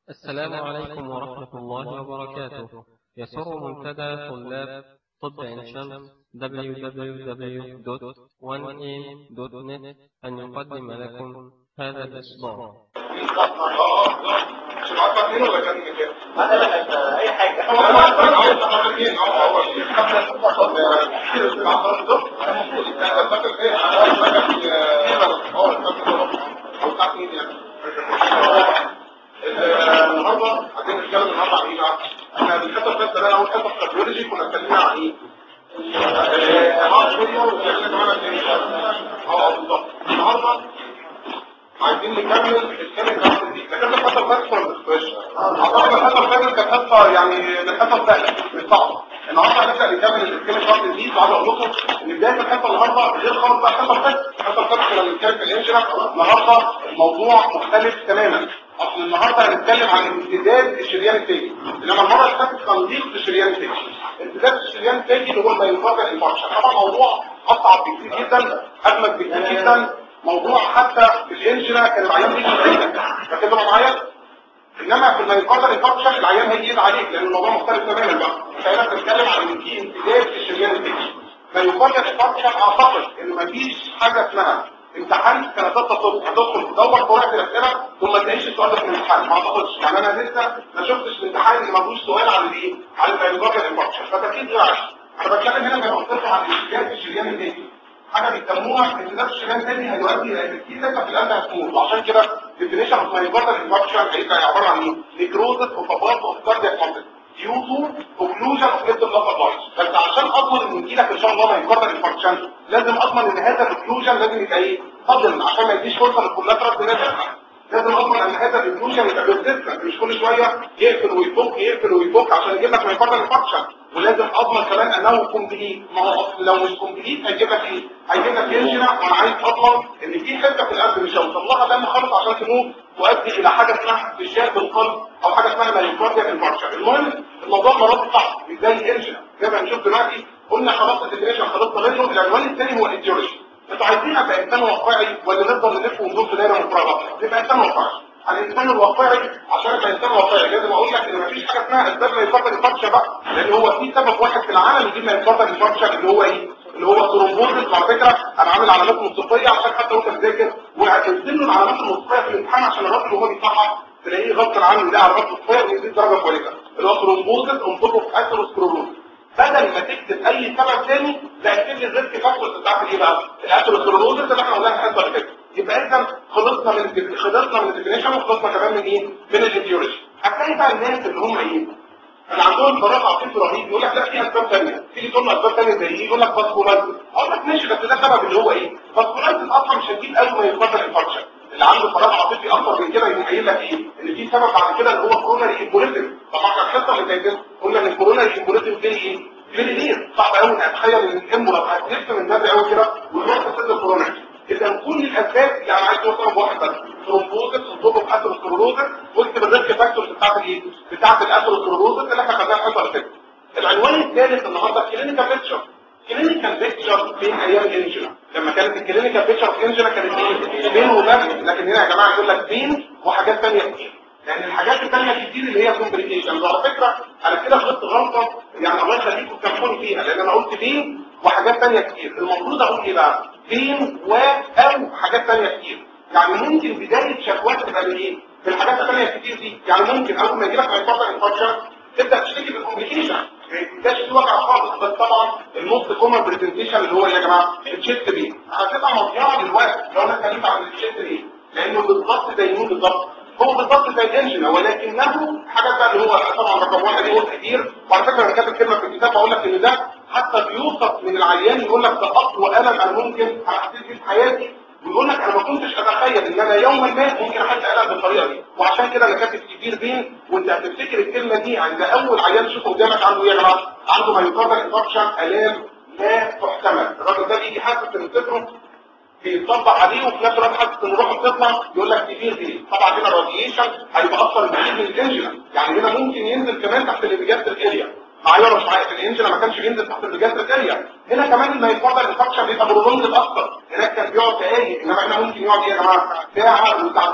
السلام عليكم ورحمة الله وبركاته يسر منتدى طلاب طب عين شمس www.1am.net أن يقدم لكم هذا الإصدار اي حاجه النهارده عايزين نتكلم النهارده عن ايه بقى؟ احنا بالحته اللي فاتت انا اول حته في الكارديولوجي كنا اتكلمنا عن ايه؟ اه بالظبط النهارده عايزين نكمل الكلام ده دي لكن الحته اللي فاتت ما بتخش اعتقد الحته اللي فاتت كانت حته يعني الحته سهله مش صعبه النهارده هنبدا نكمل الكلام ده دي وعايز اقول لكم ان بدايه الحته النهارده غير خالص بقى الحته اللي فاتت الحته اللي فاتت كنا بنتكلم في الانشرا النهارده الموضوع مختلف تماما اصل النهارده هنتكلم عن امتداد الشريان التاجي انما المره اللي فاتت تنظيف الشريان التاجي امتداد الشريان التاجي اللي هو المايوكاردال انفاركشن طبعا موضوع اصعب بكتير جدا اجمد بكتير جدا موضوع حتى في الانجنا كان العيان بيجي بعيدك فكده معايا انما في المايوكاردال انفاركشن العيان هيجي يد عليك لان الموضوع مختلف تماما بقى فهنا بنتكلم عن ان في امتداد الشريان التاجي مايوكاردال انفاركشن اعتقد ان مفيش حاجه اسمها امتحان سنه ثالثه طب هتدخل تدور قواعد الاسئله ثم تلاقيش السؤال ده في الامتحان ما اعتقدش يعني انا لسه ما شفتش الامتحان اللي ما فيهوش سؤال عن الايه عن المايوكاردال انفاركشن فده اكيد غير عشان انا بتكلم هنا زي ما قلت لكم عن امتداد الشريان التاجي حاجه بيسموها امتداد الشريان التاجي هيؤدي الى ان في سكه في القلب هتموت وعشان كده ديفينيشن اوف مايوكاردال انفاركشن هيبقى عباره عن ايه؟ نيكروزس اوف بارت اوف كاردياك ماسل ديوتو اوكلوجن اوف ليفت بلاد لايت بس عشان اضمن ان يجيلك ان شاء الله مايوكاردال انفاركشن لازم اضمن ان هذا الاوكلوجن لازم يبقى ايه؟ فضل عشان ما يديش فرصه للكولاترال تنزل لازم اضمن ان هذا الاوكلوجن يبقى بيرسيستنت مش كل شويه يقفل ويفك يقفل ويفك عشان يجيب لك مايوكاردال انفاركشن ولازم اضمن كمان انه كومبليت ما هو اصل لو مش كومبليت هيجيب لك ايه؟ هيجيب لك انجنا وانا عايز اضمن ان في حته في القلب مش هيوصل لها دم خالص عشان تموت تؤدي الى حاجه اسمها انفجار بالقلب او حاجه اسمها مايوكارديال انفاركشن المهم الموضوع مرات صعب مش زي الانجنا زي ما هنشوف دلوقتي قلنا خلاص الديفينيشن خلصنا منه العنوان الثاني هو الايديولوجي انتوا عايزين ابقى انسان واقعي ولا نفضل نلف وندور في دايره مفرغه يبقى انسان واقعي الانسان الواقعي عشان ابقى انسان واقعي لازم اقول لك ان مفيش حاجه اسمها اسباب مايوكارديال انفاركشن بقى لان هو في سبب واحد في العالم يجيب مايوكارديال انفاركشن اللي هو ايه اللي هو ثرومبوزس وعلى فكره انا عامل علامات موسيقيه عشان حتى وانت بتذاكر وهتنزل له العلامات الموسيقيه في الامتحان عشان الراجل وهو بيصحح تلاقيه غصب عنه ده علامات موسيقيه ويزيد درجه كويسه اللي هو ثرومبوزس انطقه في اثيروسكلروز بدل ما تكتب اي سبب تاني لا اكتب لي الريسك فاكتورز بتاعت ايه بقى الاثيروسكلروز اللي احنا قلناها الحصه اللي فاتت يبقى اذا خلصنا من خلصنا من الديفينيشن وخلصنا كمان من ايه من الايديولوجي هتلاقي بقى الناس اللي هم ايه اللي عندهم فراغ عاطفي رهيب يقول لك لا في اسباب ثانيه تيجي تقول له اسباب ثانيه زي ايه يقول لك فاسكولايتس اقول لك ماشي بس ده سبب اللي هو ايه فاسكولايتس اصلا مش هتجيب قوي ما يقدر انفاركشن اللي عنده فراغ عاطفي اكتر من كده يقوم قايل لك ايه ان في سبب بعد كده اللي هو كوروناري امبوليزم طبعا احنا الحصه اللي فاتت قلنا ان الكوروناري امبوليزم فين ايه فين ايه صعب قوي اتخيل ان الامبولا هتلف من بدري قوي كده ويروح في سد الكوروناري اذا كل الاسباب يعني عايز توصل بواحد بس ثرومبوزس صندوق اثيروسكلروزس واكتب الريسك فاكتورز بتاعت الايه بتاعت الاثيروسكلروزس اللي احنا خدناها الحصه اللي فاتت العنوان الثالث النهارده كلينيكال بيكتشر كلينيكال بيكتشر فين ايام الانجنا لما كانت الكلينيكال بيكتشر في الانجنا كانت ايه بين وبس لكن هنا يا جماعه يقول لك بين وحاجات ثانيه كتير لان الحاجات الثانيه كتير اللي هي كومبليكيشنز وعلى فكره انا كده غلطت غلطه يعني الله يخليكم تكفوني فيها لان انا قلت بين وحاجات ثانيه كتير المفروض اقول ايه بقى بين و او حاجات ثانيه كتير يعني ممكن بدايه شكوات تبقى من ايه في الحاجات الثانيه الكتير دي يعني ممكن اول ما يجي لك مايكروبيال انفكشن تبدا تشتكي بالكومبليكيشن ما يبقاش في وجع خالص بس طبعا الموست كومن برزنتيشن اللي هو يا جماعه التشيست بيه هتبقى مضيعه دلوقتي لو انا اتكلمت عن التشيست بيه لانه بالظبط زي مين بالظبط هو بالظبط زي الانجن ولكنه حاجات بقى اللي هو طبعا رقم واحد دي قلت كتير وعلى فكره انا كاتب كلمه في الكتاب بقول لك ان ده حتى بيوصف من العيان يقول لك ده اقوى الم انا ممكن احس فيه في حياتي ويقول لك انا ما كنتش اتخيل ان انا يوما ما ممكن احس الم بالطريقه دي وعشان كده انا كاتب كبير بين وانت هتفتكر الكلمه دي عند اول عيان تشوفه قدامك عنده ايه يا جماعه عنده مايوكاردال انفكشن الام لا تحتمل الراجل ده بيجي حاسس ان صدره بيطبق عليه وفي نفس الوقت حاسس ان روحه بتطلع يقول لك كتير دي طبعا هنا الراديشن هيبقى اكتر بكتير من الانجنا يعني هنا ممكن ينزل كمان تحت الابيجاستريك اريا معايا ولا مش معايا في الانجنا ما كانش بينزل تحت الابيجاستريك اريا هنا كمان المايكاردال انفكشن بيبقى برولونج اكتر هناك كان بيقعد دقايق انما هنا ممكن يقعد ايه يا جماعه ساعه وساعتين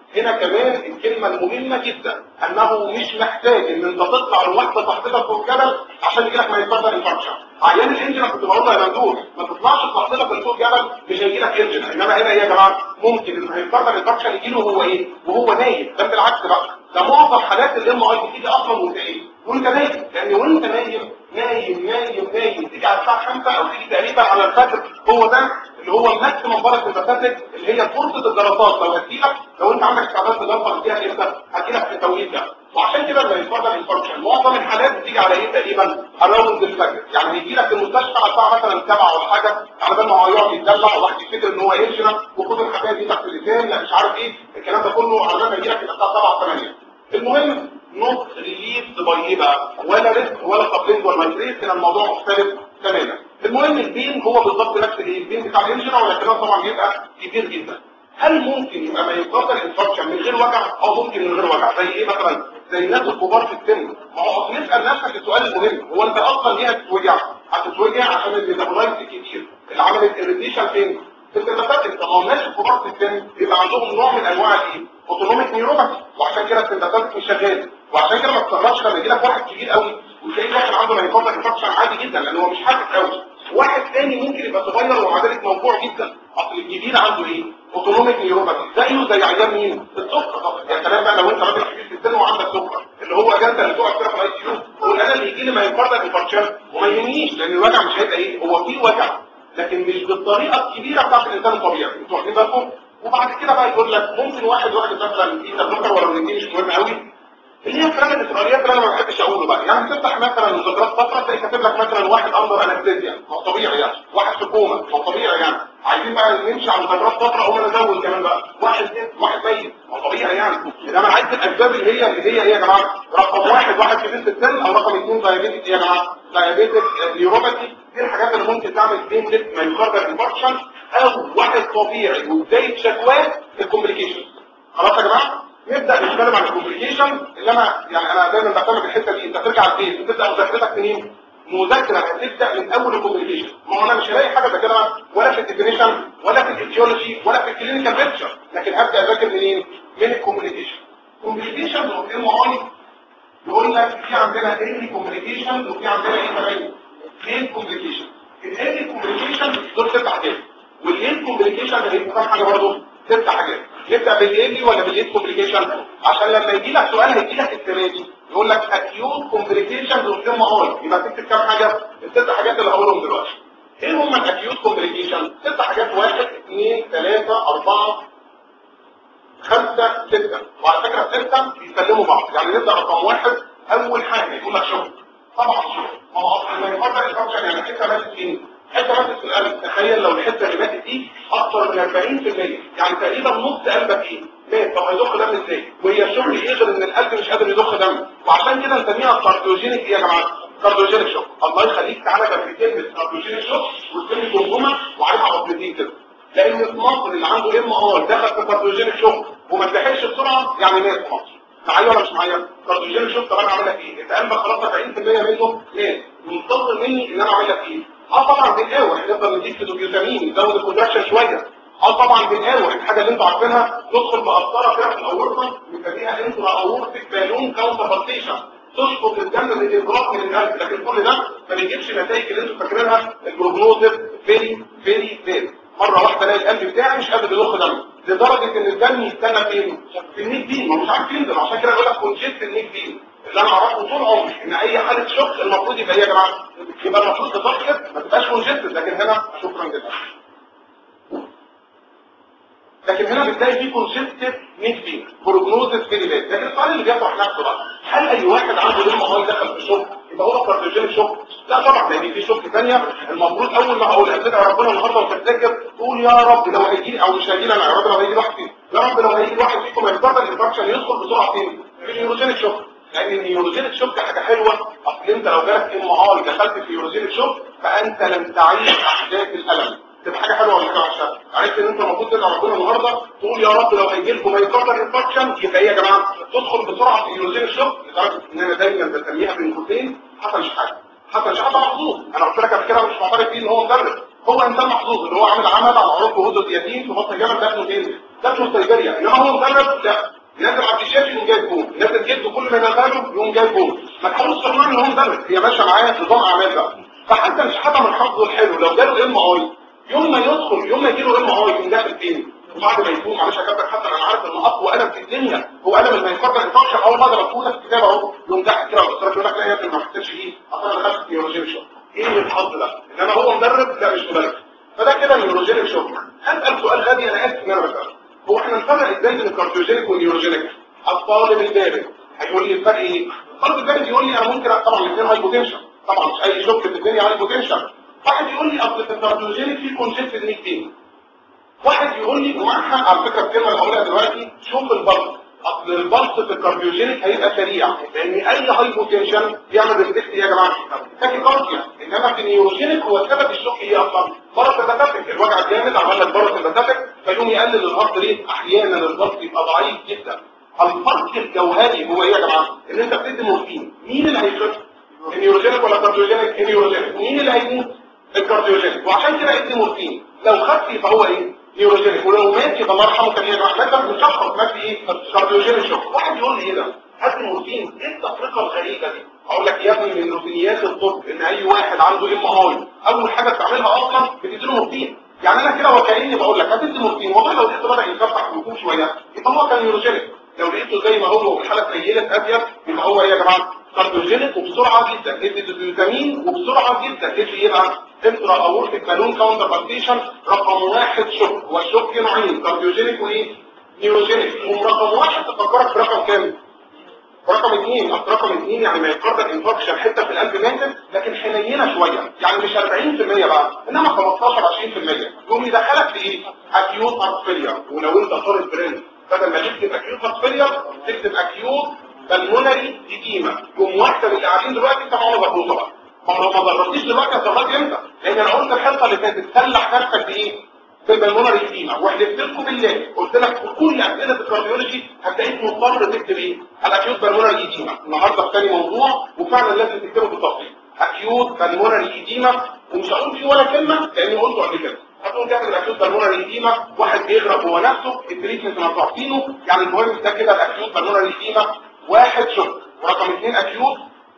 هنا كمان الكلمة المهمة جدا انه مش محتاج ان انت تطلع لوحدة صاحبتك فوق الجبل عشان يجيلك ما يتفضل انفكشن عيان الانجن كنت بقول له يا ممدوح ما تطلعش صاحبتك فوق الجبل مش هيجيلك انجن انما هنا ايه يا جماعه ممكن ان هيتفضل انفكشن يجيله هو ايه وهو نايم ده بالعكس بقى ده معظم حالات الام اي بتيجي اصلا وانت ايه وانت نايم لان وانت نايم نايم نايم نايم تيجي على الساعه 5 او تيجي تقريبا على الفجر هو ده اللي هو الماكسيمم بركه البساتك اللي هي فرصه الجلطات لو هتجيلك لو انت عندك استعداد تجلطه هتجيلك امتى هتجيلك في التوقيت ده وعشان كده لما يتفضل الانفكشن معظم الحالات بتيجي على ايه تقريبا اراوند الفجر يعني هيجي لك المستشفى على الساعه مثلا 7 ولا حاجه على بال ما هو يقعد يتدلع وواحد يفتكر ان هو هينشنا وخد الحكايه دي تحت اللسان لا مش عارف ايه الكلام ده كله على بال ما يجي لك الساعه 7 8 المهم نوت ريليف باي ايه بقى ولا ريسك ولا قبلين ولا مايتريس كان الموضوع مختلف تماما المهم البين هو بالظبط نفس الايه البين بتاع الانجن ولكنه طبعا بيبقى كبير جدا هل ممكن يبقى ما يقدر انفكشن من غير وجع او ممكن من غير وجع زي ايه مثلا زي الناس الكبار في السن ما هو اصل نسال نفسك السؤال المهم هو انت اصلا ليه هتتوجع هتتوجع عشان الميتابولايت الكتير اللي عملت اريتيشن فين في السمباتيك طب ما الناس الكبار في السن بيبقى عندهم نوع من انواع الايه اوتونوميك نيوروباثي وعشان كده السمباتيك مش شغال وعشان كده ما تستغربش لما يجي لك واحد كبير قوي وتلاقيه داخل عنده مايكوباث انفكشن عادي جدا لان هو مش حاسس قوي واحد تاني ممكن يبقى صغير ومع ذلك موضوع جدا اصل الجديد عنده ايه اوتونوميك نيوروباثي زيه زي عيان مين السكر طب يا سلام بقى لو انت راجل كبير في السن وعندك سكر اللي هو اجازه اللي تقعد كده في الاي سي يو تقول انا اللي يجي لي مايكوباث انفكشن وما يهمنيش لان الوجع مش هيبقى ايه هو في وجع لكن مش بالطريقه الكبيره بتاعت الانسان الطبيعي انتوا واخدين بالكم وبعد كده بقى يقول لك ممكن واحد واحد مثلا في تبلوكر ولا من مش مهم قوي اللي هي الكلام الاسرائيليات اللي انا ما بحبش اقوله بقى يعني تفتح مثلا مذكرات فتره تلاقي كاتب لك مثلا واحد اندر انستيزيا ما هو طبيعي يعني واحد في كوما ما هو طبيعي يعني عايزين بقى نمشي على مذكرات فتره او انا ازود كمان بقى واحد واحد ميت ما هو طبيعي يعني انما انا عايز الاسباب اللي هي اللي هي ايه يا جماعه رقم واحد واحد كبير في السن او رقم اثنين دايابيتك ايه يا جماعه دايابيتك نيوروباثي دي الحاجات اللي ممكن تعمل بين ليفت مايوكاردال انفاركشن او واحد طبيعي وبدايه شكواه الكومبليكيشن خلاص يا جماعه نبدا نتكلم عن الكومبليكيشن اللي انا يعني انا دايما بهتم بالحته دي انت ترجع البيت تبدا مذاكرتك منين مذاكره هتبدا من اول الكومبليكيشن ما هو انا مش هلاقي حاجه زي كده ولا في الديفينيشن ولا في الايديولوجي ولا في الكلينيكال بيكتشر لكن هبدا اذاكر منين من الكومبليكيشن كومبليكيشن اوف ام اي يقول لك في عندنا ايرلي كومبليكيشن وفي عندنا ايه كمان ليت كومبليكيشن الايرلي كومبليكيشن دول ست حاجات والليت كومبليكيشن هيبقى كام حاجه برضه ست حاجات نبدا بالايرلي ولا بالليت كومبليكيشن عشان لما يجي لك سؤال هيجي لك السنه دي يقول لك اكيوت كومبليكيشن اوف ام اي يبقى تكتب كام حاجه الست حاجات اللي هقولهم دلوقتي ايه هم الاكيوت كومبليكيشن ست حاجات واحد اثنين ثلاثة اربعة خمسة ستة وعلى فكرة ستة بيسلموا بعض يعني نبدأ رقم واحد اول حاجة يقول لك شغل طبعا شغل ما هو اصلا ما يفضل الفانكشن يعني حتة ماتت فين حتة ماتت في القلب تخيل لو الحتة اللي ماتت دي اكتر من 40% يعني تقريبا نص قلبك ايه مات طب هيضخ دم ازاي وهي الشغل يقدر ان القلب مش قادر يضخ دم وعشان كده نسميها كارديوجينيك ايه يا جماعه كارديوجينيك شوك الله يخليك تعالى جنب كلمه كارديوجينيك شوك وتسمي جمجمه وعليها عقدتين كده لان في مصر اللي عنده ام ار دخل في كارديوجينيك شوك وما اتلحقش بسرعه يعني مات في مصر معايا ولا مش معايا كارديوجينيك شوك طب انا اعمل لك ايه انت قلبك خلاص 40% منه مات منتظر مني ان انا اعمل لك ايه اه طبعا بنقاوح نفضل نديك فيتامين نزود الكونتراكشن شويه اه طبعا بنقاوح الحاجه اللي انتوا عارفينها ندخل بقسطره كده في الاورطه بنسميها انترا اورتيك بالون كاونتربارتيشن تشفط الدم من الابراج من القلب لكن كل ده ما بيجيبش النتائج اللي انتوا فاكرينها البروجنوزيف فيري فيري فيري مره واحده الاقي القلب بتاعي مش قادر يضخ دم لدرجه ان الدم يستنى فين في النيك بين ما هو مش عارف ينزل عشان كده يقول لك كونجيت النيك بين اللي انا اعرفه طول عمري ان اي حاله شوك المفروض يبقى ايه يا جماعه يبقى المفروض تتركب ما تبقاش كونجيت لكن هنا شكرا جدا لكن هنا بتلاقي فيه كونسيستنت ميد بين بروجنوزس فيري باد لكن السؤال اللي بيطرح نفسه بقى هل اي واحد عنده ام اي دخل في شوك يبقى هو كارديوجينيك شوك لا طبعا لان في شوك ثانيه المفروض اول ما هقول هتدعي ربنا النهارده وتتذكر تقول يا رب لو هيجي لي او مش هيجي لي انا يا رب لو هيجي لي واحد فيكم يا رب لو هيجي لي واحد فيكم يفضل الانفكشن يدخل بسرعه فين في النيوروجينيك شوك لان النيوروجينيك شوك حاجه حلوه اصل انت لو جالك ام اي دخلت في النيوروجينيك شوك فانت لن تعيش احداث الالم تبقى حاجه حلوه ولا حاجه وحشه عرفت ان انت المفروض تدعي ربنا النهارده تقول يا رب لو هيجي لكم مايكاردر انفكشن يبقى ايه يا جماعه تدخل بسرعه في اليوزين الشوك لدرجه ان انا دايما بسميها بين قوسين حسن شحاته حسن شحاته محظوظ انا قلت لك قبل كده مش معترف فيه ان هو مدرب هو انسان محظوظ اللي هو عامل عمل على عروق وهدى اليتيم في بطن جبل دفنه فين دفنه في سيبيريا انما هو مدرب لا ينزل عبد الشافي يقوم جايب جون ينزل جده كل ما ينزله يقوم جايب جون ما تحاولوش تقولوا ان هو مدرب هي ماشيه معايا نظام اعمال بقى فحتى مش حتى من حظه الحلو لو جاله ام اي يوم ما يدخل يوم ما يجيله ام اي يقوم داخل فين وبعد ما يفوق معلش يا كابتن حسن انا عارف ان اقوى الم في الدنيا هو الم الميوكاردال انفكشن اول مره بقولها في الكتاب اهو يوم داخل كده والدكتور يقول لك لا يا ابني ما حسيتش فيه اصلا دخلت نيوروجينيك شوك ايه الحظ ده انما هو مدرب لا مش مدرب فده كده نيوروجينيك شوك هسال سؤال غبي انا اسف ان انا بساله هو احنا نفرق ازاي بين الكارديوجينيك والنيوروجينيك الطالب البارد هيقول لي الفرق ايه الطالب البارد يقول لي انا ممكن طبعا الاثنين هاي بوتنشال طبعا مش اي شوك في الدنيا هاي بوتنشال واحد يقول لي اصل في الكارديوجينيك في كونجكتد نيك بين واحد يقول لي ومعها على فكره الكلمه اللي هقولها دلوقتي شوف البلس اصل البلس في الكارديوجينيك هيبقى سريع لان اي هاي بوتنشن بيعمل ريفلكس يا جماعه لكن كارديا انما في النيوروجينيك هو سبب الشوك ايه اصلا باراسمباتيك الوجع الجامد عمل لك باراسمباتيك فيقوم يقلل الهارت ريت احيانا البلس يبقى ضعيف جدا الفرق الجوهري هو ايه يا جماعه ان انت بتدي مورفين مين اللي هيخف النيوروجينيك ولا الكارديوجينيك النيوروجينيك مين اللي هيموت الكارديوجينيك وعشان كده ادي مورفين لو خف يبقى هو ايه نيوروجينيك ولو مات يبقى الله يرحمه كان يبقى مثلا مشخص مات ايه كارديوجينيك شوك واحد يقول لي ايه ده هات مورفين ايه التفرقه الغريبه دي اقول لك يا ابني من روتينيات الطب ان اي واحد عنده ام اي اول حاجه بتعملها اصلا بتديله مورفين يعني انا كده وكاني بقول لك هتدي مورفين والله لو لقيته بدا يفتح ويكون شويه يبقى هو كان نيوروجينيك لو لقيته زي ما هو والحاله سيلت ابيض يبقى هو ايه يا جماعه كارديوجينيك وبسرعه جدا ادي الفيتامين وبسرعه جدا ادي يبقى انترا اورتيك بالون كاونتر بالتيشن رقم واحد شوك والشوك نوعين كارديوجينيك وايه نيوروجينيك ورقم واحد تفكرك برقم كام رقم اثنين اصل رقم اثنين يعني ما يتقدر انفكشن حته في القلب ماتت لكن حنينه شويه يعني مش 40% بقى انما 15 20% يقوم يدخلك في ايه اكيوت هارت فيلير ولو انت طالب برنس بدل ما تكتب اكيوت هارت فيلير تكتب اكيوت بالمونري اديما يوم واحده من اللي قاعدين دلوقتي انت معاهم مربوطه بقى ما لو ما جربتيش دلوقتي هتجربي امتى لان انا قلت الحلقه اللي فاتت تسلح نفسك بايه بالبلمونري اديما وحلفت لكم بالله قلت لك في كل اسئله الكارديولوجي هتلاقيك مضطر تكتب ايه الاكيوت بالمونري اديما النهارده في ثاني موضوع وفعلا لازم تكتبه بالتفصيل اكيوت بالمونري اديما ومش هقول فيه ولا كلمه لاني قلته قبل كده هتقول تعمل الاكيوت بالمونري اديما واحد بيغرق هو نفسه التريتمنت ما تعطينه يعني المهم ده كده الاكيوت بالمونري اديما واحد شوك ورقم اثنين اكيوت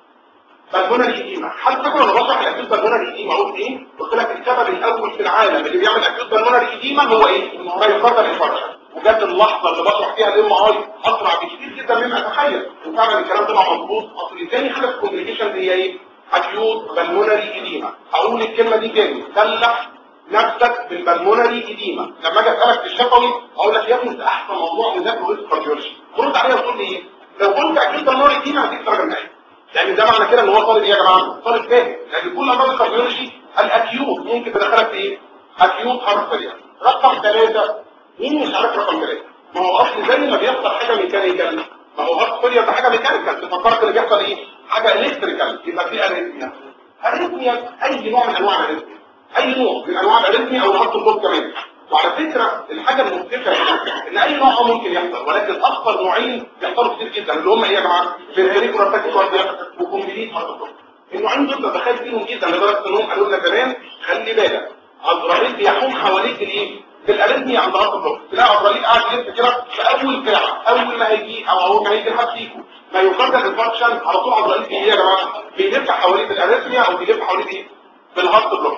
بالمونري ايديما حد فاكر انا بشرح الاكيوت بالمونري ايديما قلت ايه قلت لك السبب الاول في العالم اللي بيعمل اكيوت بالمونري ايديما هو ايه مايوكاردال انفاركشن وجت اللحظه اللي بشرح فيها الام اي اسرع بكتير جدا مما اتخيل وفعلا الكلام طلع مظبوط اصل ثاني حاجه في الكوميونيكيشن هي ايه اكيوت بالمونري ايديما اقول الكلمه دي تاني سلح نفسك بالبلمونري ايديما لما اجي اسالك في الشفوي اقول لك يا ابني انت احسن موضوع مذاكره في الكارديولوجي ترد عليا وتقول لي ايه لو قلت اكيوت بالمونري ايديما هتيجي درجه نهائيه يعني ده معنى كده ان هو طالب ايه يا جماعه طالب فاهم لان كل امراض الكارديولوجي الاكيوت ممكن تدخلك في ايه اكيوت هارت فيلير رقم ثلاثة مين مش عارف رقم ثلاثة ما هو اصل زي ما بيحصل حاجه ميكانيكال ما هو هارت فيلير ده حاجه ميكانيكال تفكرك اللي بيحصل ايه حاجه الكتريكال يبقى في اريثميا اريثميا اي نوع من انواع الاريثميا اي نوع من انواع الاريثميا او الهارت بلوك كمان وعلى فكرة الحاجة المختلفة ان اي نوع ممكن يحصل ولكن اكثر نوعين بيحصلوا كتير جدا اللي هم ايه يا جماعة فيرهيريكو رفاكي كارديا وكومبليت هارت النوعين دول بتخيل فيهم جدا لدرجة انهم قالوا لنا زمان خلي بالك عزرائيل بيحوم حواليك الايه الاريثميا عند هارت بلوك تلاقي عزرائيل قاعد يلف كده في اول ساعة اول ما هيجي او اول ما هيجي حد فيكم ما يقدر الفانكشن على طول عزرائيل ايه يا جماعة بيلف حوالين الاريثميا او بيلف حوالين ايه بالهارت بلوك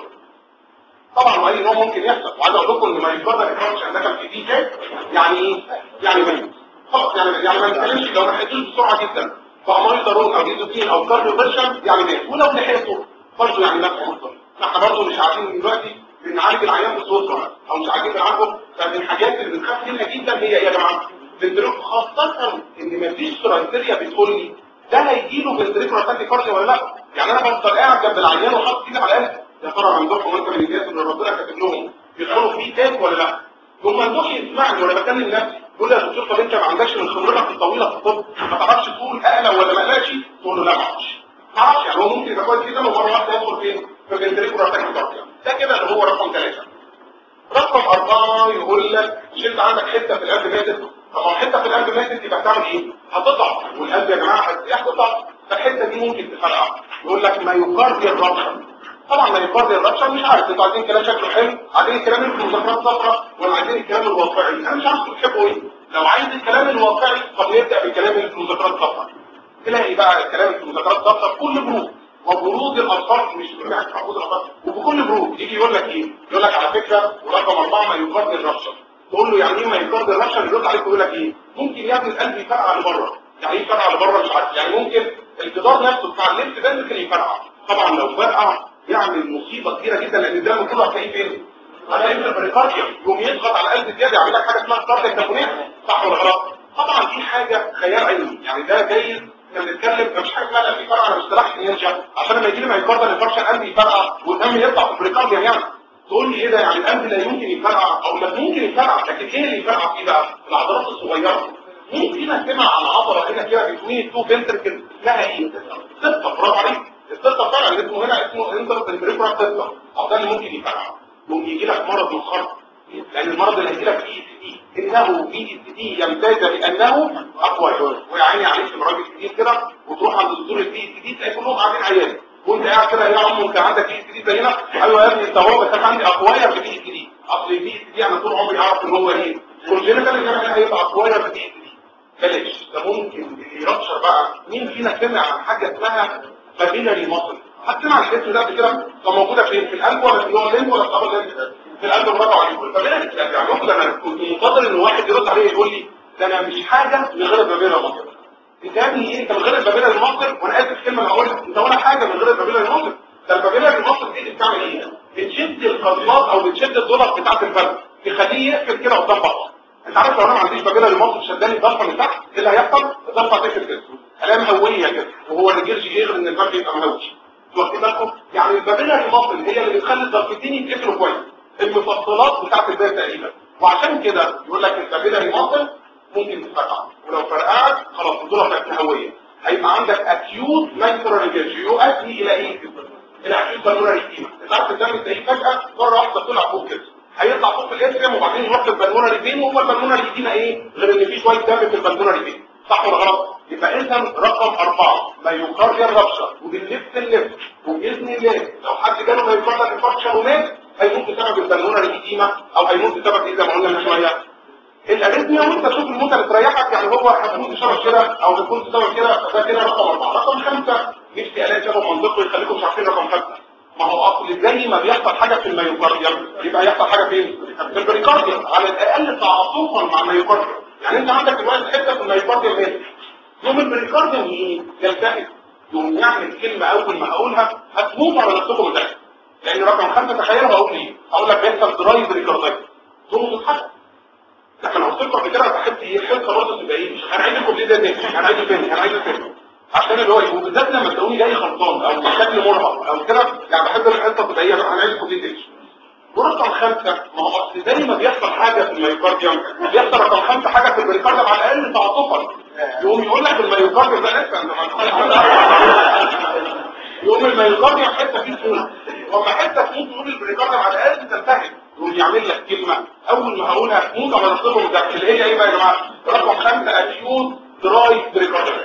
طبعا واي نوع ممكن يحصل وعايز اقول لكم ان ما يقدر الفانكشن ده كان في دي جي يعني ايه يعني ميت خلاص يعني يعني ما نتكلمش لو ما لحقتوش بسرعه جدا فاميضرون او ديزوتين او كارديو فيرشن يعني ميت ولو لحقته برضه يعني نفس مصدر احنا برضه مش عارفين دلوقتي بنعالج العيان بصوره او مش عارفين بنعالجه فمن الحاجات اللي بنخاف منها جدا هي ايه يا جماعه بنترك خاصه ان مفيش كرايتيريا بتقول لي ده هيجي له بنتريكو رفاتي كارديو ولا لا يعني انا بفضل قاعد جنب العيان وحاطط ايدي على قلبي يا ترى عندكم انت من الناس اللي ربنا كاتب لهم يدخلوا فيه تاك ولا لا هم ما عندوش يسمعني ولا بكلم نفسي يقول لي يا دكتور طب انت ما عندكش من خبرتك الطويله في الطب ما تعرفش تقول اقلق ولا ما اقلقش تقول له لا ما اعرفش ما اعرفش يعني هو ممكن يبقى كويس جدا ومره واحده يدخل فين في بنتريكو رفاكي كارديو ده كده اللي هو رقم ثلاثه رقم أربعة يقول لك شلت عندك حتة في القلب ماتت طب ما حتة في القلب ماتت يبقى تعمل ايه؟ هتضعف والقلب يا جماعة هتضعف فالحتة دي ممكن تفرقع يقول لك ما يقارب الرقم طبعا ما يقدر الرابشر مش عارف انتوا عايزين كلام شكله حلو عايزين الكلام اللي في المذكرات صفراء ولا عايزين الكلام الواقعي انا مش عارف انتوا بتحبوا ايه لو عايز الكلام الواقعي طب نبدا بالكلام اللي في المذكرات صفراء تلاقي بقى الكلام اللي في المذكرات صفراء كل جروب وبروز الألفاظ مش كل واحد محفوظ الألفاظ وبكل بروز يجي يقول لك ايه يقول لك على فكرة ورقم أربعة ما يقدر الرابشر تقول له يعني ايه ما يقدر الرابشر يرد عليك يقول لك ايه ممكن يا ابني القلب يفرقع لبره يعني ايه يفرقع لبره مش عارف يعني ممكن الجدار نفسه بتاع اللبس ده ممكن يفرقع طبعا لو فرقع يعمل مصيبة كبيرة جدا لان الدم كله هتلاقيه فين؟ هتلاقيه في البريكارديوم يقوم يضغط على القلب زيادة يعمل لك حاجة اسمها كاردياك تابونيت صح ولا غلط؟ طبعا دي حاجة خيال علمي يعني ده جايز احنا بنتكلم مفيش حاجه اسمها القلب يفرقع انا مستريح يرجع عشان لما يجي لي مايكاردال انفاركشن القلب يفرقع والدم يطلع في البريكارديوم يعني تقول لي ايه ده يعني القلب لا يمكن يفرقع او لا ممكن يفرقع لكن ايه اللي يفرقع فيه بقى العضلات الصغيره مين فينا سمع عن عضله هنا كده بتوين تو فنتركل اسمها ايه السته برافو عليك السته فعلا اسمه هنا اسمه انتر فنتريكولار سته او ده اللي ممكن يفرقع ممكن يجي لك مرض مخرط لان المرض اللي هيجي لك فيه دي انه في دي يمتاز بانه اقوى ويعني عليك راجل كبير كده وتروح عند دكتور البي دي تلاقي كلهم قاعدين عيال وانت قاعد كده يا عم انت عندك بي دي زينا ايوه يا ابني انت هو بس انا عندي اقوياء في بي دي اصل البي دي انا طول عمري اعرف ان هو ايه كونجنتال ان انا هيبقى اقوياء في بي دي بلاش ده ممكن اللي يرشر بقى مين فينا سمع عن حاجه اسمها بابيلاري مصل حد سمع عن الاسم ده قبل كده كان موجوده فين في القلب ولا في اللي هو الليمب ولا في الأول الليمب في القلب برافو عليك فبالك يعني المفروض انا كنت منتظر ان واحد يرد عليه يقول لي ده انا مش حاجه من غير البابيلا المصدر انت يا ابني ايه انت من غير البابيلا المصدر وانا اسف الكلمه اللي هقولها انت ولا حاجه من غير البابيلا المصدر ده البابيلا المصدر دي اللي بتعمل ايه بتشد القضبات او بتشد الضلع بتاعت الفرد تخليه يقفل كده قدام بعض انت عارف لو انا ما عنديش بابيلا المصدر شداني الضلفه من تحت ايه اللي هيحصل الضلفه هتقفل كده الاقيها مهويه كده وهو الرجل يغلى ان الفرد يبقى مهوي واخدين بالكم يعني البابيلا المصدر هي اللي بتخلي الضلفتين يتقفلوا كويس المفصلات بتاعت الباب تقريبا وعشان كده يقول لك الكابيلة المصل ممكن تفرقع ولو فرقعت خلاص الدورة بتاعت هوية هيبقى عندك اكيوت مايكرو ريجيج يؤدي الى ايه الى اكيوت بالمونري ايديما انت عارف الدم تلاقيه فجأة مرة واحدة طلع فوق كده هيطلع فوق في الاسرم وبعدين يروح للبالمونري فين وهو البالمونري ايديما ايه غير ان في شوية دم في البالمونري فين صح ولا غلط يبقى اذا رقم أربعة ما يقرر ربشة وباللفت اللفت وبإذن الله لو حد جاله ما يقرر انفكشن ومات هيموت بسبب البالونة الإديمة أو هيموت بسبب إيه زي ما قلنا من شوية الأريثميا وأنت تشوف الموتة اللي تريحك يعني هو هتموت بسبب كده أو هتكون بسبب كده ده كده رقم أربعة رقم خمسة نفسي ألاقي سبب منطقي يخليكم مش عارفين رقم خمسة ما هو أصل زي ما بيحصل حاجة في الميوكارديوم يبقى يحصل حاجة فين؟ في البريكارديوم على الأقل تعاطفا مع الميوكارديوم يعني أنت عندك دلوقتي حتة في الميوكارديوم مات يوم البريكارديوم ايه؟ يلتهب يوم يعمل كلمة أول ما هقولها هتموت على نفسكم ده لان رقم خمسة تخيلوا هقول ايه هقول لك بيحصل درايف ريكاردايت تقوم تتحدث لكن لو قلت لكم قبل كده بحب ايه الحصه برضه تبقى ايه هنعيد لكم ليه ده تاني هنعيده تاني هنعيده تاني عشان اللي هو ايه وبالذات لما تلاقوني جاي غلطان او بشكل مرهق او كده يعني بحب الحصه تبقى ايه هنعيد لكم ليه تاني ورقم خمسة ما هو اصل زي ما بيحصل حاجة في الميوكارديوم بيحصل رقم خمسة حاجة في البريكارديوم على الأقل تعاطفا يقوم يقول لك الميوكارديوم ده لسه انت ما يقوم الميوكارديوم حته فيه تموت وما حته تموت تقول البريكارديوم على الاقل تنتهي يقوم يعمل لك كلمه اول ما هقولها تموت على نصهم ده اللي هي ايه بقى يا جماعه رقم خمسه اكيوت دراي بريكارديوم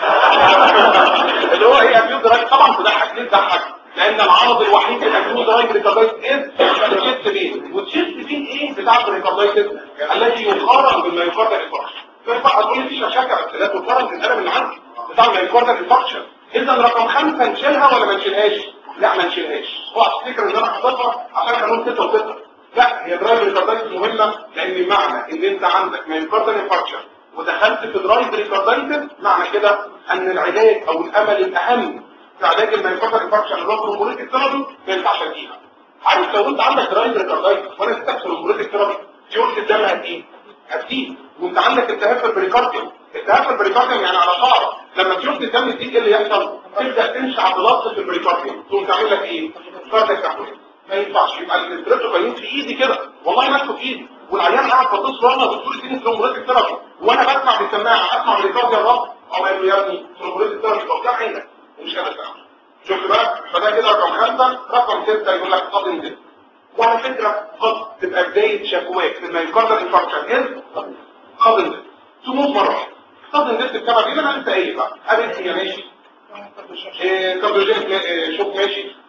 اللي هو ايه اكيوت دراي طبعا تضحك ليه تضحك لان العرض الوحيد الاكيوت دراي بريكارديوم از الشيست بين والشيست بين ايه بتاع البريكارديوم الذي يقارن بالميوكارديوم انفاركشن ترفع هتقول لي في شكاكه بس لا تقارن بالقلم اللي عندي بتاع الميوكارديوم انفاركشن اذا رقم خمسة نشيلها ولا ما نشيلهاش لا ما نشيلهاش اوعى تفتكر ان انا حاططها عشان قانون 6 و6 لا هي درايف ريكاردايتس مهمه لان معنى ان انت عندك مايوكاردال انفاركشن ودخلت في درايف ريكاردايتس معنى كده ان العلاج او الامل الاهم في علاج المايوكاردال انفاركشن اللي هو الرومبوليتيك ثيرابي ما ينفعش اديها عارف لو انت عندك درايف ريكاردايتس وانا اديتك الرومبوليتيك ثيرابي يورت الدم هتجيب هتجيب وانت عندك التهاب في البريكارديوم التهاب في البريكارديوم يعني على شعره لما تشوف الدم تيجي ايه اللي يحصل تبدا تنشع بلط في البريكارديوم تقوم تعمل لك ايه فردك تحويل ما ينفعش يبقى التريبتوفاين في ايدي كده والله ماسكه في ايدي والعيان قاعد باصص له انا دكتور سينس رومبوليتيك ثيرابي وانا بسمع بالسماعه اسمع بريكارديوم رب او قال له يا ابني رومبوليتيك ثيرابي قدام عينك ومش قادر تعمل شفت بقى فده كده رقم خمسه رقم سته يقول لك قد انزل وعلى فكره قد تبقى بدايه شكواك في الميوكاردال انفاركشن قد انزل تموت مره واحده طب نزلت الكاميرا دي انا لسه قايل بقى قابلت يا ماشي كارديوجينيك شوك ماشي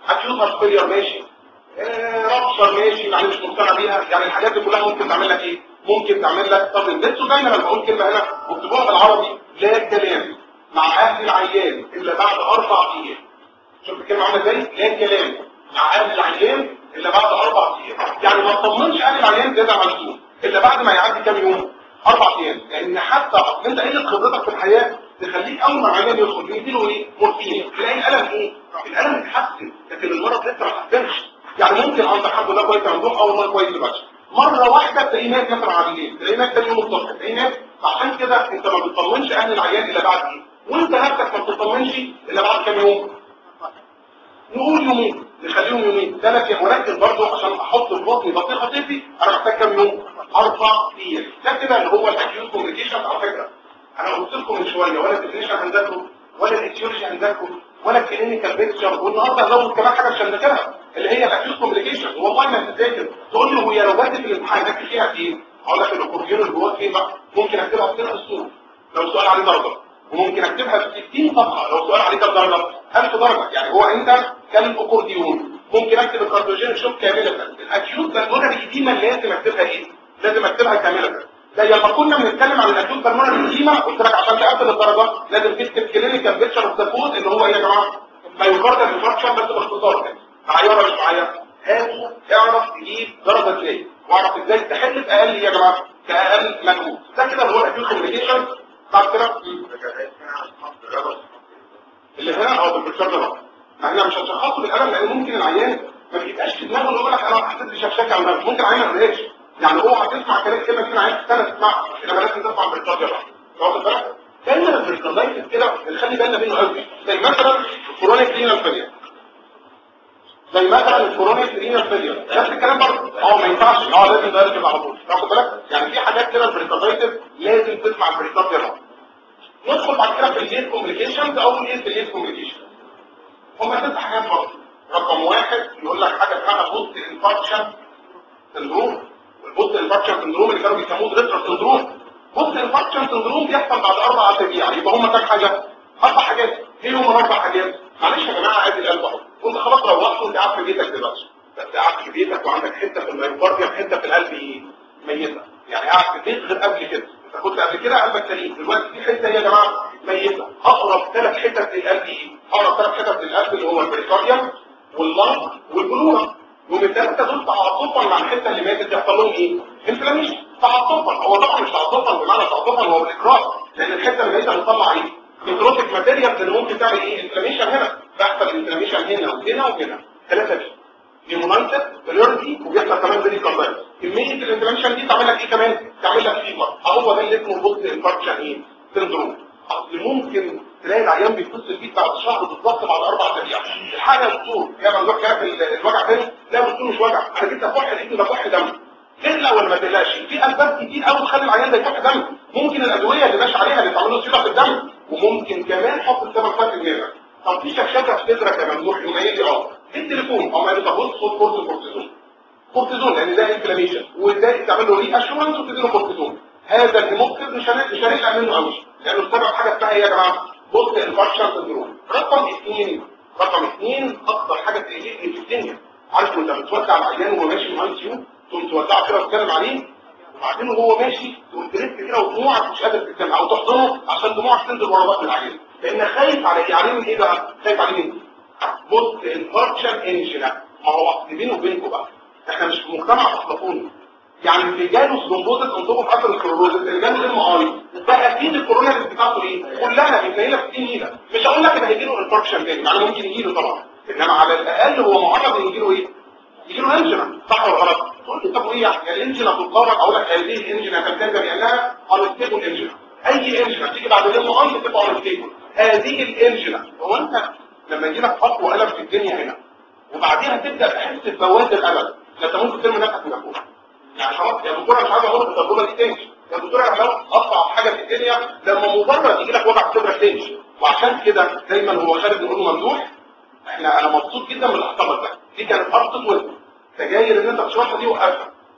اكيوت هارت فيلير ماشي رابشر ماشي يعني مش مقتنع بيها يعني الحاجات دي كلها ممكن تعمل لك ايه ممكن تعمل لك طب الناس دايما لما بقول كلمه هنا بكتبوها بالعربي لا كلام مع اهل العيان الا بعد اربع ايام شوف الكلمه عامله ازاي لا كلام مع اهل العيان الا بعد اربع ايام يعني ما تطمنش اهل العيان زياده عن اللزوم الا بعد ما يعدي كام يوم اربع ايام لان حتى اصل انت قله خبرتك في الحياه تخليك اول ما العيان يدخل بيديله ايه مورفين تلاقي الالم ايه الالم اتحسن لكن المرض لسه ما اتحسنش يعني ممكن انت الحمد لله كويس ممدوح اول مره كويس دلوقتي مره واحده تلاقيه مات مثلا على الليل تلاقيه مات تاني يوم الصبح تلاقيه مات عشان كده انت ما بتطمنش اهل العيان الا بعد ايه وانت نفسك ما بتطمنش الا بعد كام يوم نقول يومين نخليهم يومين ثلاث ولكن برضه عشان احط في بطني بطيخه طفي انا محتاج كام يوم اربع ايام ده كده اللي هو الاكيوت كوميونيكيشن على فكره انا قلت لكم من شويه ولا الديفينيشن هنذاكره ولا الايتيولوجي هنذاكره ولا الكلينيكال بيكتشر والنهارده هزود كمان حاجه مش هنذاكرها اللي هي الاكيوت كوميونيكيشن والله ما تذاكر تقول لي هي لو جت في الامتحان هكتب فيها ايه اقول لك الاكورديون اللي جواك فين بقى ممكن اكتبها في ست سطور لو السؤال عليه درجه وممكن اكتبها في 60 صفحه لو السؤال عليه كام درجه 1000 درجه يعني هو انت كان الاكورديون ممكن اكتب الكارديوجين شوف كامله الاكيوت بالمونري ايديما لازم اكتبها ايه لازم اكتبها كامله ده لما كنا بنتكلم عن الاكيوت بالمونري ايديما قلت لك عشان تقفل الدرجه لازم تكتب كلينيكال بيكتشر اوف ذا كود اللي هو ايه يا جماعه مايوكاردال انفاركشن بس باختصار كده معايا ولا مش معايا هاتوا اعرف تجيب درجه ازاي واعرف ازاي تحل باقل يا جماعه باقل مجهود ده كده اللي هو الاكيوت كوميونيكيشن بعد كده اللي هنا او بالبرشار ده احنا مش هنشخصه بالقلم لان ممكن العيان ما بيبقاش في دماغه يقول لك انا حسيت بشكشكه او ممكن العيان ما يقولهاش يعني اوعى تسمع كلام كلمه كده عايز سنه تسمعها انما لازم تسمع بالبرشار ده واخد بالك دايما البرشاردايتس كده بنخلي بالنا منه قوي زي مثلا الكورونيك رينال فيلير زي مثلا الكورونيك رينال فيلير نفس الكلام برضه اه ما ينفعش اه لازم ده على طول واخد بالك يعني في حاجات كده البرشاردايتس لازم تسمع البرشار ده ندخل بعد كده في الليد كوميونيكيشنز او ايه في الليد كوميونيكيشن هم ست حاجات برضه رقم واحد يقول لك حاجه اسمها بوست انفاركشن سندروم والبوست انفاركشن سندروم اللي كانوا بيسموه دريتر سندروم بوست انفاركشن سندروم بيحصل بعد اربع اسابيع يبقى هم كام حاجه اربع حاجات ايه هم الاربع حاجات معلش يا جماعه عادي القلب اهو وانت خلاص روحت وانت قاعد في بيتك دلوقتي بس قاعد في بيتك وعندك حته في الميوكارديوم حته في القلب ايه ميته يعني قاعد في البيت غير قبل كده انت كنت قبل كده قلبك سليم دلوقتي في حته يا جماعه ميته اقرب ثلاث حتت للقلب ايه اقرب ثلاث حتت للقلب اللي هو البريكارديوم واللنج والبلوره ومن الثلاثه دول تعاطفا مع الحته اللي ماتت يحصل لهم ايه انفلاميشن تعاطفا هو طبعا مش تعاطفا بمعنى تعاطفا هو بالاكراه لان الحته اللي ميته بتطلع ايه نيكروتيك ماتيريال اللي ممكن تعمل ايه انفلاميشن هنا بيحصل انفلاميشن هنا وهنا وهنا ثلاثه دي نيمونايتس بلورتي وبيحصل كمان بيدي كومبايل كميه الانفلاميشن دي تعمل لك ايه كمان تعمل لك فيبر هو ده اللي اسمه بوست انفاركشن ايه سندروم اصل ممكن تلاقي العيان بيتصل بيك بعد شهر بالظبط بعد اربع اسابيع الحاجه يا دكتور يا ممدوح كده في الوجع تاني لا يا دكتور مش وجع انا جيت اكح لقيت ده كح دم تقلق ولا ما تقلقش في اسباب كتير قوي تخلي العيان ده يكح دم ممكن الادويه اللي ماشي عليها اللي تعمل له صيغه في الدم وممكن كمان حط السبب فات النيرة طب في شكشكه في صدرك يا ممدوح يقوم قايل لي اه التليفون او قال لي طب بص خد كورس كورتيزون كورتيزون لان ده انفلاميشن وده تعمل له ري اشورنس وتدي له كورتيزون هذا المخطر مش مش هنقلق منه قوي لانه السبب حاجه اسمها ايه يا جماعه بص انفاركشن سندروم رقم اثنين رقم اثنين اكتر حاجه تقلقني في الدنيا عارف انت بتودع العيان وهو ماشي من اي سي يو تقوم تودعه كده وتتكلم عليه وبعدين وهو ماشي تقوم تلف كده ودموعك مش قادر تتكلم او تحضنه عشان دموعك تنزل ورا بطن العيان لان خايف على ايه عليه من ايه بقى خايف عليه من بص انفاركشن انجنا ما هو بينه وبينكم بقى احنا مش في مجتمع اخلاقوني يعني اللي جاله ثرومبوزس انتوبه في اثر الكلوروزس اللي جاله ام اي ده اكيد الكورونا اللي بتاعته ايه كلها بتلاقيها في 60 نيله مش هقول لك ان هيجي له انفاركشن تاني يعني ممكن يجي له طبعا انما على الاقل هو معرض ان يجي له ايه يجي له انجنا صح ولا غلط تقول لي طب وايه يعني الانجنا تتقرب اقول لك هذه الانجنا تمتاز بانها انستيبل انجنا اي انجنا تيجي بعد الام اي تبقى انستيبل هذه الانجنا هو انت لما يجي لك اقوى الم في الدنيا هنا وبعديها تبدا تحس بفوات الالم انت ممكن ترمي نفسك من فوق يعني خلاص يا دكتور مش عايز اقول التجربه دي تاني يا دكتور انا خلاص اصعب حاجه في الدنيا لما مجرد يجي لك وجع صدر تاني وعشان كده دايما هو خالد نقول له ممدوح احنا انا مبسوط جدا من اللي حصل ده دي كانت ارض وزن سجاير ان انت بتشربها دي وقفها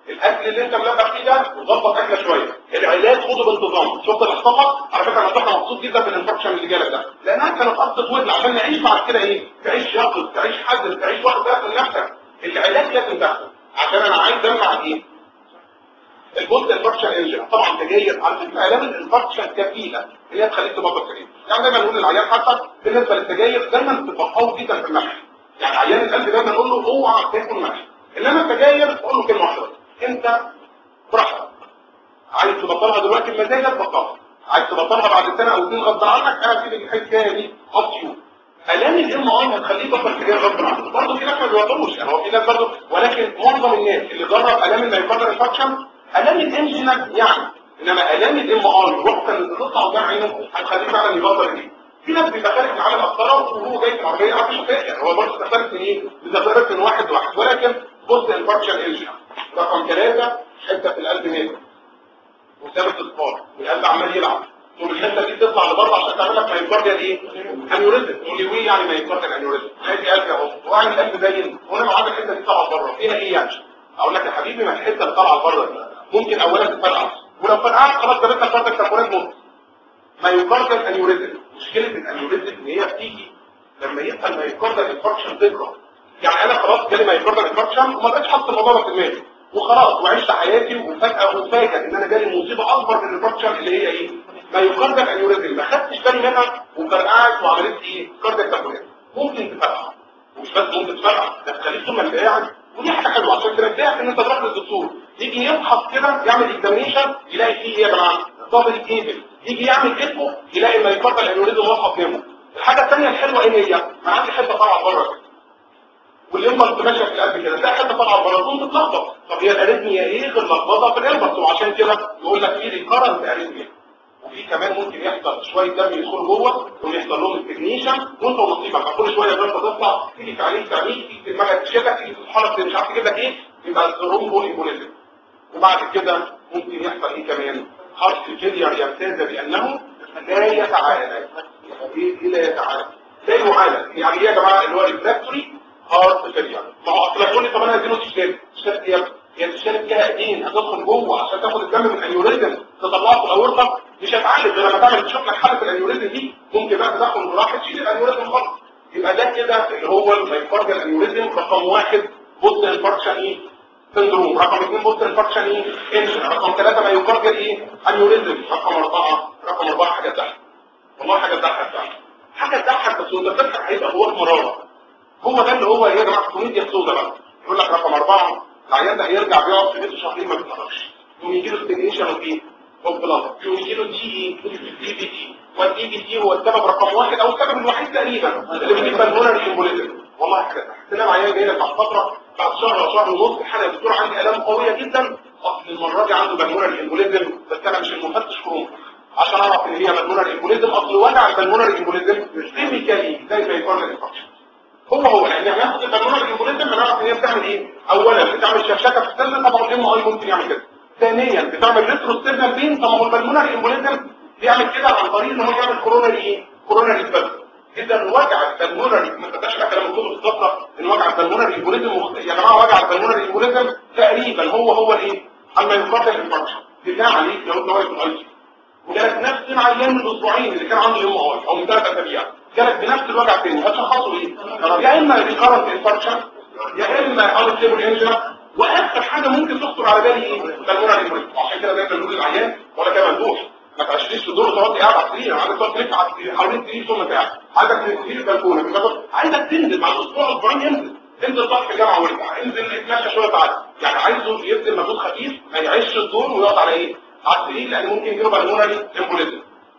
الاكل اللي انت ملبخ فيه ده ظبط اكله شويه العلاج خده بانتظام شفت اللي حصل لك على فكره انا انا مبسوط جدا بالانفكشن اللي جالك ده لانها كانت قصه ودن عشان نعيش بعد كده ايه تعيش يقظ تعيش حزن تعيش واحد بقى من نفسك العلاج لازم تاخده عشان انا عايز امنع ايه البوست انفكشن انجن طبعا تجير على فكره الام الانفكشن كفيله ان هي تخليك تبطل سجاير يعني دايما نقول للعيان حتى بالنسبه للسجاير دايما تبقى قوي جدا في الملح يعني عيان القلب دايما نقول له اوعى تاكل ملح انما السجاير تقول له كلمه واحده انت براحتك عايز تبطلها دلوقتي بمزاجك بطلها عايز تبطلها بعد سنه او اتنين غصب عنك انا في الحكايه دي اب الام الام اي هتخليه يبطل سجاير غصب عنه برضه في ناس ما بيبطلوش يعني هو في ناس برضه ولكن معظم الناس اللي جرب الام الميوكاردال انفكشن الام الانجن يعني انما الام الام اي روح كان تطلع قدام عينه هتخليه فعلا يبطل دي في ناس بيبقى خارج من عمل القطره وهو جاي في العربيه عارف مش فاكر هو برضه بتختلف من ايه؟ بتختلف من واحد لواحد ولكن بص انفكشن انجن رقم ثلاثة حته في القلب نازل وثابت الصفار والقلب عمال يلعب طول الحته دي تطلع لبره عشان تعمل لك مايوكارديال ايه؟ انيوريزم تقول لي ويه يعني مايوكارديال انيوريزم ادي قلب اهو وعامل القلب زي هنا معاد الحته دي طالعه بره فيها ايه يعني؟ اقول لك يا حبيبي ما الحته اللي طالعه بره دي ممكن اولا تفرقع ولو فرقعت خلاص جابت لك كاردياك تمبونات موت مايوكارديال انيوريزم مشكله الانيوريزم ان هي بتيجي لما يبقى المايوكارديال انفكشن تكره يعني انا خلاص جالي مايوكارديال انفكشن وما بقتش حاطط الموضوع ده في دماغي وخلاص وعشت حياتي وفجاه وفاجئ ان انا جالي مصيبه اكبر من الانفكشن اللي هي ايه مايوكارديال انيوريزم ما خدتش بالي منها وفرقعت وعملت لي ايه كاردياك تمبونات ممكن تفرقع ومش بس ممكن تفرقع ده تخليك طول ما انت قاعد ودي حاجه حلوه عشان ترجعك ان انت تروح للدكتور يجي يفحص كده يعمل اكزامينشن يلاقي فيه ايه يا جماعه دبل كيبل يجي يعمل ايكو يلاقي المايوكارديال انيوريزم واضحه قدامه الحاجه الثانيه الحلوه ايه هي ما عندي حته طالعه بره والامبلس ماشيه في القلب كده تلاقي حته طالعه بره تقوم تتلخبط طب هي الاريثميا ايه غير لخبطه في الامبلس وعشان كده يقول لك في ريكارنت اريثميا وفي كمان ممكن يحصل شويه دم يدخلوا جوه ويحصل لهم استجنيشن وانت ونصيبك كل شويه الضغط تطلع تيجي في عليك تعميك تيجي في دماغك تشدك تيجي في حالك مش عارف تجيب لك ايه يبقى الثرومبو ايمبوليزم وبعد كده ممكن يحصل ايه كمان هارت فيلير يمتاز بانه لا يتعالج ايه لا يتعالج لا يعالج يعني ايه يا جماعه اللي هو ريفراكتوري هارت فيلير ما هو اصل تقول لي طب انا هديله تشتري تشتري ايه هي تشتري فيها ايدين هتدخل جوه عشان تاخد الدم من الانيوريزم تطلعه في الاورطه مش هتعالج غير لما تعمل تشوف لك حاله الانيوريزم دي ممكن بقى تدخل جراحه تشيل الانيوريزم خالص يبقى ده كده اللي هو المايوكارديال انيوريزم رقم واحد بوست انفاركشن ايه سندروم رقم اثنين بوست انفاركشن ايه انجن رقم ثلاثة مايوكارديال ايه انيوريزم رقم اربعة رقم اربعة حاجة تضحك والله حاجة تضحك فعلا حاجة تضحك بس وانت بتضحك هيبقى جواك مرارة هو ده اللي هو يا جماعة الكوميديا السوداء بقى يقول لك رقم اربعة العيان ده هيرجع بيقعد في بيته شهرين ما بيتحركش يقوم يجي له ستيجنيشن اوف ايه؟ اوف بلاد يقوم يجي له دي اي دي بي تي والدي بي تي هو السبب رقم واحد او السبب الوحيد تقريبا اللي بيجيب بالمونر امبوليزم والله حاجة تضحك تلاقي عيان جاي لك بعد فترة بعد شهر او شهر ونص الحاله يا دكتور عندي الام قويه جدا اصل المره دي عنده بالمونر امبوليزم بس انا مش المفتش كروم عشان اعرف ان هي بالمونر امبوليزم اصل وجع البالمونر امبوليزم كيميكالي زي ما يكون الانفكشن هو هو لان هناخد البالمونر امبوليزم هنعرف ان هي بتعمل ايه اولا بتعمل شكشكه في السلم طبعا الام اي ممكن يعمل كده ثانيا بتعمل ريترو سيرنال بين طب هو البالمونر امبوليزم بيعمل كده عن طريق ان هو يعمل كوروناري ايه كوروناري سبب اذا وجع البلمونري ما تبقاش بقى كلام الكتب الصفراء ان وجع البلمونري امبوليزم مخ... يا جماعه وجع البلمونري امبوليزم تقريبا هو هو الايه المايوكارديال انفاركشن بتاع عليك لو انت واقف في الاي وجالك نفس العيان من اسبوعين اللي كان عنده ام اي او من ثلاث اسابيع جالك بنفس الوجع تاني هتشخصه ايه يا اما ريكارنت انفاركشن يا اما او ستيبل انجنا واكثر حاجه ممكن تخطر على بالي ايه البلمونري امبوليزم عشان كده دايما بنقول للعيان ولا كده مندوح ما تعيشليش في دور تقعد قاعد على السرير عايزك تقعد تلف على السرير حوالين السرير ثم قاعد عايزك تنزل البلكونه عايزك تنزل بعد اسبوع اسبوعين انزل انزل سطح الجامعه وارجع انزل اتمشى شويه تعالى يعني عايزه يبذل مجهود خفيف ما يعيش الدور ويقعد على ايه على السرير لان ممكن يجيله بالمونري امبوليزم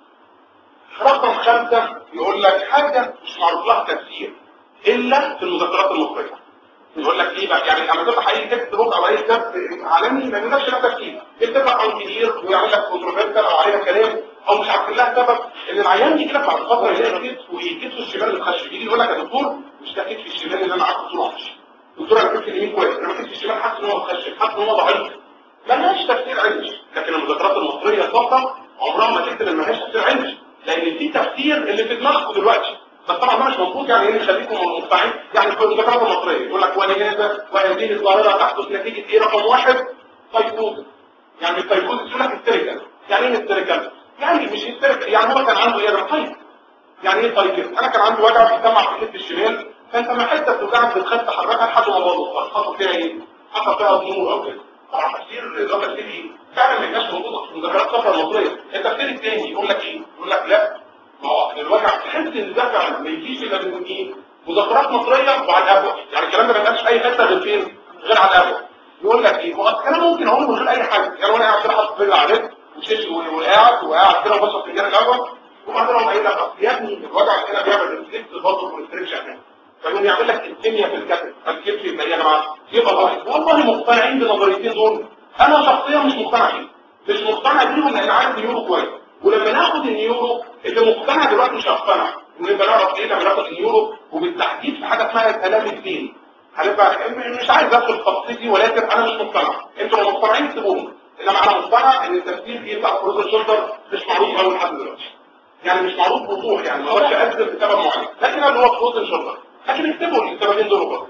رقم خمسة يقول لك حاجة مش معروف لها تفسير إلا في المذكرات المصرية يقول لك ليه بقى يعني لما تفتح اي تكست بوك او اي كتاب عالمي ما يقولكش لها تفسير يتفق عن كبير ويعمل لك كونتروفيرسال او عليها كلام او مش عارف لها سبب ان العيان يجي لك بعد فتره يلاقي كتف وكتفه الشمال متخشب يجي يقول لك يا دكتور مش ده كتفي الشمال اللي انا قعدت طول عمري دكتور انا كتفي اليمين كويس انا كتفي الشمال حاسس ان هو متخشب حاسس ان هو ضعيف ملهاش تفسير علمي لكن المذكرات المصريه الصفراء عمرها ما تكتب ان ملهاش تفسير علمي لان دي تفسير اللي في دماغكم دلوقتي بس طبعا ده مش مظبوط يعني ايه خليكم مقطعين يعني في المذكرات المصريه يقول لك ولهذا وهذه الظاهره تحدث نتيجه ايه رقم واحد تايفوز يعني التايفوز يقول لك هيستيريكال يعني ايه هيستيريكال يعني مش هيستيريكال يعني هو كان عنده ايه ده طيب يعني ايه طيب انا كان عندي وجع بيسمع في الكتف الشمال فانت ما حته بتوجعك بتخاف تحركها لحد ما باظت حصل فيها ايه حصل فيها ضمور او كده طبعا تفسير الاضافه دي فعلا ما كانش موجود في مذكرات الصفحه المصريه التفسير الثاني يقول لك ايه يقول لك لا ما هو الوجع تحس ان ده فعلا ما يجيش الا من ايه مذكرات مصريه وعلى القهوه يعني الكلام ده ما يبقاش اي حته غير فين غير على القهوه يقول لك ايه هو الكلام ممكن اقوله من غير اي حاجه يعني وانا قاعد كده حاطط رجلي على رجل وشيش وقاعد وقاعد كده وبشرب فنجان القهوه وبعدين اقوم قايل لك اصل يا ابني الوجع كده بيعمل ريفلكس برضه كونستريكشن فيقوم يعمل لك الكيمياء في الكتف الكتف يبقى يا جماعه يبقى غلط والله مقتنعين بالنظريتين دول انا شخصيا مش مقتنع بيهم مش مقتنع بيهم لان عارف النيورو كويس ولما ناخد النيورو اللي مقتنع دلوقتي مش هقتنع ونبقى نعرف ايه لما ناخد النيورو وبالتحديد في حاجه اسمها كلام الدين هنبقى مش عايز ادخل في التفاصيل دي ولكن انا مش مقتنع انتوا لو مقتنعين سيبوهم انما انا مقتنع ان التفسير فيه بتاع فروز الشولدر مش معروف قوي لحد دلوقتي يعني مش معروف بوضوح يعني ما اقدرش اجزم بسبب معين لكن اللي هو فروز الشولدر لكن اكتبوا السببين دول برضه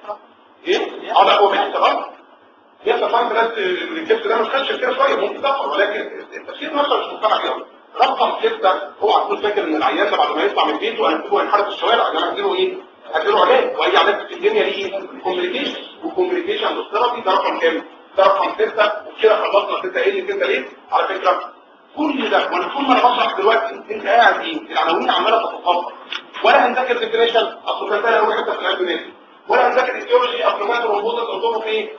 ايه؟ اه لا هو بيحصل اه بيحصل فعلا ناس الكبس ده مش خدش كده شويه ممكن تظهر ولكن التفسير نفسه مش مقتنع بيه رقم ستة اوعى تكون فاكر ان العيان ده بعد ما يطلع من بيته انا هسيبه ينحرف في الشوارع انا هديله ايه؟ هديله علاج واي علاج في الدنيا ليه كوميونيكيشن وكوميونيكيشن ثيرابي ده رقم كام؟ ده رقم ستة وكده خلصنا ستة ايه اللي ستة ليه؟ على فكرة كل ده وانا كل ما انا بشرح دلوقتي انت قاعد ايه؟ العناوين عماله تتفاضل ولا هنذاكر ديفينيشن اصل كان اول حته في العلم ولا هنذاكر ايديولوجي اصل ما الروبوت قلتهم في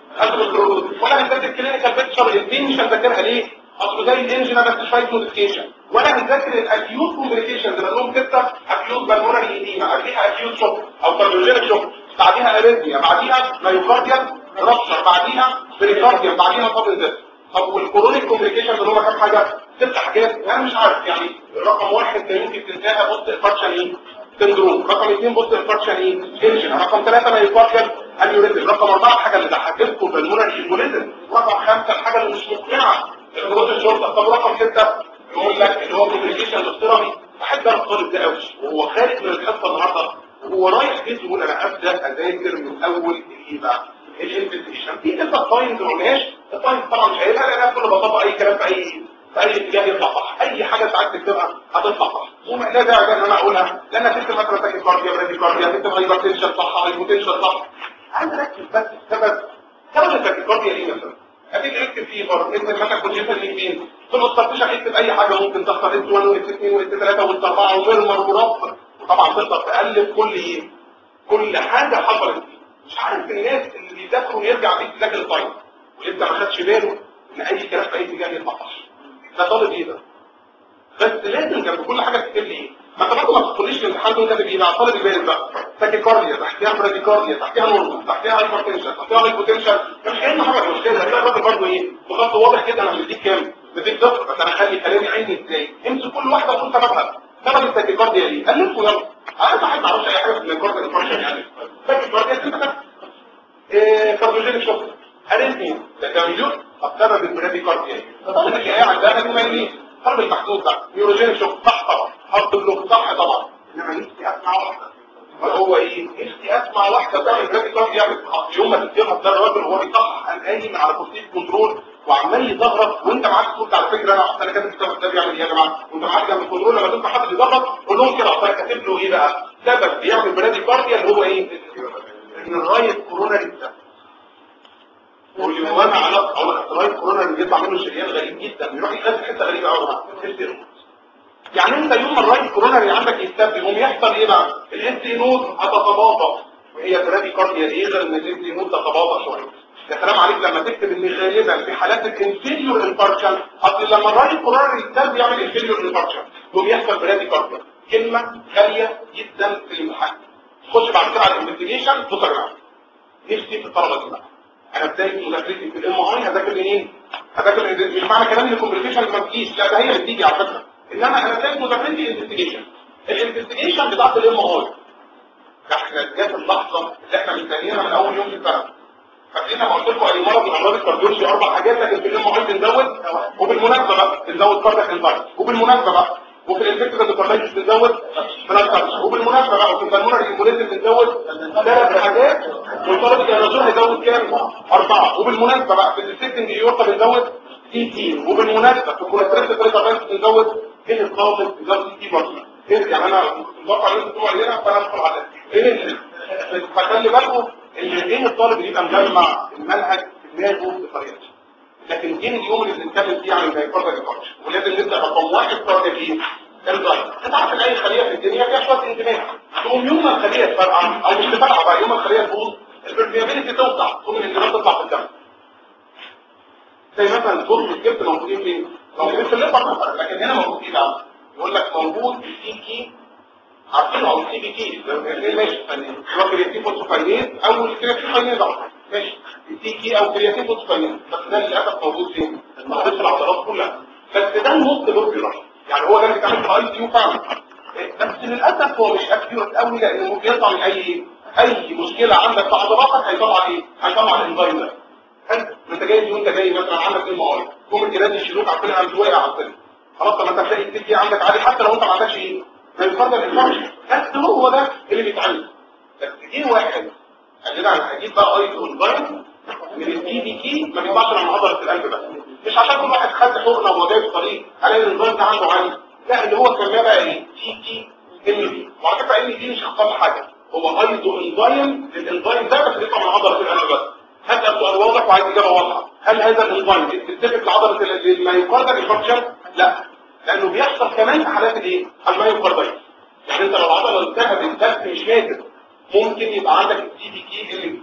ولا هنذاكر كلينيكال بيكتشر الاثنين مش هنذاكرها ليه؟ اصل زي الانجن بس شويه موديفيكيشن ولا هنذاكر الاكيوت كومبليكيشن اللي لهم سته اكيوت بالمونري ايديما قبليها اكيوت شوك او كارديوجينيك شوك بعديها اريثميا بعديها مايوكارديال رابشر بعديها بريكارديال بعديها طب طب والكورونيك كومبليكيشن اللي هم كام حاجه ست حاجات انا مش عارف يعني رقم واحد ده يمكن تنتهي بص الفرشن ايه سندروم رقم اثنين بص الفرشن ايه انجن رقم ثلاثة مايوكارديال انيوريزم رقم اربعة الحاجه اللي ضحكتكم بالمونري ايمبوليزم رقم خمسة الحاجه اللي مش مقنعه الروبوت الشرطه طب رقم ستة يقول لك اللي هو كومبليكيشن الافتراضي بحب انا الطالب ده قوي وهو خارج من الحصه النهارده وهو رايح بيته يقول انا ابدا اذاكر من اول ايه بقى الانفستيشن في كده ساينز ما قلناش الساينز طبعا مش قايلها لان كل بساطه اي كلام في اي في اي اتجاه يطلع صح اي حاجه ساعات تكتبها هتطلع صح وما لا داعي ان انا اقولها لان تكتب مثلا تاكي كارديا برادي كارديا تكتب هايبرتنشن صح هايبوتنشن صح عايز اركز بس السبب سبب التاكي كارديا ايه مثلا هتيجي اكتب فيبر اكتب مثلا كونجيشن مين في الاسطرتيشن اكتب اي حاجه ممكن تحصل اس 1 واس 2 واس 3 واس 4 ومرمر ورب وطبعا تقدر تالف كل ايه كل حاجه حصلت مش عارف الناس اللي بيذاكروا يرجع بيه يذاكر الطيب ولسه ما خدش باله ان اي كلام في اي اتجاه يطلع صح ده طالب ايه ده بس لازم جنب كل حاجه تكتب لي ايه ما انت برضه ما تدخليش الامتحان تقول كاتب ايه بقى طالب البارد بقى تاكيكارديا تحتيها براديكارديا تحتيها نورمال تحتيها هايبرتنشن تحتيها هايبوتنشن مش كانه حاجه مش كده هتلاقي الراجل برضه ايه بخط واضح كده انا مديك كام مديك صفر بس انا اخلي كلامي عيني ازاي امسك كل واحده وقول سببها سبب التاكيكارديا ايه الفه يلا انا صاحب ما اعرفش اي حاجه في الكارديا الفرشن يعني تاكيكارديا انت ايه كارديوجينيك شوك اريثميا ده تمييز السبب البراديكارديا طالب اللي قاعد ده ما يميز طالب المحدود ده نيوروجينيك شوك صح طبعا هارت بلوك صح طبعا انما نفسي اسمع واحده هو ايه نفسي اسمع واحده طالب البراديكارديا يعمل يوم ما تتفهم ده الراجل هو بيصحح قام قايم على كرسي كنترول وعمال يزغرط وانت معاك صوت على فكره انا انا كاتب كتاب ده بيعمل ايه يا جماعه وانت معاك جنب الكنترول لما تسمع حد بيزغرط قول لهم كده اصل انا كاتب له ايه بقى سبب بيعمل براديكارديا اللي هو ايه ان الرايت كوروناري ده واللي هو انا علاقه اقول لك الرايت كورونا اللي بيطلع منه شريان غريب جدا بيروح يخزن حته غريبه قوي يعني انت يوم ما الرايت كورونا اللي عندك يستبدل يقوم يحصل ايه بقى الاس نود هتتباطا وهي برادي كارديا ايه غير ان الاس نود تتباطا شويه يا سلام عليك لما تكتب ان غالبا في حالات الانفيريور انفاركشن اصل لما الرايت كورونا يستبدل يعمل انفيريور انفاركشن يقوم يحصل برادي كارديا كلمه غاليه جدا في الامتحان خش بعد كده على الانفستيجيشن بص يا جماعه نفسي في الطلبه دي بقى انا بدايه مذاكرتي في الام اي هذاكر منين هذاكر مش معنى كلام ان الكومبليكيشن ما بتجيش لا ده هي اللي بتيجي على فكره انما انا بدايه مذاكرتي انفستيجيشن الانفستيجيشن بتاعت الام اي احنا جت اللحظه اللي احنا مستنيينها من اول يوم في السنه فاكرين لما قلت لكم اي مرض من امراض الكارديولوجي اربع حاجات لكن في الام اي بنزود وبالمناسبه بقى بنزود كاردياك انفاركت وبالمناسبه بقى وفي الانفكتيف اندوكاردايتس بنزود بلاد وبالمناسبه بقى وفي البلمونري امبوليزم بنزود ثلاث حاجات والطالب الديناصور هيزود كام؟ أربعة وبالمناسبة بقى في السيستنج يورطة بنزود سي تي وبالمناسبة في الكوليسترول تريتابانس بنزود ايه الطالب بنزود سي تي برضه ايه يعني انا متوقع ان انتوا تقولوا علينا فانا ادخل على ايه اللي فخلي بالكم ان ايه الطالب اللي يبقى مجمع المنهج في دماغه بطريقته لكن ايه اليوم اللي بنتكلم فيه عن الهايبرتنشن الكارش ولازم نبدا رقم واحد استراتيجيه الجاي انت عارف ان اي خليه في الدنيا فيها شويه انتباه تقوم يوم ما الخليه تفرقع او مش تفرقع بقى يوم ما الخليه تبوظ البرميابيلتي توسع تقوم الانتباه تطلع في الدم زي مثلا الجزء الجبت موجودين فين؟ موجودين في الليبر مثلا لكن هنا موجود ايه بقى؟ يقول لك موجود السي كي عارفين او السي بي كي ايه ماشي ثانيه هو كرياتين فوسفاينيز او الكرياتين فاينيز ماشي السي كي او كرياتين فوسفاينيز بس ده للاسف موجود فين؟ موجود في العضلات كلها بس ده النص بوبيولار يعني هو ده اللي بيتعمل في اي كيو فعلا بس للاسف هو مش اكيوريت قوي لانه بيطلع من اي اي مشكله عندك في عضلاتك هيطلع ايه؟ هيطلع الانزيم ده حلو انت جاي وانت جاي مثلا عندك ام ار تقوم الجهاز يشيلوك عارفين قام واقع على السلم خلاص طب انت هتلاقي السي عندك عادي حتى لو انت ما عندكش ايه؟ ما يفضل الانفكشن بس هو ده اللي بيتعمل بس جه واحد قال لنا انا هجيب بقى ايزو انزيم من التي دي كي ما بيطلعش من عضله القلب بس مش عشان كل واحد خد حقنه وهو جاي في الطريق الاقي الانزيم ده عنده عالي لا اللي هو سماه بقى ايه تي تي ام دي وعلى فكره ام دي مش اخطر حاجه هو ايزو انزيم للانزيم ده بس بيطلع من عضله القلب بس هسال سؤال واضح وعايز اجابه واضحه هل هذا الانزيم سبيسيفيك لعضله المايوكاردال انفكشن لا لانه بيحصل كمان في حالات الايه المايوكاردايتس يعني انت لو العضله التهبت بس مش ماتت ممكن يبقى عندك السي دي كي اللي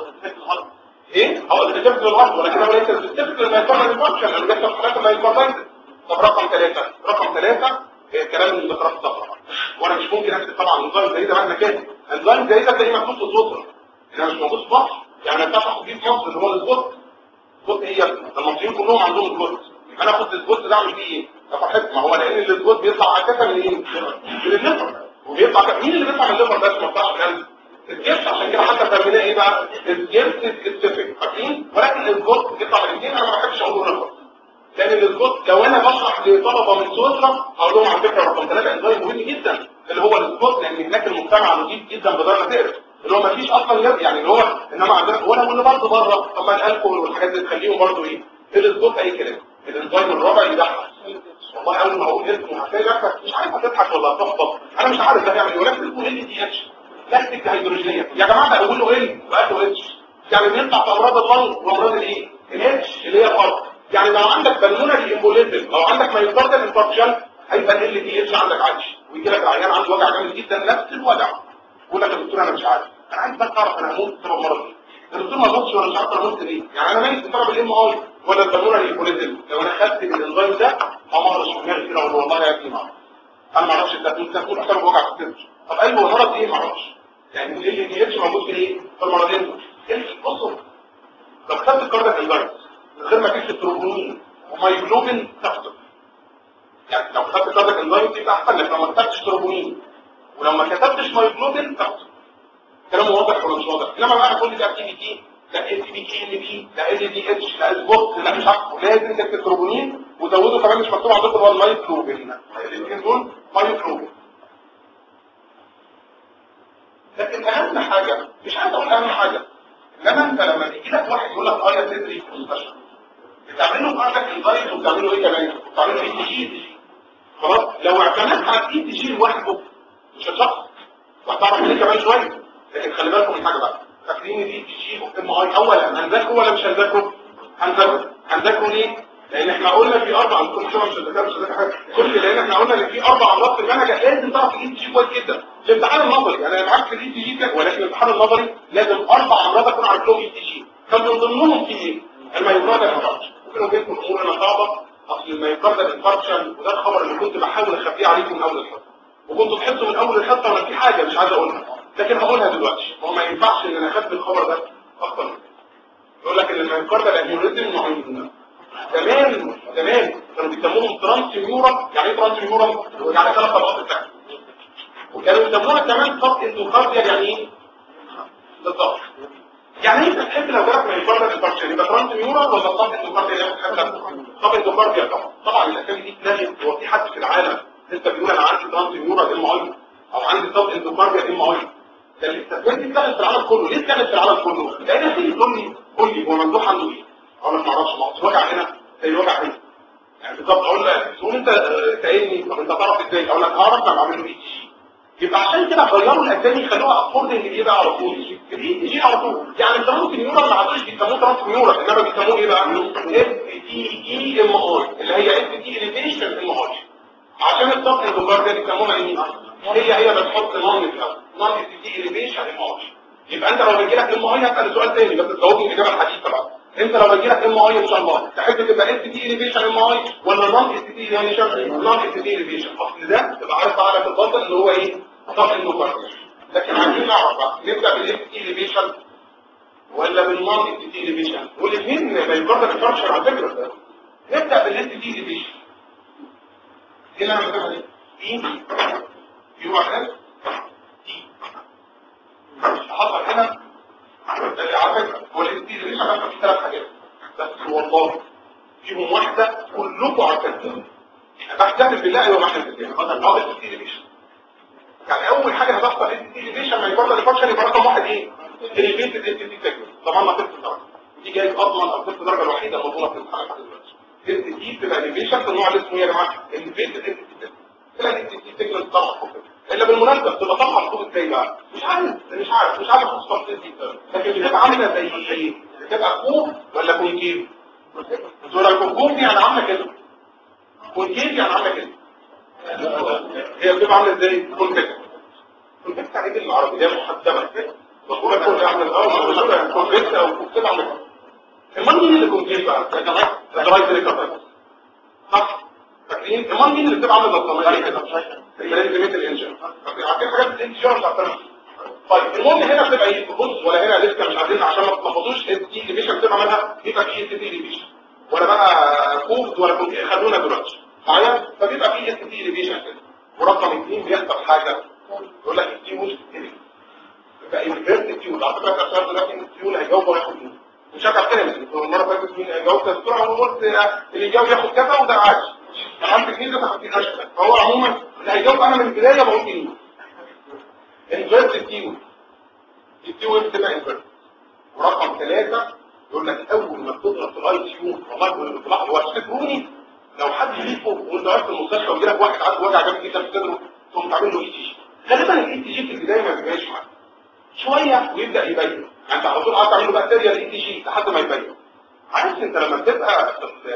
ايه هو السبيسيفيك للعضله ولكن هو ليس السبيسيفيك للمايوكاردال انفكشن لانه بيحصل في حالات المايوكاردايتس طب رقم ثلاثة رقم ثلاثة الكلام اللي ذكرته الصفحه وانا مش ممكن اكتب طبعا انزيم زي ده مهما كان انزيم زي ده تلاقيه مكتوب في السطر انا مش موجود في مصر يعني انت تاخد دي في مصر اللي هو السبوت السبوت ايه المصريين كلهم عندهم سبوت انا اخد السبوت ده اعمل فيه ايه فرحت ما هو لان السبوت بيطلع اساسا من ايه من الليفر وبيطلع مين اللي بيطلع من الليفر ده ما بيطلعش من القلب الجبس عشان كده حتى سميناه ايه بقى الجبس سبيسيفيك فاكرين ولكن السبوت بيطلع من الاثنين انا ما بحبش اقول رقم لان السبوت لو انا بشرح لطلبه من سويسرا اقول لهم على فكره رقم ثلاثه انزيم مهم جدا اللي هو السبوت لان هناك المجتمع نظيف جدا بدرجه تقرف اللي هو ما فيش اصلا يعني اللي هو انما عندنا ولا واللي برضه بره طب ما الالكول والحاجات دي تخليهم برضه ايه الاسبوت اي كلام الانزيم الرابع يضحك والله اول ما اقول اسمه هتلاقي نفسك مش عارف هتضحك ولا هتحبط انا مش عارف ده هيعمل ايه ولكن اسمه ال دي اتش لاكتيك هيدروجينيه يا جماعه ده اقول له ال وقال له اتش يعني بيطلع في امراض اللنج وامراض الايه الاتش اللي هي الارض يعني لو عندك بالمونري امبوليزم او عندك مايوكاردال انفاركشن هيبقى ال دي اتش عندك عادي ويجي لك العيان عنده وجع جامد جدا نفس الوجع يقول لك يا دكتور انا مش عارف انا عايز بس اعرف انا هموت بسبب مرض ايه الدكتور ما موتش ولا مش عارف انا هموت ليه يعني انا ميت بسبب الام اي ولا البالمونري امبوليزم لو انا خدت الانزيم ده امرش في دماغي كده والله يا ابني ما انا ما اعرفش انت انت تقول بسبب وجع في الصدر طب ايوه مرض ايه ما اعرفش يعني ال دي اتش موجود في ايه في المرضين دول بصوا لو خدت الكاردياك انزيم من غير ما تكتب تروبونين ومايجلوبين تحصل يعني لو كتبت كاردياك انزيم يبقى احسن لك لو ما كتبتش تروبونين ولو ما كتبتش مايجلوبين تحصل كلامه واضح ولا مش واضح انما بقى كل ده تي بي تي لا اس بي كي ال بي لا ال دي اتش لا سبوت لا مش عارف لازم تكتب تروبونين وزوده كمان مش مكتوب عندكم هو المايجلوبين الاثنين دول مايجلوبين لكن اهم حاجه مش عايز اقول اهم حاجه انما انت لما يجي لك واحد يقول لك اه يا صدري في المستشفى بتعملوا في عندك الدايت وبتعملوا ايه كمان بتعملوا ايه تشيل خلاص لو اعتمدت على ايه تشيل لوحده مش هتشخص وهتعرف ليه كمان شويه لكن خلي بالكم من حاجه بقى فاكرين دي تشيل ام اي اولا هنذاكره ولا مش هنذاكره هنذاكره هنذاكره ليه لان احنا قلنا في اربع كل شويه مش هنذاكر مش هنذاكر حاجه كل لان احنا قلنا ان في اربع امراض في المنهج لازم تعرف الاي تي جي كويس جدا في الامتحان النظري يعني انا معاك في الاي تي جي كده ولكن الامتحان النظري لازم اربع امراض اكون عارف لهم اي تي جي كان من ضمنهم في ايه المايوكاردال انفاركشن ممكن اجيب لكم امور انا صعبه اصل المايوكاردال انفاركشن وده الخبر اللي كنت بحاول اخبيه عليكم من اول الحصه وكنت تحسوا من اول الحصه ولا في حاجه مش عايز اقولها لكن هقولها دلوقتي هو ما ينفعش ان انا اخبي الخبر ده اكتر من كده يقول لك ان المايوكاردال انيوريزم نوعين زمان زمان كانوا بيسموهم ترانس ميورال يعني ايه ترانس ميورال يعني ثلاث طبقات الفعل وكانوا يسموها كمان سب اندوكارديال يعني ايه بالظبط يعني انت تحب لو جالك مايوكاردال انفاركشن يبقى ترانس ميورال ولا سب اندوكارديال يعني تحب سب اندوكارديال طبعا طبعا الاسامي دي اتلغت هو في حد في العالم لسه بيقول انا عندي ترانس ميورال ام اي او عندي سب اندوكارديال ام اي ده الاستثمار دي اتاخد في العالم كله ليه اتاخد في العالم كله لان تيجي تقول لي قول لي هو ممدوح عنده ايه اقول لك ما اعرفش ما هو الوجع هنا زي الوجع هنا يعني بالظبط اقول لك تقول انت آه، سائلني طب انت تعرف ازاي اقول لك هعرف لما اعمل له اي جي يبقى عشان كده غيروا الاسامي خلوها افوردنج ايه بقى على طول الاي جي على طول يعني الترانس نيورال ما عادوش بيسموه ترانس نيورال انما بيسموه ايه بقى اس تي اي ام اي اللي هي اس تي اليفيشن ام اي عشان الصف الاندوكار ده بيسموها ايه هي هي بتحط نون في الاول نون اس تي اليفيشن ام اي يبقى انت لو بيجي لك ام اي هسال سؤال تاني بس تجاوبني الاجابه الحديثه بقى انت لو بيجي لك ام اي ان شاء الله تحب تبقى اس تي اليفيشن ام اي ولا نون اس تي اليفيشن نون اس تي اليفيشن اصل ده تبقى عارف بقى في البطن اللي هو ايه صف الاندوكار لكن عايزين نعرف بقى نبدا بالاس تي اليفيشن ولا بالنون اس تي اليفيشن والاثنين ما يقدر الفرشر على فكره نبدا بالاس تي اليفيشن هنا مثلا ايه بي يو ار اس تي حصل هنا على فكره هو الاس تي اليفيشن بس في ثلاث حاجات بس والله فيهم واحده كلكم عارفينها بحتفل بالله ايوه ما احنا بنتكلم اه اس تي اليفيشن يعني اول حاجه هتحصل اس تي اليفيشن ما يقدر الفرشر يبقى رقم واحد ايه اليفيتد اس تي سيجمنت ضمننا ست درجه دي جايز اضمن او ست درجه الوحيده المضمونه في الامتحان لحد دلوقتي اس تي بتبقى اليفيشن في النوع اللي اسمه ايه يا جماعه اليفيتد اس تي سيجمنت تلاقي الاس تي سيجمنت طبعا فوق الا بالمناسبه بتبقى طبعا فوق ازاي بقى مش عارف مش عارف مش عارف اخص تفاصيل دي لكن بتبقى عامله زي ايه بتبقى كوب ولا كونكيف بتقول لك كوب يعني عامله كده كونكيف يعني عامله كده هي بتبقى عامله ازاي كونكيف كونكيف يعني ايه بالعربي ده محدبه مشهورة كل احنا الاول مشهورة كونفكت او كونفكت عمل امال مين اللي كونفكت بقى يا جماعه الرايت ريكفر صح فاكرين امال مين اللي بتبقى عامله بطانيه كده المانجمنت الانجن عارفين حاجات الانجن بتاعتنا طيب المهم هنا بتبقى ايه بص ولا هنا لسه مش عايزين عشان ما تلخبطوش دي ديفيشن بتبقى عاملها بيبقى في اس تي ديفيشن ولا بقى كود ولا كود خدونا دلوقتي معايا فبيبقى في اس تي ديفيشن كده ورقم اثنين بيحصل حاجه يقول لك التيوز يبقى انفيرت تيول على فكره الاسئله دلوقتي التيول هيجاوب وياخد ايه مش هبقى كلمه المره اللي فاتت مين هيجاوب ده بسرعه وقلت اللي يجاوب ياخد كذا وده عادي انا عندي اثنين ده تحت الاشهر فهو عموما اللي هيجاوب انا من البدايه بقول ايه انفيرت تيول التيول بتبقى انفيرت ورقم ثلاثه يقول لك اول ما بتضغط في الاي تيون والله بتلاحظ وهتفتكروني لو حد يلفه وانت واقف في المستشفى ويجي لك واحد عنده وجع جامد جدا في صدره تقوم تعمل له اي تي جي غالبا الاي تي جي في البدايه ما بيبقاش معاك شوية ويبدأ يبين انت على طول قاعد تعمله بقى سيريال اي تي جي لحد ما يبين عارف انت لما بتبقى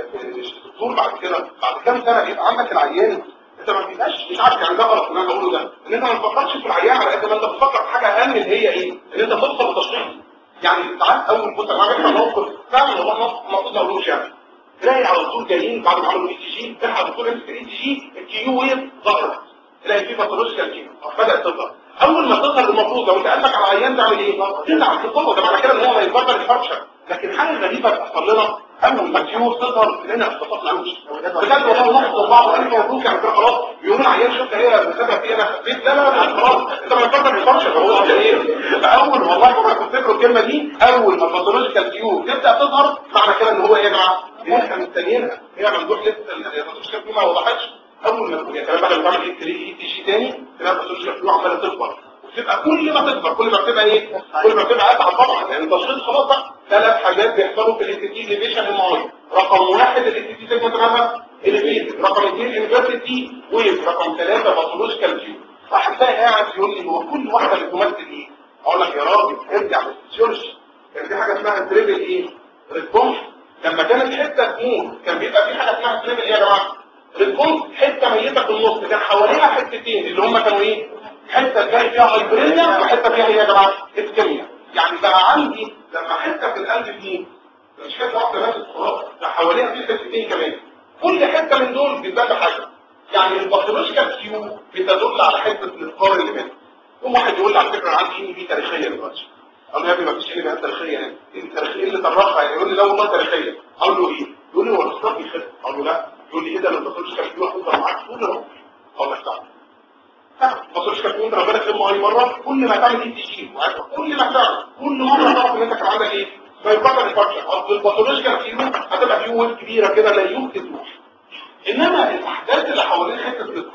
في الدكتور بعد كده بعد كام سنة بيبقى عندك العيان انت ما بتبقاش مش عارف يعني ده غلط اللي انا بقوله ده ان انت ما تفكرش في العيان على قد ما انت بتفكر في حاجة اهم اللي هي ايه ان انت توصل لتشخيص يعني ساعات اول بص انا عامل موقف فعلا والله موقف ما تقدروش يعني تلاقي على طول جايين بعد ما عملوا اي تي جي تلحق الدكتور يمسك الاي تي جي الكيو ويف ظهرت تلاقي في باثولوجيكال كيو بدات تظهر اول ما تظهر المفروض لو انت قلبك على العيان تعمل ايه تزعل تطلع ده معنى كده ان هو ما يتبطل الفرشه لكن حاجه غريبه بتحصل لنا اول ما الكيو تظهر لنا اختصاص معلوش بجد والله نحط بعض الف مبروك يعني كده خلاص يقول العيان شفت هي بسبب ايه انا خفيت لا لا لا خلاص انت ما يتبطل الفرشه هو ايه اول والله ما تفتكروا الكلمه دي اول ما الباثولوجيكال كيو تبدا تظهر معنى كده ان هو ايه يا جماعه احنا مستنيينها هي ممدوح لسه الباثولوجيكال كيو ما وضحتش اول ما يا كلام بقى لما تعمل ايه تي جي تاني تلاقي الباثولوجيكال كيو عماله تكبر وتبقى كل ما تكبر كل ما بتبقى ايه كل ما بتبقى اتعب طبعا يعني التشخيص خلاص بقى ثلاث حاجات بيحصلوا في الاي تي ليفيشن المعين رقم واحد الاي تي سيجمنت مالها الفيت رقم اثنين انفيرتي ويف رقم ثلاثه باثولوجيكال كيو واحد تاني قاعد يقول لي هو كل واحده بتمثل ايه اقول لك يا راجل ارجع للفسيولوجي كان في حاجه اسمها تريبل ايه ريسبونس لما كانت حته تموت كان بيبقى في حاجه اسمها تريبل ايه يا جماعه ريسبونس حته ميته في النص كان حواليها حتتين اللي هم كانوا ايه حته جاي فيها هايبرينيا وحته فيها ايه يا جماعه اسكيميا يعني بقى عندي لما حته في القلب دي مش حته واحده بس خلاص ده حواليها في حتتين كمان كل حته من دول بتبان بحاجه يعني الباثولوجيكال كيو بتدل على حته الاسقار اللي منها يوم واحد يقول لي على فكره انا عندي ان بي تاريخيه دلوقتي اقول له يا ابني ما فيش ان بي تاريخيه يعني التاريخيه اللي طرفها يعني يقول لي لا والله تاريخيه اقول له ايه يقول لي هو الاسقار بيخف اقول له لا يقول لي ايه ده لما الباثولوجيكال كيو هتفضل معاك طول العمر اقول لك تعالى الباثولوجيكال كيو انت لو بالك ام اي مره كل ما تعمل اي تي جي كل ما تعمل كل مره تعرف ان انت كان عندك ايه ما يبقى الفرشه اصل الباثولوجيكال كيو هتبقى كيو كبيره كده لا يمكن تروح انما الاحداث اللي حوالين حته الاسقاط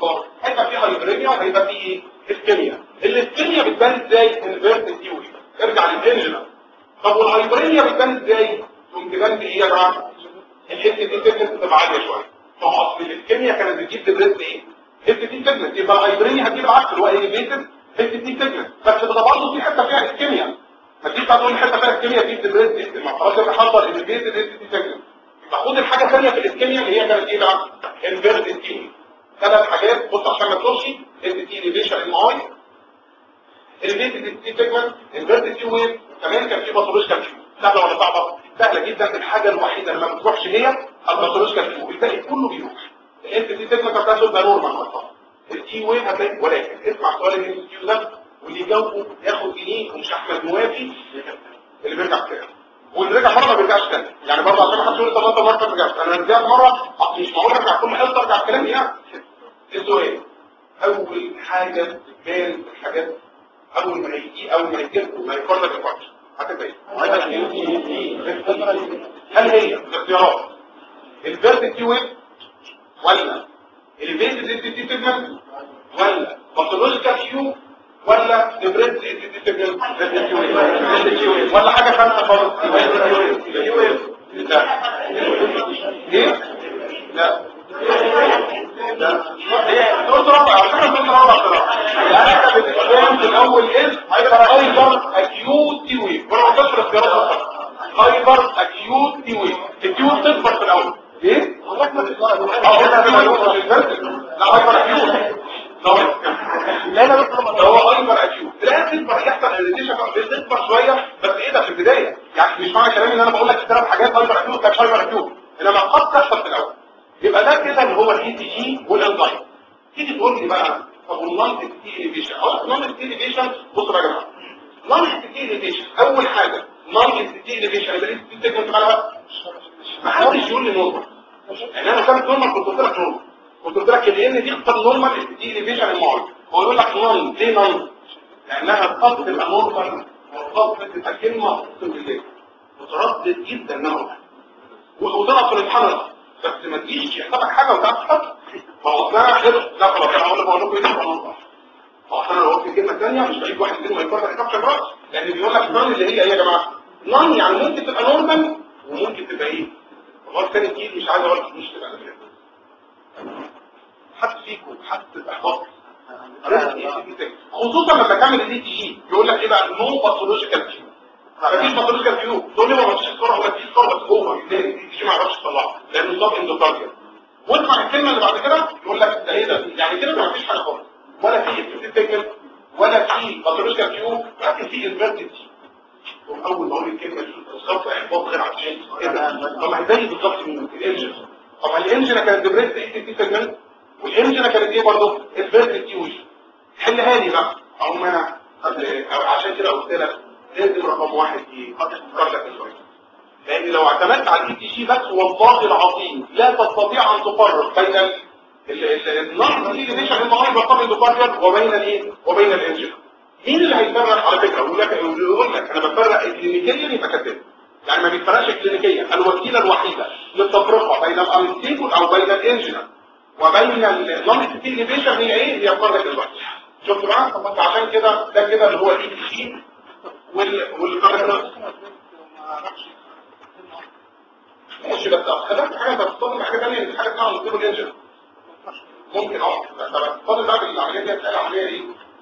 هيبقى فيه هايبرينيا وهيبقى فيه ايه اسكيميا الاسكيميا بتبان ازاي انفيرت تيوري ارجع للانجلا طب والهايبرينيا بتبان ازاي تقوم تبان بايه يا جماعه الحته دي تكنس بتبقى عاليه شويه ما هو اصل الاسكيميا كانت بتجيب دبريس ايه حته دي تكنس يبقى الهايبرينيا هتجيب العكس اللي هو اليفيتد حته دي تكنس بس ده برضه في حته فيها اسكيميا ما تجيش تقول حته فيها اسكيميا في دبريس دي ما خلاص يبقى حصل اليفيتد حته دي تكنس يبقى خد الحاجه الثانيه في الاسكيميا اللي هي كانت ايه بقى انفيرت تيوري ثلاث حاجات بص عشان ما تقولش ان تي ليفيشن ام اي الريليتد تي سيجمنت انفيرتد تي ويف كمان كان في باثولوجيكال كيو سهله ولا صعبه سهله جدا الحاجه الوحيده اللي ما بتروحش هي الباثولوجيكال كيو الباقي كله بيروح الانت تي سيجمنت بتاعته ده نورمال اصلا التي ويف هتلاقي ولكن اسمع سؤال الام كيو ده واللي يجاوبه ياخد جنيه ومش احمد موافي اللي بيرجع تاني واللي رجع مره ما بيرجعش تاني يعني برضه عشان ما حدش يقول طب انت مره ما رجعتش انا رجعت مره اصل مش معقول ارجع كل حصه ارجع كلامي يعني السؤال اول حاجه تبان الحاجات اول ما هيجي اول ما يجي ما يقرر لك الفرش هتبقى ايه هل هي الاختيارات الفيرت تي ويب ولا الفيز دي تي تيجمنت ولا باثولوجيكال كيو ولا ديبريت دي تي تيجمنت ولا حاجه خامسه خالص لا ايه لا لا قلت رابع على فكره قلت رابع بصراحه انا بالاسلام في الاول اسم هايبر اكيوت تي ويف وانا قلت في الاختيارات اصلا هايبر اكيوت تي ويف التيوب تكبر في الاول ايه والله ما تطلع لا هايبر اكيوت لا لا بس هو هايبر اكيوت لا تكبر يحصل اريتيشن بتكبر شويه بس ايه ده في البدايه يعني مش معنى كلامي ان انا بقول لك ثلاث حاجات هايبر اكيوت مش هايبر اكيوت انما قد تحصل في الاول يبقى ده كده اللي هو الاي تي جي والانزايم تيجي تقول لي بقى طب والنون تي اليفيشن اه النون تي اليفيشن بصوا بقى يا جماعه نون تي اليفيشن اول حاجه نون تي اليفيشن يبقى ايه تيجي معاها ما حدش يقول لي نورمال يعني انا كنت نورمال كنت قلت لك نورمال كنت قلت لك ان دي اختار نورمال تي اليفيشن المعرض هو يقول لك نون ليه نون لانها قد تبقى نورمال وقد تبقى كلمه اقسم بالله متردد جدا ان انا اقولها وتقف في الامتحان بس ما تجيش يحسبك حاجه وتعرف تحط ما هو انا حفظ لا خلاص انا هقول لك اقول لكم ايه ده ما هو انا لو قلت كلمه ثانيه مش بعيد واحد منهم يفكر يحط خبرات لان بيقول لك نون اللي هي ايه يا جماعه نون يعني ممكن تبقى نورمال وممكن تبقى ايه هو الثاني كتير مش عايز اقول لك مش تبقى نورمال حد فيكم حد احباط خصوصا لما تعمل الاي تي جي يقول لك ايه بقى نو باثولوجيكال كيو مفيش باثولوجيكال كيو تقول لي ما فيش سكر ولا في سكر بس اوفر ليه دي ما اعرفش اطلعها لانه صاب اندوكارديا واسمع الكلمه اللي بعد كده يقول لك ده ايه ده يعني كده ما فيش حاجه خالص ولا في افكتيف ولا في باثولوجيكال كيو لكن في انفيرتد اول ما اقول الكلمه دي بالظبط احباط غير عشان ايه ده طب ما زي بالظبط مين الانجن طب الانجن كانت ديبريس اي تي سيجمنت والانجن كانت ايه برضه انفيرتد تي حلها لي بقى او ما انا قبل أو عشان كده قلت لك لازم رقم واحد ايه كاردياك انسولين لان لو اعتمدت على الاي تي جي بس والله العظيم لا تستطيع ان تفرق بين النقص دي ليش ام اي بطل اندوكارديال وبين الايه وبين الانجن مين اللي هيفرق على فكره يقول لك يقول لك انا بفرق كلينيكيا يبقى كاتب يعني ما بيفرقش كلينيكيا الوسيله الوحيده للتفرقه بين الانستيبل او بين الانجن وبين النون تيليفيشن هي ايه هي الكاردياك انسولين شفت بقى طب عشان كده ده كده اللي هو الاي تي جي والكاردياك ماشي بس خدمت حاجه انت بتستخدم حاجه ثانيه حاجه اسمها مستيبل انجن ممكن اه طب فاضل بقى العمليه دي هتسال عمليه ايه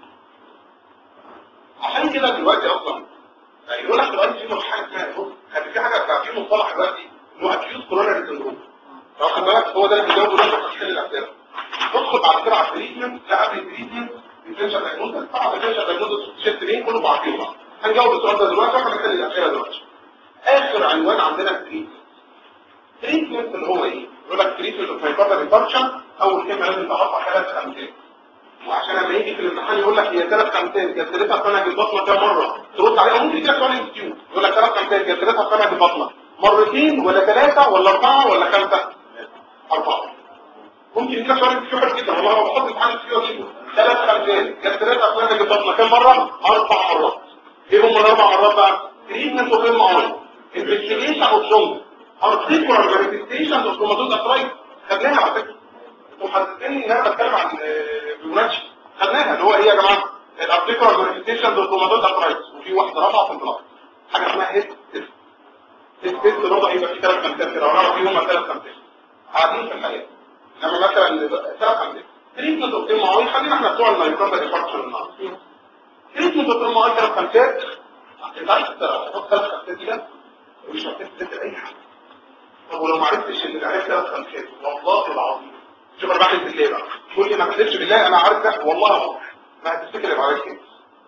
عشان كده دلوقتي اصلا يقول لك دلوقتي في حاجه اسمها بص كان في حاجه في مصطلح دلوقتي اللي هو اكيوت كوروناري سندروم لو خد بالك هو ده اللي بيجاوب ده في تحليل الاسئله تدخل بعد كده على التريتمنت لا قبل التريتمنت الديفرنشال دايجنوستس طبعا الديفرنشال دايجنوستس شيفت ليه كله بعضيه بقى هنجاوب السؤال ده دلوقتي واحنا بنحل الاسئله دلوقتي اخر عنوان عندنا التريتمنت تريتمنت اللي هو ايه يقول لك تريتمنت اوف هايبر ريبارشن اول كلمه لازم تحطها ثلاث خمسات وعشان لما يجي في الامتحان يقول لك هي ثلاث خمسات جسرتها في منهج البطنه كام مره ترد عليه او ممكن يجي لك سؤال انستيو يقول لك ثلاث خمسات جسرتها في منهج البطنه مرتين ولا ثلاثه ولا اربعه ولا خمسه اربعه ممكن يجي لك سؤال انستيو حلو جدا والله هو بحط امتحان انستيو دي ثلاث خمسات جسرتها في منهج البطنه كام مره اربع مرات ايه هم الاربع مرات بقى تريتمنت اوف ام اي انفستيجيشن اوف جونز ارتيكولار مانيفستيشن اوف كروماتوز ارترايت خدناها على فكره محددين ان انا بتكلم عن هو ايه يا جماعه الارتيكولار مانيفستيشن بالروماتويد ارثرايتس وفي واحده رابعه في البلاط حاجه اسمها هيد تيست هيد تيست برضه هيبقى في ثلاث خمسات كده ونعرف فيهم ثلاث خمسات قاعدين في الحياه لما مثلا ثلاث خمسات تريتمنت اوف ام خلينا احنا بتوع المايكروبيال انفاركشن النهارده تريتمنت اوف ام ثلاث خمسات انت عايز تحط ثلاث خمسات كده مش هتفتكر اي حاجه طب ولو ما عرفتش اللي عرفت ثلاث خمسات والله العظيم شوف انا بحلف بالله بقى تقول لي ما تحلفش بالله انا عارف ده والله واضح ما هتفتكر اللي بعرف كده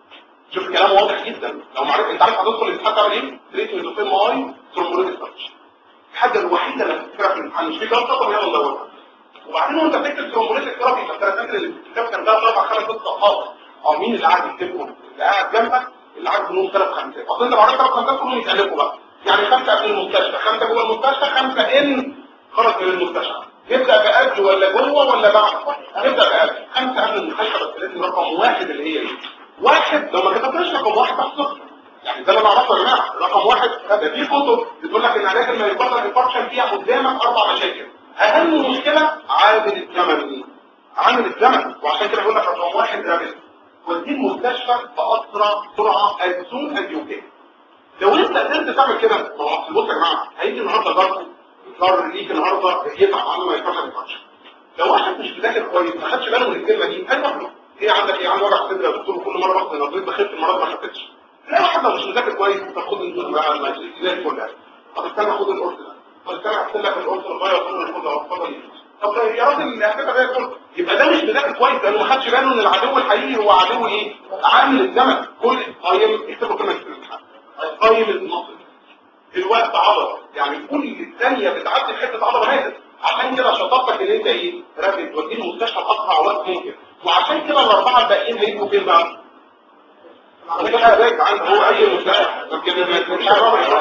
شوف الكلام واضح جدا لو ما عرفت انت عارف هتدخل الامتحان تعمل ايه تريتمنت اوف ام اي ثرومبوليتس ستاتش الحاجه الوحيده اللي هتفتكرها في الامتحان مش في جلطه طب يلا ندورها وبعدين وانت بتكتب ثرومبوليتس ثيرابي انت فاكر اللي الكتاب كان ثلاث اربع خمس ست صفحات اه مين اللي قاعد يكتبهم اللي قاعد جنبك اللي قاعد منهم ثلاث خمسات اصل انت بعد ثلاث خمسات كلهم يتالفوا بقى يعني خمسه قبل المستشفى خمسه جوه المستشفى خمسه ان خرج من المستشفى نبدا بقبل ولا جوه ولا بعد نبدا بقبل خمسه قبل المستشفى بس لازم رقم واحد اللي هي ايه واحد لو ما كتبتش رقم واحد تحصل يعني ده اللي انا اعرفه يا جماعه رقم واحد ده في كتب بتقول لك ان علاج المايكروبيال انفاركشن فيها قدامك اربع مشاكل اهم مشكله عامل الزمن عامل الزمن وعشان كده بقول لك رقم واحد رابط ودي المستشفى باسرع سرعه as soon as you can لو انت قدرت تعمل كده ما هو اصل بص يا جماعه هيجي النهارده جاركم جار ليك النهارده يتعب عنه ما ينفعش انفاركشن لو واحد مش بيذاكر كويس ما خدش باله من الكلمه دي هيروح له ايه عندك ايه عندي وجع صدر يا دكتور كل مره باخد نظريه بخف المرض ما خفتش لا واحد لو مش مذاكر كويس تاخد الدكتور بقى زي الفل طب استنى خد القرص ده طب استنى احط لك القرص الغايه وخد القرص ده اتفضل طب يا راجل هتبقى زي الفل يبقى ده مش مذاكر كويس لانه ما خدش باله ان العدو الحقيقي هو عدو ايه عامل الزمن كل قايم اكتبوا كلمه في الامتحان قايم النصر الوقت عضله يعني كل ثانيه بتعدي في حته عضله ماتت عشان كده شطارتك ان انت ايه رابط توديه المستشفى باسرع وقت ممكن وعشان كده الاربعه الباقيين هيبقوا فين بقى هو قبل المستشفى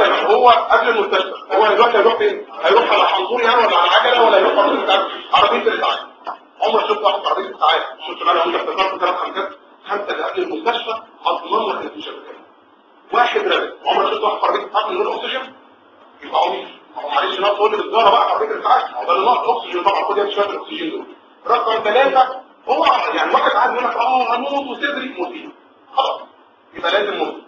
هو قبل المستشفى هو دلوقتي هيروح فين هيروح على حنظور يعني ولا على عجله ولا هيروح على عربيه الاسعاف عمرك شفت واحد عربيه الاسعاف شفت بقى لو انت افتكرت ثلاث خمسات خمسه اللي قبل المستشفى اضمن لك النتيجه واحد رابط عمرك شفت واحد عربيه اسعاف من غير اكسجين يبقى عميق هو معلش ناقص تقول لي بالزاره بقى عربيه الاسعاف هو ده اللي ناقص اكسجين طبعا خد يا شويه الاكسجين دول رقم ثلاثه هو يعني واحد قاعد يقول لك اه هنموت وصدري موتين خلاص يبقى لازم موت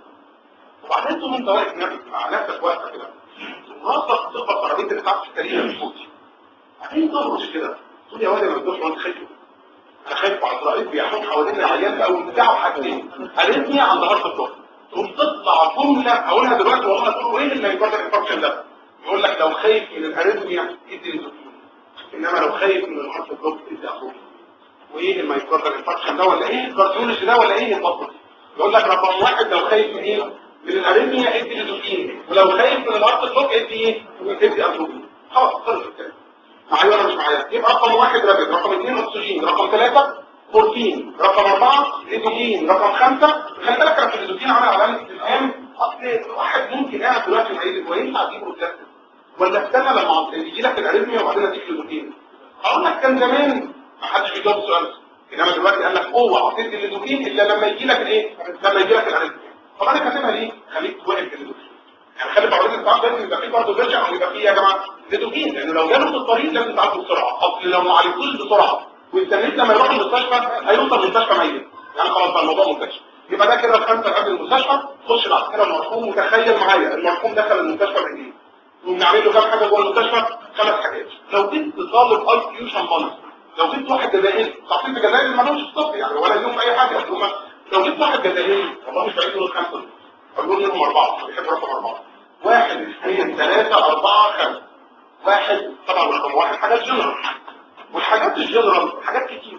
وبعدين تقوم انت واقف نفسك مع نفسك واقفه كده راسك تخبط عربيه الاسعاف السريعه مش موتي بعدين تخرج كده تقول يا واد ما تدوش وانت خايف انا خايف على الطريق بيحوم حوالين العيان في اول ساعه وحاجتين قالتني عند هارت الظهر تقوم تطلع جمله اقولها دلوقتي والله تقول ايه اللي هيفرق الانفكشن ده يقول لك لو خايف من الاريثميا ادي الزوفين انما لو خايف من الهارت بلوك ادي اخوك وايه المايكروبيال انفكشن ده ولا ايه الكارديولوجي ده ولا ايه البطن يقول لك رقم واحد لو خايف من ايه من الاريثميا ادي ليزوفين ولو خايف من الهارت بلوك ادي ايه ادي اتروبين خلاص خلص الكلام معايا ولا مش معايا يبقى رقم واحد رابط رقم اثنين اكسجين رقم ثلاثة بروتين رقم أربعة ليزوفين رقم خمسة خلي بالك انا في الليزوفين عامل علامة استفهام اصل واحد ممكن قاعد دلوقتي معيد هو ينفع اجيب بروتين ولا استنى لما يجي لك الاريثميا وبعدين اديك ليزوفين اقول لك كان زمان ما حدش بيجاوب السؤال ده انما دلوقتي قال لك اوعى تدي الليزوفين الا لما يجي لك الايه لما يجي لك الاريثميا طب انا كاتبها ليه خليك واقف الليزوفين يعني خلي بعرض التعب لازم يبقى فيه برضه فيرجن او يبقى فيه يا جماعه ليزوفين لانه لو جاله في الطريق لازم تعالجه بسرعه اصل لو ما عالجتوش بسرعه واستنيت لما يروح المستشفى هيوصل المستشفى ميت يعني خلاص بقى الموضوع منتشر يبقى ده كده الخمسه قبل المستشفى خش بعد كده المرحوم متخيل معايا المرحوم دخل المستشفى بايه ونعمل له كام حاجه جوه المستشفى خمس حاجات لو جبت طالب اي كيو شمبانه لو جبت واحد جزائري تعطيل الجزائري ما لهمش في الطب يعني ولا لهم اي حاجه هم لو جبت واحد جزائري والله مش بعيد منهم خمسه اقول منهم اربعه بيحب رقم اربعه واحد اثنين ثلاثه اربعه خمسه واحد طبعا رقم واحد حاجات جنرال والحاجات الجنرال حاجات كتير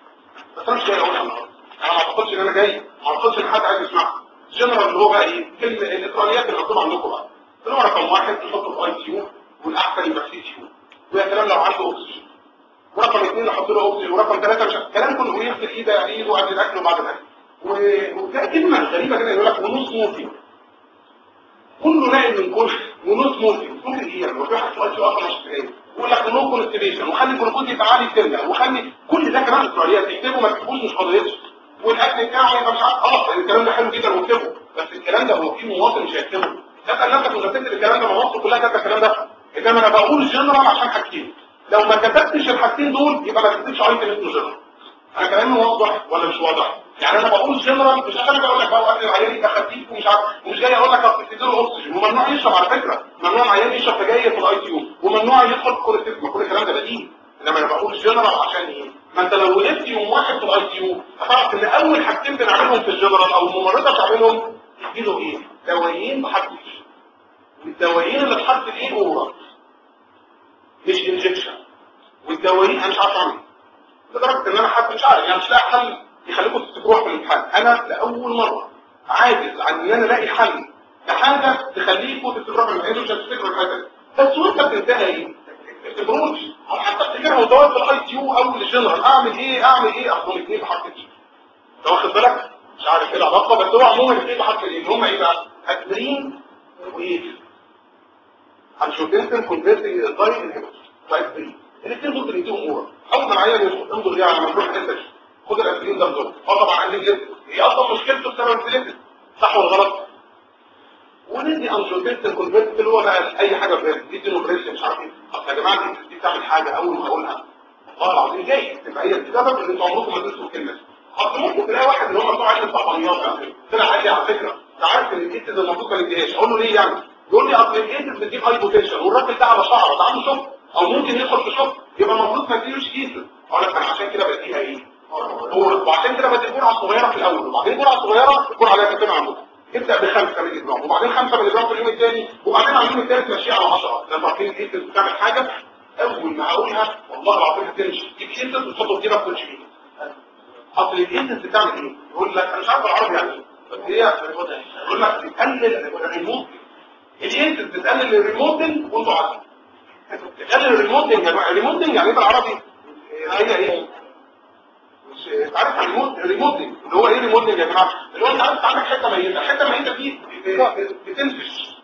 بس انا مش جاي اقولها النهارده انا ما اعتقدش ان انا جاي ما اعتقدش ان حد عايز يسمعها جنرال اللي هو بقى ايه كلمه الاسرائيليات اللي مكتوبه عندكم بقى اللي هو رقم واحد نحطه في اي سيو والاحسن يبقى سي سيو ويا سلام لو عنده اكسجين ورقم اثنين نحط له اوكسجين ورقم ثلاثه مش الكلام كله يغسل ايده ايده قبل الاكل وبعد الاكل وده كلمه غريبه كده يقول لك ونص موتي كله نائم من كل ونص موتي ممكن ايه يعني في واحد سؤال سؤال مش جاي يقول لك نو كونستيبيشن وخلي الجلوكوز يبقى عالي سنه وخلي كل ده كمان اسرائيليات تكتبه ما تكتبوش مش قضيتش والاكل بتاعه يبقى مش عارف خلاص الكلام ده حلو جدا واكتبه بس الكلام ده هو في مواطن مش هيكتبه تسال نفسك وانت بتكتب الكلام ده مواطن كلها كاتبه الكلام ده انما انا بقول جنرال عشان حاجتين لو ما كتبتش الحاجتين دول يبقى ما تكتبش ايتم اسمه جنرال انا كلامي واضح ولا مش واضح يعني انا بقول جنرال مش عشان اقول لك بقى اكل العيان يبقى خفيف ومش عارف ومش جاي اقول لك اصل تديله اكسجين وممنوع يشرب على فكره ممنوع العيان يشرب سجاير في الاي سي يو وممنوع يدخل كورتيزم كل الكلام ده بديهي انما انا بقول جنرال عشان ايه ما انت لو وقفت يوم واحد في الاي سي يو هتعرف ان اول حاجتين بنعملهم في الجنرال او الممرضه بتعملهم يديله ايه دوايين بحرف الايه والدوايين اللي بحرف الايه اورال مش انجكشن والدوايين انا مش عارف اعمل لدرجه ان انا حتى مش عارف يعني مش لاقي حل يخليكم تفتكروها في الامتحان انا لاول مره عاجز عن ان انا الاقي حل لحاجه تخليكم تفتكروها في الامتحان مش هتفتكروا الحاجه دي بس وانت بتنتهي ايه تفتكروش او حتى افتكرها وتقعد في الاي تي يو او الجنرال اعمل ايه اعمل ايه اخدهم اثنين بحرف الايه انت واخد بالك مش عارف ايه العلاقه بس هو عموما اثنين بحرف الايه اللي هم ايه بقى اسبرين وايه انشوتنسن كونفرتنج الدايت انهبيتور اسبرين الاثنين دول بنديهم اورا اول ما العيان يدخل انظر ليه على مجروح انت خد الاسبرين ده بدور اه طبعا عندي جلد هي اصلا مشكلته بسبب الجلد صح ولا غلط وندي انجوتنسن كونفرت اللي هو بقى اي حاجه في دي دينوبريس مش عارف ايه اصل يا جماعه دي, دي بتعمل حاجه اول ما اقولها والله العظيم جاي تبقى هي السبب ان انتوا عمركم ما تنسوا الكلمه دي اصل ممكن تلاقي واحد اللي هم بتوع علم الطعمانيات طلع قال لي على فكره انت عارف ان الكيس ده المفروض ما نديهاش اقول له ليه يعني يقول لي اصل الكيس بتجيب هاي بوتنشال والراجل ده على شعره ده عنده شوك او ممكن يدخل في شوك يبقى المفروض ما تديلوش كيس اقول لك انا عشان كده بديها ايه هو وعشان كده بدي جرعه صغيره في الاول وبعدين جرعه صغيره تكون عليها كتير عندكم ابدا بخمسه مللي جرام وبعدين خمسه مللي جرام في اليوم الثاني وبعدين على اليوم الثالث مشيها على 10 لما عارفين الكيس بتعمل حاجه اول ما هقولها والله العظيم هتمشي تجيب كيس وتحطه في جيبك وتمشي بيه اصل الكيس بتعمل ايه يقول لك انا مش عارف العربي يعني ايه بس هي يقول لك بتقلل الريموت الكيس بتقلل الريموتنج وانتوا عارفين تقلل الريموتنج يعني الريموتنج يعني ايه بالعربي هي ايه مش عارف الريموت الريموتنج اللي هو ايه ريموتنج يا جماعه اللي هو انت عارف عندك حته ميته الحته الميته دي بتنفش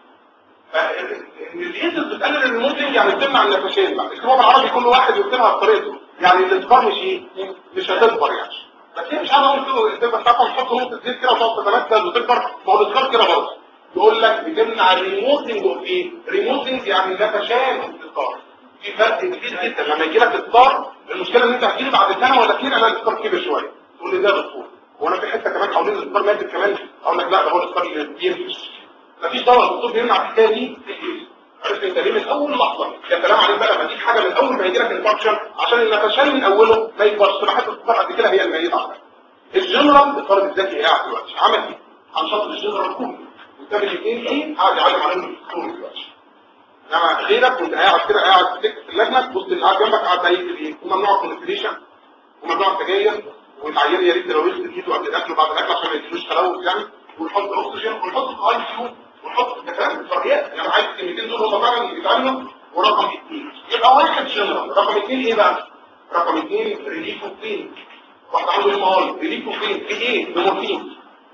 الانسس بتقلل الريموتنج يعني بتمنع النفشين بقى الكتاب العربي كل واحد يكتبها بطريقته يعني الانتظار مش ايه مش هتكبر يعني بس هي مش عارف اقول كده بس تعرف تحط نقطه زيت كده وتقعد تتمثل وتكبر ما هو الانتظار كده برضه يقول لك بتمنع الريموتنج اوف ايه ريموتنج يعني نفشان الانتظار في فرق كبير جدا لما يجي لك اصدار المشكله ان انت هتجيلي بعد سنه ولا اتنين انا الاصدار كبر شويه تقول لي ده دكتور وانا في حته كمان حوالين الاصدار مادة كمان اقول لك لا ده هو الاصدار اللي بينفش مفيش دواء الدكتور بيمنع الحكايه دي عرفت انت ليه من اول لحظه يا سلام عليك بقى لما تيجي حاجه من اول ما يجي لك انفكشن عشان النفشان من اوله ما يكبرش سماحات الاصدار قد كده هي الميت على الجنرال الفرد الذكي قاعد دلوقتي عمل ايه؟ عن شرط الجنرال كله وكتاب الاثنين ايه قاعد يعلم عليهم الدكتور دلوقتي انما غيرك كنت قاعد كده قاعد في اللجنه تبص اللي قاعد جنبك قاعد بقى يكتب ايه وممنوع الكونسليشن وممنوع السجاير والعيان يا ريت لو يغسل ايده قبل الاكل وبعد الاكل عشان ما يديلوش تلوث يعني ونحط اكسجين ونحط في الاي سي يو ونحط ده كلام فريات يعني عايز الكلمتين دول هم فعلا يتعلموا ورقم اثنين يبقى واحد جنرال رقم اثنين ايه بقى؟ رقم اثنين ريليف اوف بين واحد عنده ام اي ريليف اوف بين في ايه؟ بمورفين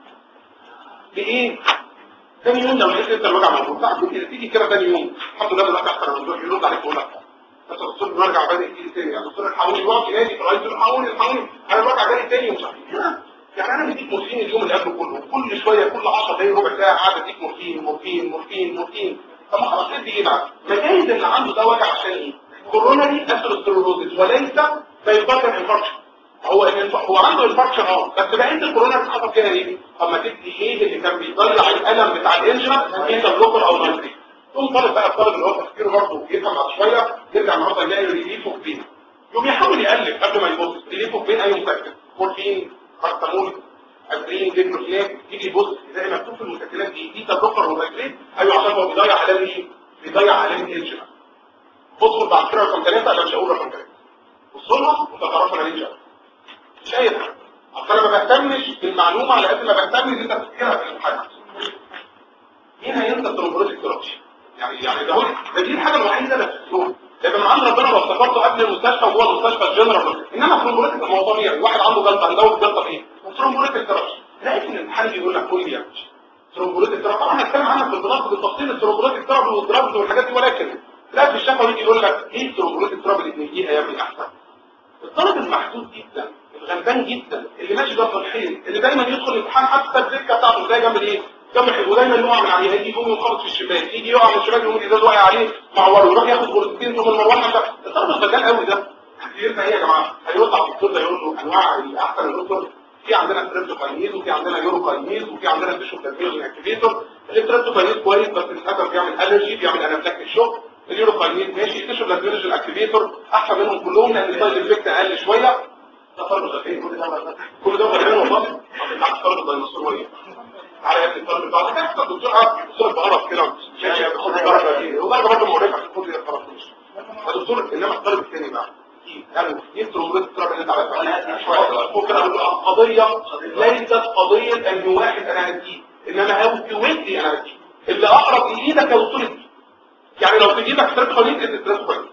في ايه؟ تاني يوم لو لقيت انت الوجع موجود لا ممكن تيجي كده تاني يوم الحمد لله دلوقتي احسن من الدكتور يرد عليك يقول لك بس الدكتور بيرجع بادئ يجي تاني يعني الدكتور الحقوني يقف ينادي في الرايت الحقوني الحقوني انا الوجع جاي تاني ومش عارف يعني انا بديك مورفين اليوم اللي قبله كله كل شويه كل 10 دقايق ربع ساعه قاعد اديك مورفين مورفين مورفين مورفين طب ما خلاص ادي ايه بقى؟ مجاهد اللي عنده ده وجع عشان ايه؟ كوروناري اثيروسكليروزس وليس فيبقى انفكشن هو هو عنده انفكشن اه بس بقيه الكورونا بتحصل فيها ايه طب ما تدي ايه اللي كان بيضيع الالم بتاع الانجنا انت بلوكر او نايتريت تقوم طالب بقى الطالب اللي هو تفكيره برضه يفهم بعد شويه يرجع النهارده يلاقي ريليف اوف بين يقوم يحاول يقلب قبل ما يبص ريليف اوف بين اي مسكن مورفين بارتامول اسبرين ديكلوفيناك يجي يبص يلاقي مكتوب في المسكنات دي دي بلوكر ونايتريت ايوه عشان هو بيضيع علام ايه بيضيع علام الانجنا ادخل بعد كده رقم ثلاثه انا مش هقول رقم ثلاثه بص لها وانت تعرف انا ليه شايف اصل انا ما بهتمش بالمعلومه على قد ما بهتم ان انت تفتكرها في الامتحان مين هينسى الترومبوليتيك ثيرابي يعني يعني ده هو ده دي الحاجه الوحيده اللي تفتكروها لكن من عند ربنا لو افتكرته قبل المستشفى وهو المستشفى الجنرال انما الترومبوليتيك ما هو طبيعي واحد عنده جلطه هندوب جلطه في ايه الترومبوليتيك ثيرابي لقيت ان الامتحان بيقول لك كل يعني ترومبوليتيك ثيرابي طبعا هنتكلم عنها في الدراسه بالتفصيل الترومبوليتيك ثيرابي والدراجز والحاجات دي ولكن لا في الشفا يجي يقول لك ايه الترومبوليتيك ثيرابي اللي بنديها يا ابني احسن الطالب المحدود جدا الغلبان جدا اللي ماشي جنب الحيط اللي دايما يدخل الامتحان حتى الدكه بتاعته زي جنب الايه جنب الحيط ودايما يقع من عليها يجي يقوم ينخبط في الشباك يجي يقع من الشباك يقوم الازاز واقع عليه معوره يروح ياخد بروتين ثم المروحه ده الطالب الغلبان قوي ده كتير فهي يا جماعه هيرد على الدكتور ده يقول له انواع الاحسن الدكتور في عندنا ستريبتوكاينيز وفي عندنا يوروكاينيز وفي عندنا تيشو بلازميوزن اكتيفيتور الستريبتوكاينيز كويس بس للاسف بيعمل الرجي بيعمل انافلاكتيك شوك اليوروكاينيز ماشي التيشو بلازميوزن اكتيفيتور احسن منهم كلهم لان السايد افكت اقل شويه ده فرق غفير كل ده كل ده غفير والله بالعكس فرق الديناصوريه على يد الفرق بتاع ده كده الدكتور قاعد بيصير بقرف كده يعني بياخد درجه دي وده برضه مقرفه في الكود خلاص يا دكتور انما الطالب الثاني بقى قالوا يدروا مريض التراب اللي انت عارفها شويه ممكن اقول القضيه ليست قضيه ان واحد انا هديه انما هو كويتي انا هديه اللي اقرب لايدك يا دكتور اديه يعني لو في ايدك ستريس قليل ادي ستريس قليل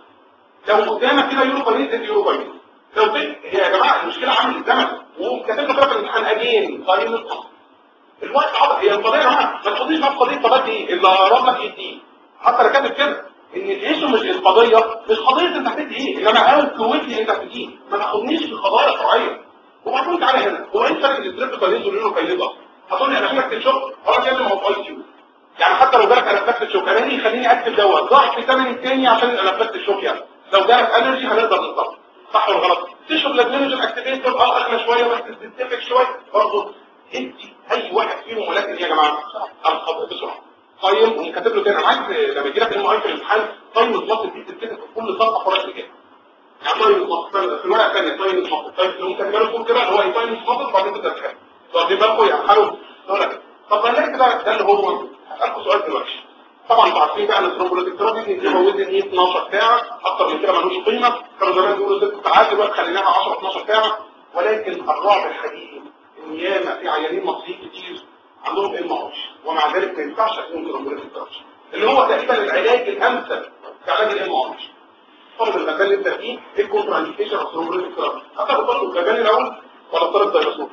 لو قدامك كده يورو قليل ادي يورو قليل لو في هي يا جماعه المشكله عامل الزمن وكاتب له كده في الامتحان اجين قليل الاصل الوقت عضل هي القضيه يا جماعه ما تاخديش بقى قضيه طب ايه اللي قرب لك يديه حتى انا كاتب كده ان الايشو مش القضيه مش قضيه انت هتدي ايه انما انا كويتي انت هتديه ما تاخدنيش في قضايا شرعيه وبعدين تعالى هنا هو ايه فرق الستريب كاينيز واليورو كاينيز اصلا هتقول لي انا فاكر الشغل ولا كده ما هو اي كيو يعني حتى لو جالك انافلاكت شوك انا ليه يخليني اكتب دواء ضعف ثمن الثاني عشان الانافلاكت شوك يعني لو جالك الرجي هنقدر نطبق صح ولا غلط تشرب لازمينوجين اكتيفيتور اه اغلى شويه بس تتفق شويه برضه انت اي واحد فيهم ولكن يا جماعه الخط بسرعه قيم ومكتب له تاني انا عايز لما يجي لك ام اي في الامتحان قيم الضغط دي تتكتب في كل صفحه فرق كده يعني قيم الضغط في الورقه الثانيه قيم الضغط طيب لو كان بالكم كده هو قيم الضغط وبعدين تبدا تفهم واخدين بالكم يعني حاولوا اقول لك طب هنلاقي كده ده اللي هو هسالكم سؤال دلوقتي طبعا انتوا عارفين بقى ان الثرومبوليتيك ثيرابي دي هو وزن 12 ساعه اكتر من كده ملوش قيمه كانوا زمان بيقولوا ست ساعات دلوقتي خليناها 10 12 ساعه ولكن الرعب الحقيقي ان ياما في عيانين مصريين كتير عندهم ام اتش ومع ذلك ما ينفعش اديهم ثرومبوليتيك ثيرابي اللي هو تقريبا العلاج الامثل في علاج الام اتش طالب المجال اللي انت فيه ايه الكونترا انديكيشن اوف ثرومبوليتيك ثيرابي حتى طالب المجال الاول ولا طالب دايناصور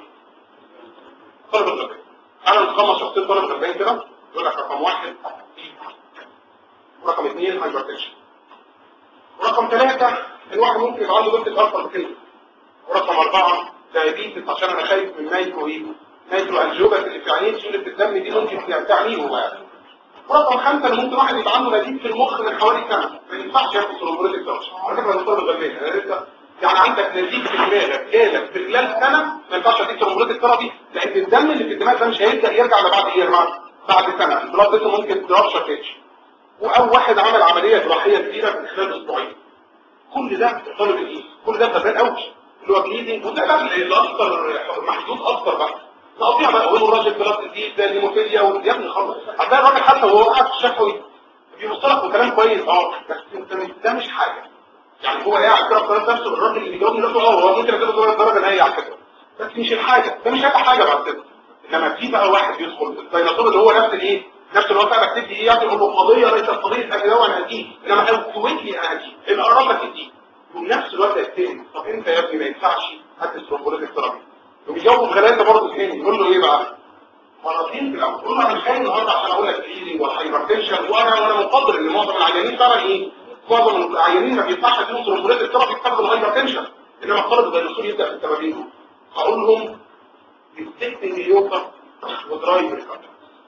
طالب المجال انا متخمس شخصيه طالب المجال كده يقول لك رقم واحد رقم اثنين هايبرتنشن ورقم ثلاثة الواحد ممكن يبقى عنده ضغط اكتر بكده ورقم اربعة دايابيتس عشان انا خايف من مايكرو ايه مايكرو انجيوباث اللي في عينين سيولة الدم دي ممكن تعنيه يعني ورقم خمسة اللي ممكن واحد يبقى عنده نزيف في المخ من حوالي سنة ما ينفعش ياخد ثرومبوليتيك ثيرابي على فكرة انا طالب غلبان انا لسه يعني عندك نزيف في دماغك جالك في خلال سنة ما ينفعش اديك ثرومبوليتيك ثيرابي لان الدم اللي في الدماغ ده مش هيبدا يرجع لبعد ايه يا جماعه بعد سنة البلاد ده ممكن ترشح تاتش او واحد عمل عملية جراحية كبيرة في خلال اسبوعين كل ده طالب الايه كل ده غلبان قوي اللي هو بليدنج وده بقى اللي اكتر محدود اكتر بقى تقطيع بقى وين الراجل بلاد دي ده الهيموفيليا يا ابني خلص هتلاقي الراجل حتى وهو قاعد في الشفوي بيبص لك بكلام كويس اه بس انت مش ده مش حاجه يعني هو قاعد كده في نفسه الراجل اللي بيجاوبني نفسه اه هو ممكن اديله درجه درجه نهائيه على كده بس مش الحاجه ده مش هيبقى حاجه بعد كده انما في بقى واحد يدخل الديناصور اللي هو نفس الايه نفس اللي هو سألك تدي ايه يعني يقول له قضيه ليست قضيه اجل وانا هديه انما هو كويتلي انا هديه اللي قرب لك تديه وفي نفس الوقت التاني طب انت يا ابني ما ينفعش هات الثرومبوليتيك ثيرابي وبيجاوبوا بغلاء انت برضه تاني يقول له ايه بقى مرضين في الاول يقول له انا مش جاي النهارده عشان اقول لك الايزنج والهايبرتنشن وانا وانا مقدر ان معظم العيانين فعلا ايه معظم العيانين ما بينفعش اديهم ثرومبوليتيك ثيرابي بسبب الهايبرتنشن انما الطالب الديناصور يبدا في التمارين دول هقول لهم السكتنج يوقف ودرايف ريكفري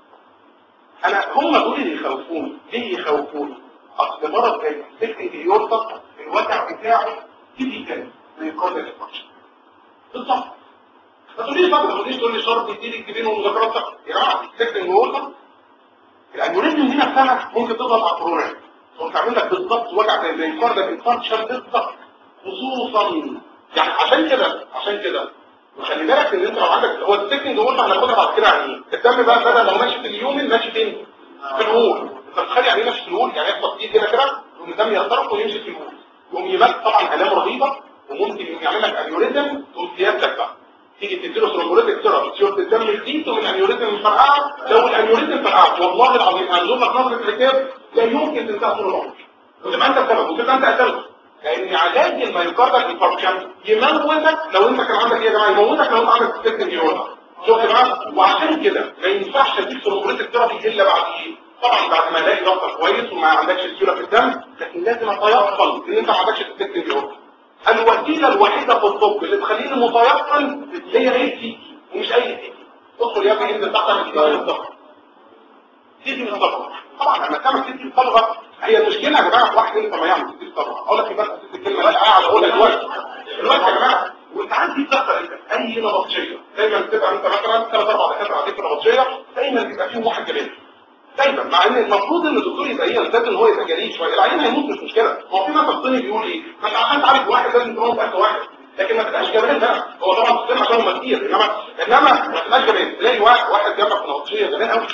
انا هم دول اللي يخوفوني ليه يخوفوني اصل مرض زي السكتنج يوقف الوجع بتاعه تيبيكال ميوكارديال انفكشن بالظبط ما تقوليش بقى ما تقوليش تقول لي شرط يديني الجبين ومذاكرات يا جماعه السكتنج يوقف الانيوريزم دي نفسها ممكن تضغط على الكورونا وتعمل لك بالظبط وجع زي الميوكارديال انفكشن بالظبط خصوصا يعني عشان كده عشان كده وخلي بالك ان انت لو عندك هو السكند وولف هناخدها بعد كده يعني ايه الدم بقى بدل لو ماشي في اليومن ماشي فين في الوول انت متخيل يعني ايه ماشي في الوول يعني يحصل فيه كده كده يقوم الدم يخترق ويمشي في الوول يقوم يبقى طبعا الام رهيبه وممكن يعمل لك انيوريزم تقوم سيادتك بقى تيجي تديله ثرومبوليتيك ثيرابي شورت الدم جديد تقوم الانيوريزم مفرقعه لو الانيوريزم فرقعت والله العظيم هنزور لك نظره الكتاب لا يمكن تنتهي طول العمر وتبقى انت السبب وتبقى انت قتلت لان علاج الميوكاردال انفاركشن يموتك لو انت كان عندك ايه يا جماعه يموتك لو انت عندك سكتن نيورون شفت بقى وعشان كده ما ينفعش اديك ثرومبوليتيك ثيرابي الا بعد ايه طبعا بعد ما الاقي ضغطك كويس وما عندكش سيوله في الدم لكن لازم اتيقن ان انت ما عندكش سكتن نيورون الوسيله الوحيده في الطب اللي تخليني متيقن هي ايه سي ومش اي سي ادخل يا ابني انت تحت الضغط سيدي من طبعا لما تعمل سيدي الطلبه هي المشكله يا جماعه واحد انت ما يعمل سيدي الطلبه اقول لك بس سيدي الكلمه اللي قاعد اقولها دلوقتي دلوقتي يا جماعه وساعات دي بتحصل انت اي نبطشيه دايما بتبقى انت مثلا ثلاث اربع دكاتره قاعدين في نبطشيه دايما بيبقى فيهم واحد جميل دايما مع ان المفروض ان الدكتور يبقى ايه يلتزم ان هو يبقى جريء شويه العيان هيموت مش مشكله هو في مثل صيني بيقول ايه مش عشان تعالج واحد لازم تموت ألف واحد لكن ما تبقاش جبان بقى هو طبعا الصين عشان هم كتير انما انما ما تبقاش جبان تلاقي واحد واحد جنبك في نبطشيه جبان قوي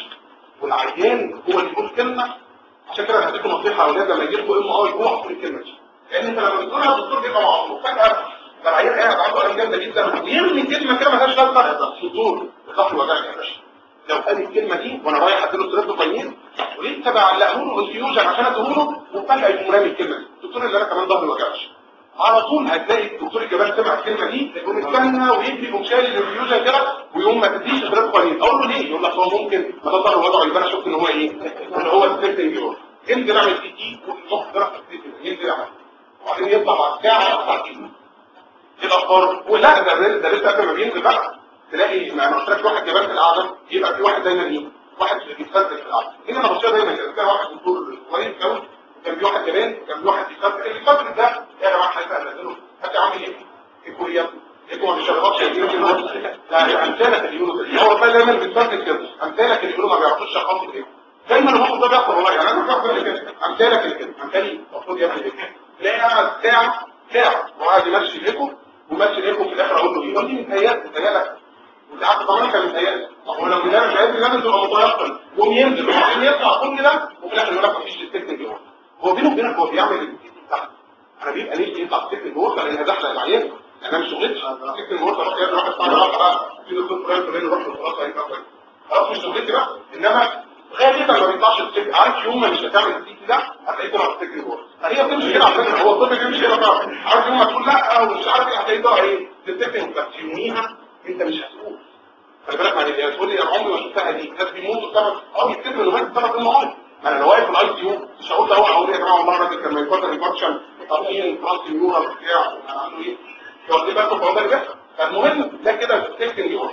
والعيان هو اللي يقول كلمه عشان كده انا هديكم نصيحه يا اولاد لما يجي لكم ام اه يجوعوا في الكلمه دي لان انت لما بتقولها الدكتور بيبقى معصوب فجاه ده العيان قاعد عنده الام جامده جدا ويرمي كلمه كده مالهاش لازمه دكتور الظهر وجعني يا باشا لو قال الكلمه دي وانا رايح اديله ستريبتوفايين ولسه بعلقه له انفيوجن عشان اديله وفجاه يقوم رامي الكلمه دي الدكتور اللي انا كمان ظهري وجعش على طول هتلاقي الدكتور الجبال سمع الكلمه دي يقوم يستنى ويجري يقوم شايل الانفيوجن كده ويقوم ما تديش ستريبتوفايين اقول له ليه يقول لك هو ممكن ما ده ظهر وجعه يبقى انا شفت ان هو ايه ان هو السيرتنج يقول ينزل اعمل سي تي والمخ ده ينزل يعمل وبعدين يطلع بعد ساعه او ساعتين ايه الاخبار ولا ده ده لسه قبل ما بينزل بقى تلاقي ما انا قلت لك واحد جبان في القعده يبقى في واحد دايما ايه واحد بيتفلسف في القعده هنا انا بصير دايما كده كان واحد دكتور كويس قوي وكان في واحد جبان وكان في واحد بيتفلسف اللي بيتفلسف ده يا جماعه هيبقى نزله انت عامل ايه في كوريا ايه ما بيشربش يجيبوا كده لا امثالك اللي يقولوا كده هو بقى دايما بيتفلسف كده امثالك اللي يقولوا ما بيعرفوش يخلصوا كده دايما الموقف ده بيحصل والله يعني انا بعمل كده امثالك اللي كده امثالي المفروض يعمل كده تلاقي قاعد ساعه ساعه وقاعد يمشي لكم وماشي لكم في الاخر اقول له ايه يقول لي متهيألك متهيألك وانت عارف طبعا كان متهيألك هو لو كده مش عايز لازم تبقى متيقن يقوم ينزل وبعدين يطلع كل ده وفي الاخر يقول لك مفيش التكنيك جوه هو بينه وبينك هو بيعمل التكنيك تحت انا بيبقى نفسي يطلع التكنيك جوه لان هزحلق العيان انا مش شغلتي التكنيك جوه خلاص يا راح بتاع راح بقى في دكتور فلان فلان يروح له خلاص هيبقى كويس خلاص مش شغلتي بقى انما غالبا ما بيطلعش التكنيك عارف يوم ما مش هتعمل التكنيك ده هتلاقيه طلع التكنيك جوه فهي بتمشي كده على فكره هو الطب بيمشي كده فعلا عارف يوم ما تقول لا ومش عارف ايه هتلاقيه طلع ايه التكنيك بس يوميها انت مش هتقول خلي بالك معلش يعني تقول لي انا عمري ما شفتها دي ناس بيموتوا بسبب اه يكتبوا انه مات بسبب المرض ما انا لو واقف في الاي سي يو مش هقول له اقول يا جماعه والله الراجل كان مايكوتر انفكشن تطعيم فرانسي نيورال بتاع عنده ايه واخدين بالكم هو ده اللي بيحصل فالمهم ده كده التكنيك يورا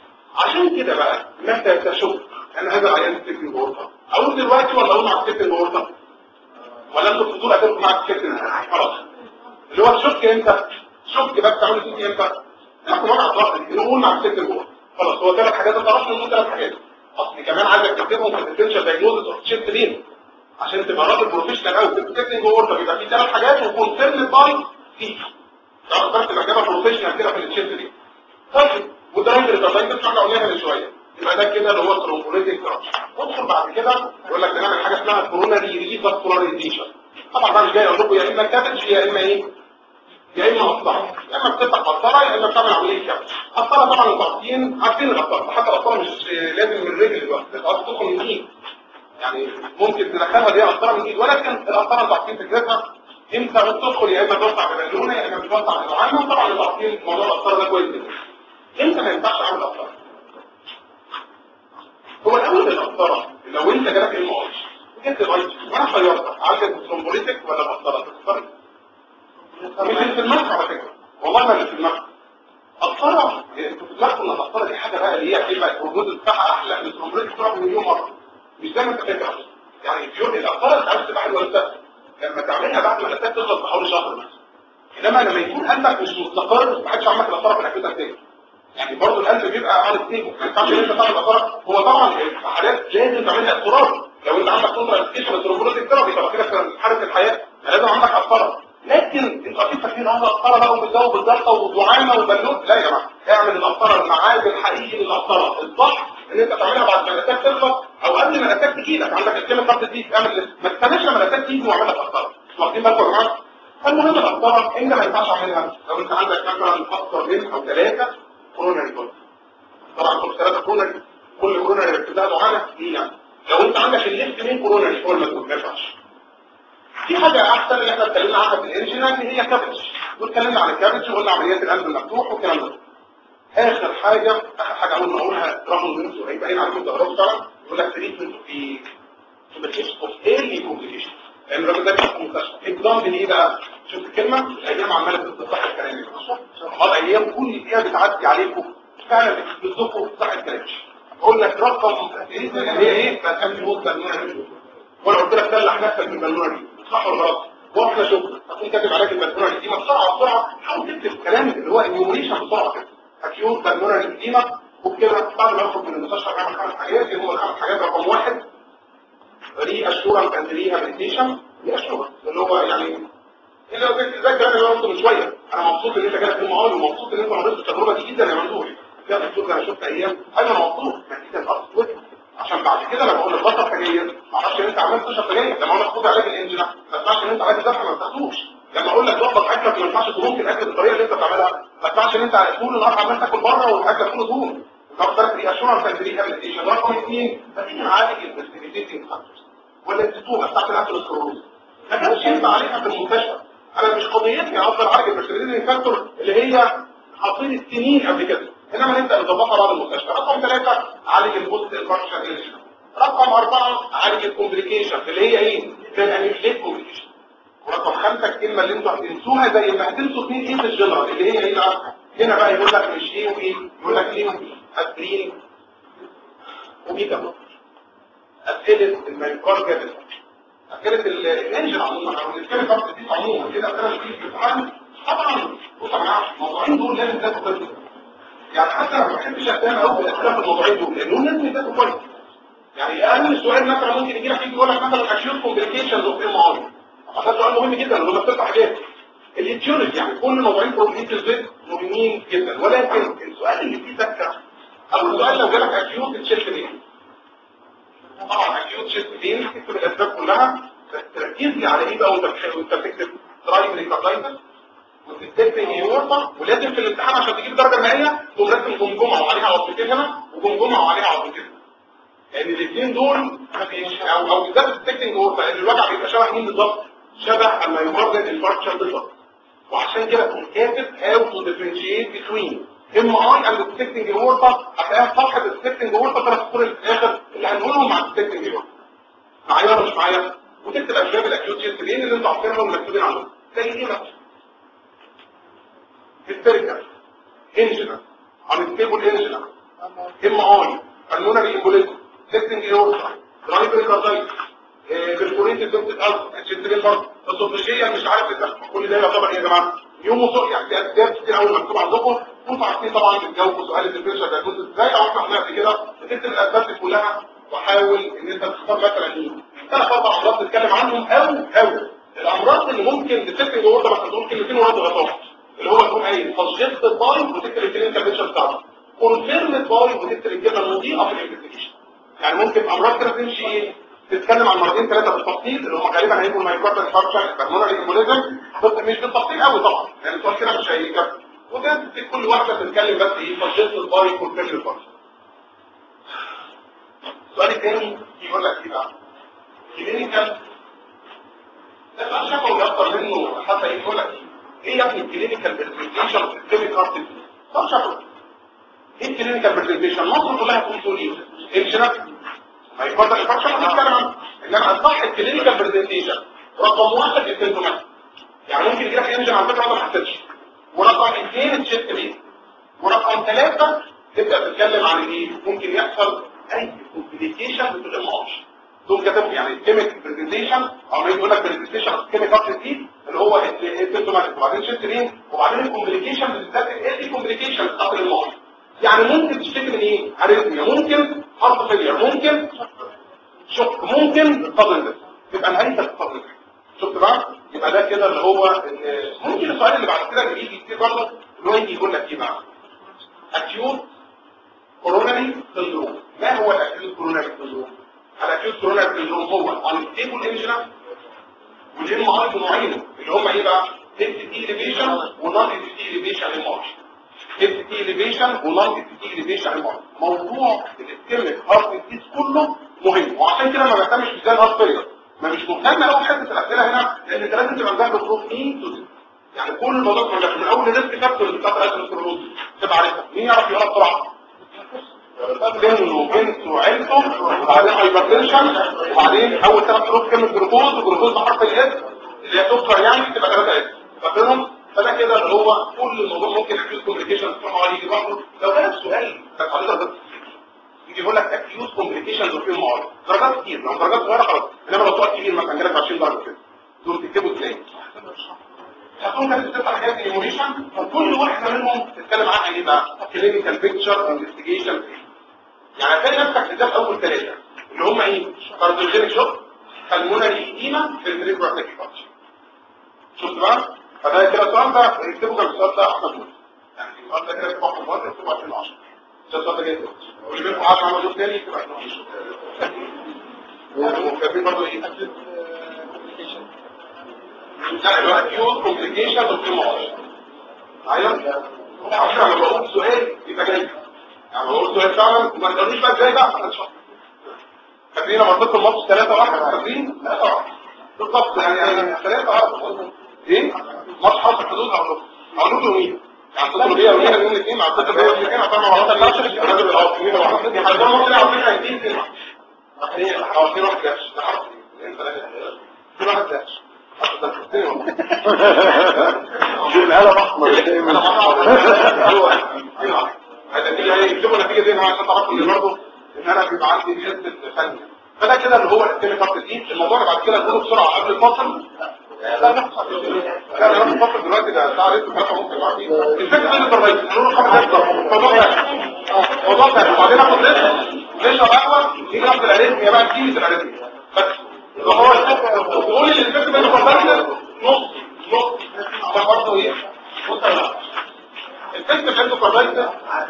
عشان كده بقى متى تشك ان هذا العيان التكنيك يورا اقول دلوقتي ولا اقول مع التكنيك يورا ولا انتوا في الدكتور هتبقوا مع التكنيك خلاص اللي هو الشك امتى شك بقى بتعملوا سيتي امتى ناخد وضع الضغط نقول مع التكنيك يورا خلاص هو ثلاث حاجات تعرفش منهم ثلاث حاجات اصل كمان عايزك تكتبهم في الديفرنشال دايجنوزس اوف تشيست لين عشان تبقى راجل بروفيشنال قوي في التكنيك يورا بيبقى في ثلاث حاجات وكونسيرن باي سي تعرف بس تبقى كده بروفيشنال كده في التشيست لين طيب وده راجل التايتس احنا قلناها من شويه يبقى ده كده اللي هو الترومبوليتيك كراش ندخل بعد كده يقول لك نعمل حاجه اسمها كوروناري ريليف فاسكولاريزيشن طبعا بقى مش جاي اقول لكم يا اما كابج يا اما ايه يا اما قسطره يا اما بتفتح قسطره يا اما بتعمل عمليه كابج قسطره طبعا انتوا عارفين عارفين القسطره حتى القسطره مش لازم من الرجل دلوقتي القسطره تدخل من الايد يعني ممكن تدخلها دي قسطره من الايد ولكن القسطره انتوا عارفين فكرتها انت بتدخل يا اما توسع ببالونه يا اما بتوسع بالعامه وطبعا انتوا عارفين موضوع القسطره ده كويس جدا انت ما ينفعش اعمل قسطره هو الاول القسطره لو انت جالك ام ار جبت الاي وانا خيرتك عايز ترومبوليتك ولا قسطره تختار مش اللي في دماغك على فكره والله ما اللي في دماغك قسطره انتوا في دماغكم ان القسطره دي حاجه بقى اللي هي هتبقى البروجنوز بتاعها احلى من الترومبوليتك بتاعها مليون مره مش زي ما انت فاكر يعني في يوم القسطره انت عايز تبقى حلوه انت لما تعملها بعد ما الاساس تخلص بحوالي شهر مثلا انما لما يكون قلبك مش مستقر ما حدش عمل القسطره في الاكيد تاني يعني برضه القلب بيبقى على ستيبل ما ينفعش ان انت تعمل قسطره هو طبعا في حالات لازم تعملها اضطرار لو انت عندك كونترا ادكيشن الترومبوليتك ثيرابي طب كده في حاله الحياه لازم عندك قسطره لكن انتوا اكيد فاكرين اه القسطره بقى وبالجو بالضغطه ودعامه وبالون لا يا جماعه اعمل القسطره الميعاد الحقيقي للقسطره الصح ان انت تعملها بعد ما الاتاك تخلص او قبل ما الاتاك تجي لك عندك الكلمه بتاعت دي اعمل ما تستناش لما الاتاك تيجي واعمل لك قسطره واخدين بالكم يا جماعه المهم القسطره انت ما ينفعش تعملها لو انت عندك مثلا اكثر من او ثلاثه كوروناري بول طبعا كل ثلاثه كوروناري كل كوروناري ابتداء دعامه دي يعني لو انت عندك الليفت مين كوروناري هو المسؤول ما ينفعش في حاجة أحسن اللي احنا اتكلمنا عنها في الانجينا ان هي كابج واتكلمنا عن الكابج وقلنا عمليات القلب المفتوح والكلام ده آخر حاجة آخر حاجة أول ما أقولها رغم إن أنتوا هيبقى هنا عليكم تجربة فعلا يقول لك تريتمنت في كومبليكيشن أوف ايرلي كومبليكيشن لأن الراجل ده كان في المستشفى اكزامبل إيه بقى؟ شوف الكلمة الأيام عمالة بتتصح الكلام ده الأيام كل دقيقة بتعدي عليكم فعلا بتصدقوا صح الكلام اقول لك رقم ايه هي ايه ما كانش موت بالونه وانا قلت لك سلح نفسك بالبالونه دي صح ولا غلط واحنا شغل هتكون كاتب علاج البلمونري اديما بسرعه بسرعه حاول تكتب الكلام اللي هو النيومريشن بسرعه كده اكيوت بلمونري اديما وبكده بعد ما يخرج من المستشفى يعمل خمس حاجات اللي هم الخمس حاجات رقم واحد ري اشورنس اند ريهابيليتيشن ري اشورنس اللي هو يعني اللي هو زي الكلام اللي انا قلته من شويه انا مبسوط ان انت جالك المعاون ومبسوط ان انت مريت بالتجربه دي جدا يا ممدوح يا دكتور ده انا شفت ايام ايوه انا مبسوط نتيجه الاصل عشان بعد كده لما اقول لك بطل سجاير ما اعرفش ان انت عملت تشرب سجاير لما اقول لك خد علاج الانجنا ما اسمعش ان انت علاج الذبح ما بتاخدوش لما اقول لك ظبط اكلك ما ينفعش تدوم في الاكل بالطريقه اللي انت بتعملها ما اسمعش ان انت طول النهار عمال تاكل بره والاكل كله دهون طب ده دي اشورنس اند ريهابيليتيشن رقم اثنين فتيجي نعالج الانفستيجيتنج فاكتورز ولا التتوبه بتاعت الاتروسكلروز ما كانش ينفع عليها في المستشفى انا مش قضيتي افضل اعالج الانفستيجيتنج فاكتور اللي هي حاطين السنين قبل كده انما نبدا نظبطها بعد المستشفى رقم ثلاثه عالج البوست انفاركشن انجن رقم أربعة عالج الكومبليكيشن اللي هي ايه؟ زي الانيوكليت كومبليكيشن ورقم خمسة الكلمة اللي انتوا هتنسوها زي ما هتنسوا اثنين ايه في الجنرال اللي هي ايه بقى؟ هنا بقى يقول لك مش ايه وايه؟ يقول لك ايه وايه؟ اسبرين وبيتا بلوكر اسئلة الميوكارديال اسئلة الانجن عموما او الاسئلة كارت دي عموما كده اسئلة اللي بتيجي في الامتحان طبعا بصوا يا جماعة الموضوعين دول لازم تاخدوا بالكم يعني حتى انا ما بحبش اهتم قوي بالاسئلة في الموضوعين دول لان دول لازم يتاخدوا كويس يعني اقل سؤال مثلا ممكن يجي لك يقول لك مثلا اكيوت كومبليكيشنز اوف ام ار ده سؤال مهم جدا لما بتفتح حاجات الاتيولوجي يعني كل موضوعين بروبليتيز ديت مهمين جدا ولكن السؤال اللي فيه تكه او السؤال لو جالك اكيوت تشيست بين طبعا اكيوت تشيست بين تكتب الاسباب كلها بس تركز لي على ايه بقى وانت وانت بتكتب درايف ريكاردايتس وتكتب يورطه ولازم في الامتحان عشان تجيب الدرجه النهائيه تقوم راسم جمجمه وعليها عضلتين هنا وجمجمه وعليها عضلتين لان الاثنين دول او او بالذات السكتنج هو لان الوجع بيبقى شبه مين بالظبط شبه اما يقارن الفراكشر بالظبط وعشان كده تقوم كاتب هاو تو ديفرنشيت بتوين ام اي اند السكتنج اورتا هتلاقيها في صفحه السكتنج اورتا ثلاث سطور اللي في الاخر اللي هنقولهم مع السكتنج اورتا معايا ولا مش معايا وتكتب اسباب الاكيوت شيست بين اللي انتوا عارفينهم مكتوبين عنهم زي ايه بقى هيستيريكال انجنا انستيبل انجنا ام اي pulmonary embolism testing aorta drive pericarditis perforated ducted ulcer الشدرين برضه الصوتية مش عارف الدخل كل ده يعتبر ايه يا جماعه يوم وصول يعني في اسباب كتير قوي مكتوب عندكم وانتوا عارفين طبعا بتجاوبوا سؤال الديفرنشال دايجنوستس ازاي او احنا قلنا قبل كده بتكتب الاسباب دي كلها وحاول ان انت تختار مثلا ايه ثلاث اربع امراض تتكلم عنهم او او الامراض اللي ممكن تتكتب اورتا مثلا تقول كلمتين ورا غلطات اللي هو يكون قايل سجست باي وتكتب الكلينيكال بيكتشر بتاعته كونفيرمد باي وتكتب الكلمه المضيئه في الانفستيجيشن يعني ممكن امراض كده تمشي ايه تتكلم عن مرضين ثلاثه بالتفصيل اللي هم غالبا هيبقوا المايكروبيال فراكشر البلمونري امبوليزم بس مش بالتفصيل قوي طبعا يعني السؤال كده مش هيجي وده كل واحده بتتكلم بس ايه سجست باي كونفيرمد باي السؤال الثاني يقول لك ايه بقى كلينيكال ده بقى شافوا اكتر منه حتى ايه يقول لك ايه يا ابني الكلينيكال برزنتيشن في الكلينيك ارتست طب شافوا ايه الكلينيكال برزنتيشن مصر كلها تقول تقول ايه الشنف ما يفضل الفرشه ما تتكلم عنه انما الصح الكلينيكال برزنتيشن رقم واحد السيمتومات يعني ممكن يجي لك انجن على فكره ما حسيتش ورقم اثنين الشيست بين ورقم ثلاثه تبدا تتكلم عن ايه ممكن يحصل اي كومبليكيشن في الام دول كتبوا يعني الكيميك برزنتيشن او يقول لك برزنتيشن كيميك ارت دي اللي هو السيمتومات وبعدين شيست بين وبعدين الكومبليكيشن بالذات ايه الكومبليكيشن بتاعت الام يعني ممكن تشتكي من ايه اريثميا ممكن هارت فيلير ممكن شوك ممكن صدر يبقى نهايتك الصدر شفت بقى يبقى ده كده اللي هو ممكن السؤال اللي بعد كده بيجي كتير برضه اللي هو يجي يقول لك ايه بقى اكيوت كوروناري سندروم ما هو الاكيوت كوروناري سندروم الاكيوت كوروناري سندروم هو انستيبل انجنا والام ار نوعين اللي هم ايه بقى اس تي اليفيشن ونون اس تي اليفيشن ام ار اس تي اليفيشن ونون اس تي اليفيشن ام ار موضوع الاسكيميك هارت ديزيز كله مهم وعشان كده ما بهتمش بزي الهارت فيلير ما مش مهتم قوي بحته الاسئله هنا لان انت لازم تبقى مذاكر بروف مين تو يعني كل الموضوع كله من اول ريسك فاكتور بتاعت الاسيروسكلروز تبقى عارفها مين يعرف يقرا بسرعه سن وجنس وعيلته وبعدين هايبرتنشن وبعدين اول ثلاث حروف كلمه جلوكوز وجلوكوز بحرف الاس اللي هي سكر يعني تبقى ثلاثه اس فاكرهم فده كده اللي هو كل الموضوع ممكن يحدث كومبليكيشن تسمعوا عليه لوحده لو كان السؤال كان حضرتك بس يجي يقول لك اكيوز كومبليكيشنز اوف يوم معارض درجات كتير لو درجات صغيره خلاص انما لو سؤال كبير مثلا جالك 20 درجه كده دول تكتبوا ازاي هتكون كانت ست حاجات ايموليشن وكل واحده منهم تتكلم عنها ايه بقى كلينيكال بيكتشر انفستيجيشن يعني هتلاقي نفسك قدام اول ثلاثه اللي هم ايه كارديوجينيك شوك بالمونري ايديما في الريبرو تاكيكارديا شفت بقى فده كده السؤال ده اكتبوا كان السؤال ده احمد موسى يعني السؤال ده كده اكتبوا احمد موسى اكتبوا 2010 السؤال ده جاي واللي منكم عايز عمل جزء تاني يكتب 2010 وكاتبين برضه ايه لا الواحد يوز كومبليكيشن وفي مواضيع ايوه عشان لما بقول سؤال يبقى جاي يعني بقول سؤال فعلا وما تقوليش بقى ازاي بقى احنا نشوف فاكرين لما اديتكم الماتش 3 1 فاكرين؟ لا طبعا بالظبط يعني يعني 3 1 ايه؟ ماتش حصل حدود اقول لكم اقول لكم مين؟ يعني اتصلوا بيا ومين يوم الاثنين مع اتصل بيا يوم الاثنين عشان ما بعرفش الراجل الاصلي واحد حد ممكن على فكره يدين كلمه هي هو في واحد جاش في واحد جاش القلم احمر النتيجه ايه يكتبوا النتيجه دي انا عشان تعرفوا ان برضه ان انا بيبقى عندي حته ثانيه فده كده اللي هو الكيمي كارت دي الموضوع اللي بعد كده نقوله بسرعه قبل الفصل لا نحصل لا انا الفصل دلوقتي ده الساعه لسه 3 ونص دلوقتي الفكره بين الضربين نقول خمس دقايق موضوع ده موضوع ده وبعدين اخد لسه نشرب قهوه نيجي ناخد الاريثميا بقى نجيب الاريثميا بس هو تقول لي الفكره بين الضربين نص نص ده برضه ايه بص يا جماعه الفكره بين الضربين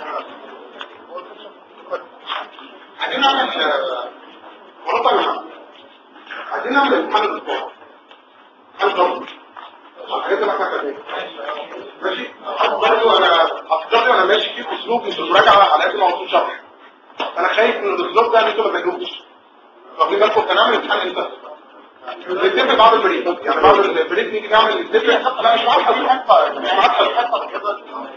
عايزين نعمل مرات يا جماعه عايزين نعمل امتحان الاسبوع امتحان ضرب الحاجات اللي احنا كاتبينها ماشي برضه انا افكاري وانا ماشي فيه اسلوب مش مراجعه على قد ما هو شرح انا خايف ان الاسلوب ده انتوا ما تجاوبوش واخدين بالكم كان نعمل امتحان امتى نتفق بعد البريك يعني بعد البريك نيجي نعمل نتفق لا مش معاك حبيب حته مش معاك حبيب حته كده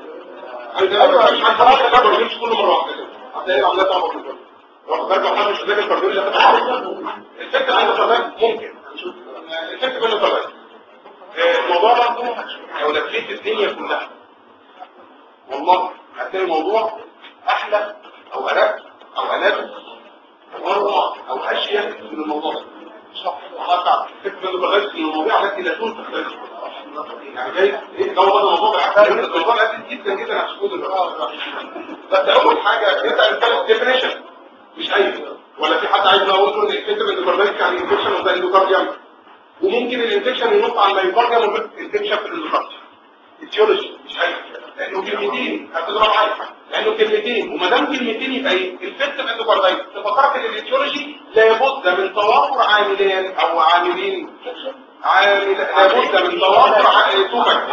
ايوه مش معاك حبيب حته ما بجيبش كل مره واحده هتلاقي العمليات صعبه جدا واخد بالك لو حد مش ذاكر كارديولوجي الفكره عنده كمان ممكن الفكره منه كمان الموضوع ده لو لفيت الدنيا كلها والله هتلاقي الموضوع احلى او ارق او الذ او او اشياء من الموضوع ده الله تعالى فكرة انه بغير من المواضيع التي لا تنفق يعني جاي ايه جو هذا الموضوع بالعكس الموضوع الاساسي جدا جدا هتشوفه دلوقتي بس اول حاجه نبدا نتكلم ديفينيشن مش اي ولا في حد عايز اقول له ان الفكره من الكاردياك يعني انفكشن اوف ذا اندوكارديوم وممكن الانفكشن ينط على الميوكارديوم والانفكشن في الاندوكارديوم التيولوجي مش اي لانه كلمتين هتضرب معايا لانه كلمتين وما دام كلمتين يبقى ايه الفكره اندوكارديوم تفكرك ان التيولوجي لابد من توافر عاملين او عاملين عامل لابد من توافر توبك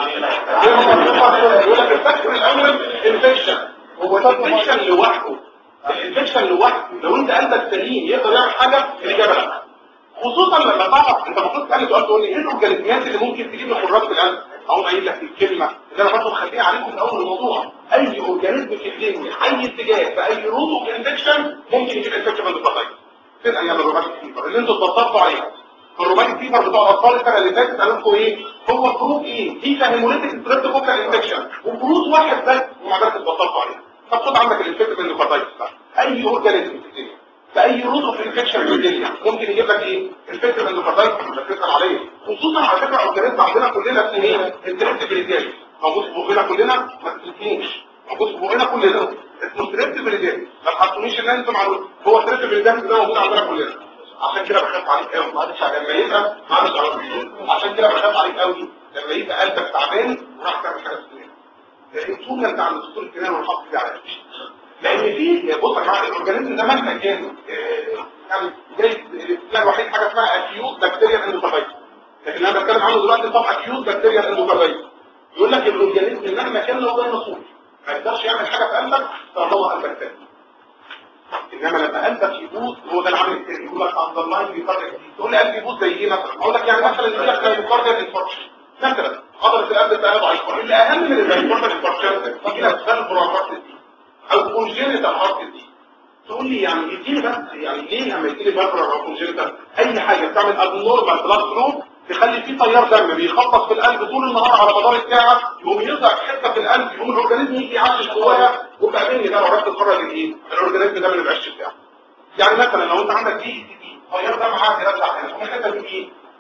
يقول لك الفكر الاول انفكشن هو الانفكشن لوحده الانفكشن لوحده لو انت قلبك سليم يقدر يعمل حاجه الاجابه لا خصوصا لما تعرف انت المفروض تسالني سؤال تقول لي ايه الاورجانيزمات اللي ممكن تجيب لي حراس في القلب اقوم قايل لك الكلمه اللي انا برضه مخليها عليكم من اول الموضوع اي اورجانيزم في الدنيا اي اتجاه في اي روت اوف انفكشن ممكن يجيب انفكشن من البطايق فين ايام الروماتيك فيفر اللي انتوا اتبسطتوا عليها الروماتيك فيفر بتوع الاطفال السنه اللي فاتت قالوا لكم ايه هو جروب ايه في هيموليتيك ستريبتوكوكال انفكشن وجروب واحد بس ومع ذلك اتبسطتوا عليها طب خد عندك الانفكشن من البطايق اي اورجانيزم في الدنيا فاي روت اوف انفكشن في الدنيا ممكن يجيب لك ايه الفكره الاندوكاردايتس اللي بتسال عليه خصوصا على فكره اورجانيزم عندنا كلنا اسمه ايه التريبتيفيليتيز موجود في بقنا كلنا ما تسموش موجود في بقنا كلنا اسمه التريبتيفيليتيز ما تحطونيش ان انتم معلومه هو التريبتيفيليتيز ده موجود عندنا كلنا عشان كده بخاف عليك قوي معلش لما يبقى معلش عشان كده بخاف عليك قوي لما يبقى قلبك تعبان وراح تعمل حاجه في طول ما انت عند دكتور الكلام والحق فيه عليك لان في بص يا جماعه الاورجانيزم ده مهما كان يعني زي الاستثناء الوحيد حاجه اسمها اكيوت بكتيريا اندوكاردايتس لكن انا بتكلم عنه دلوقتي طب اكيوت بكتيريا اندوكاردايتس يقول لك الاورجانيزم مهما كان له ده نصوص ما يقدرش يعمل حاجه في قلبك طالما قلبك تاني انما لما قلبك يبوظ هو ده العامل الثاني يقول لك اندرلاين بيفرق تقول لي قلبي يبوظ زي ايه مثلا اقول لك يعني مثلا يقول لك مايوكارديال انفاركشن مثلا عضله القلب بتاعها ضعيفه اللي اهم من المايوكارديال انفاركشن يجي لك فالف او كونجينيتال هارت دي تقول لي يعني اديني بس يعني ليه لما يجي لي فالفولار او كونجينيتال اي حاجه بتعمل ابنورمال بلاد فلو تخلي فيه تيار دم بيخبط في القلب طول النهار على مدار الساعه يقوم يظهر حته في القلب يقوم الاورجانيزم يجي يعشش جواها وبعدين ده لو عرفت تخرج الايه الاورجانيزم ده من العش بتاعه يعني مثلا لو انت عندك دي تي تيار دم عادي رجع هنا الحته دي ايه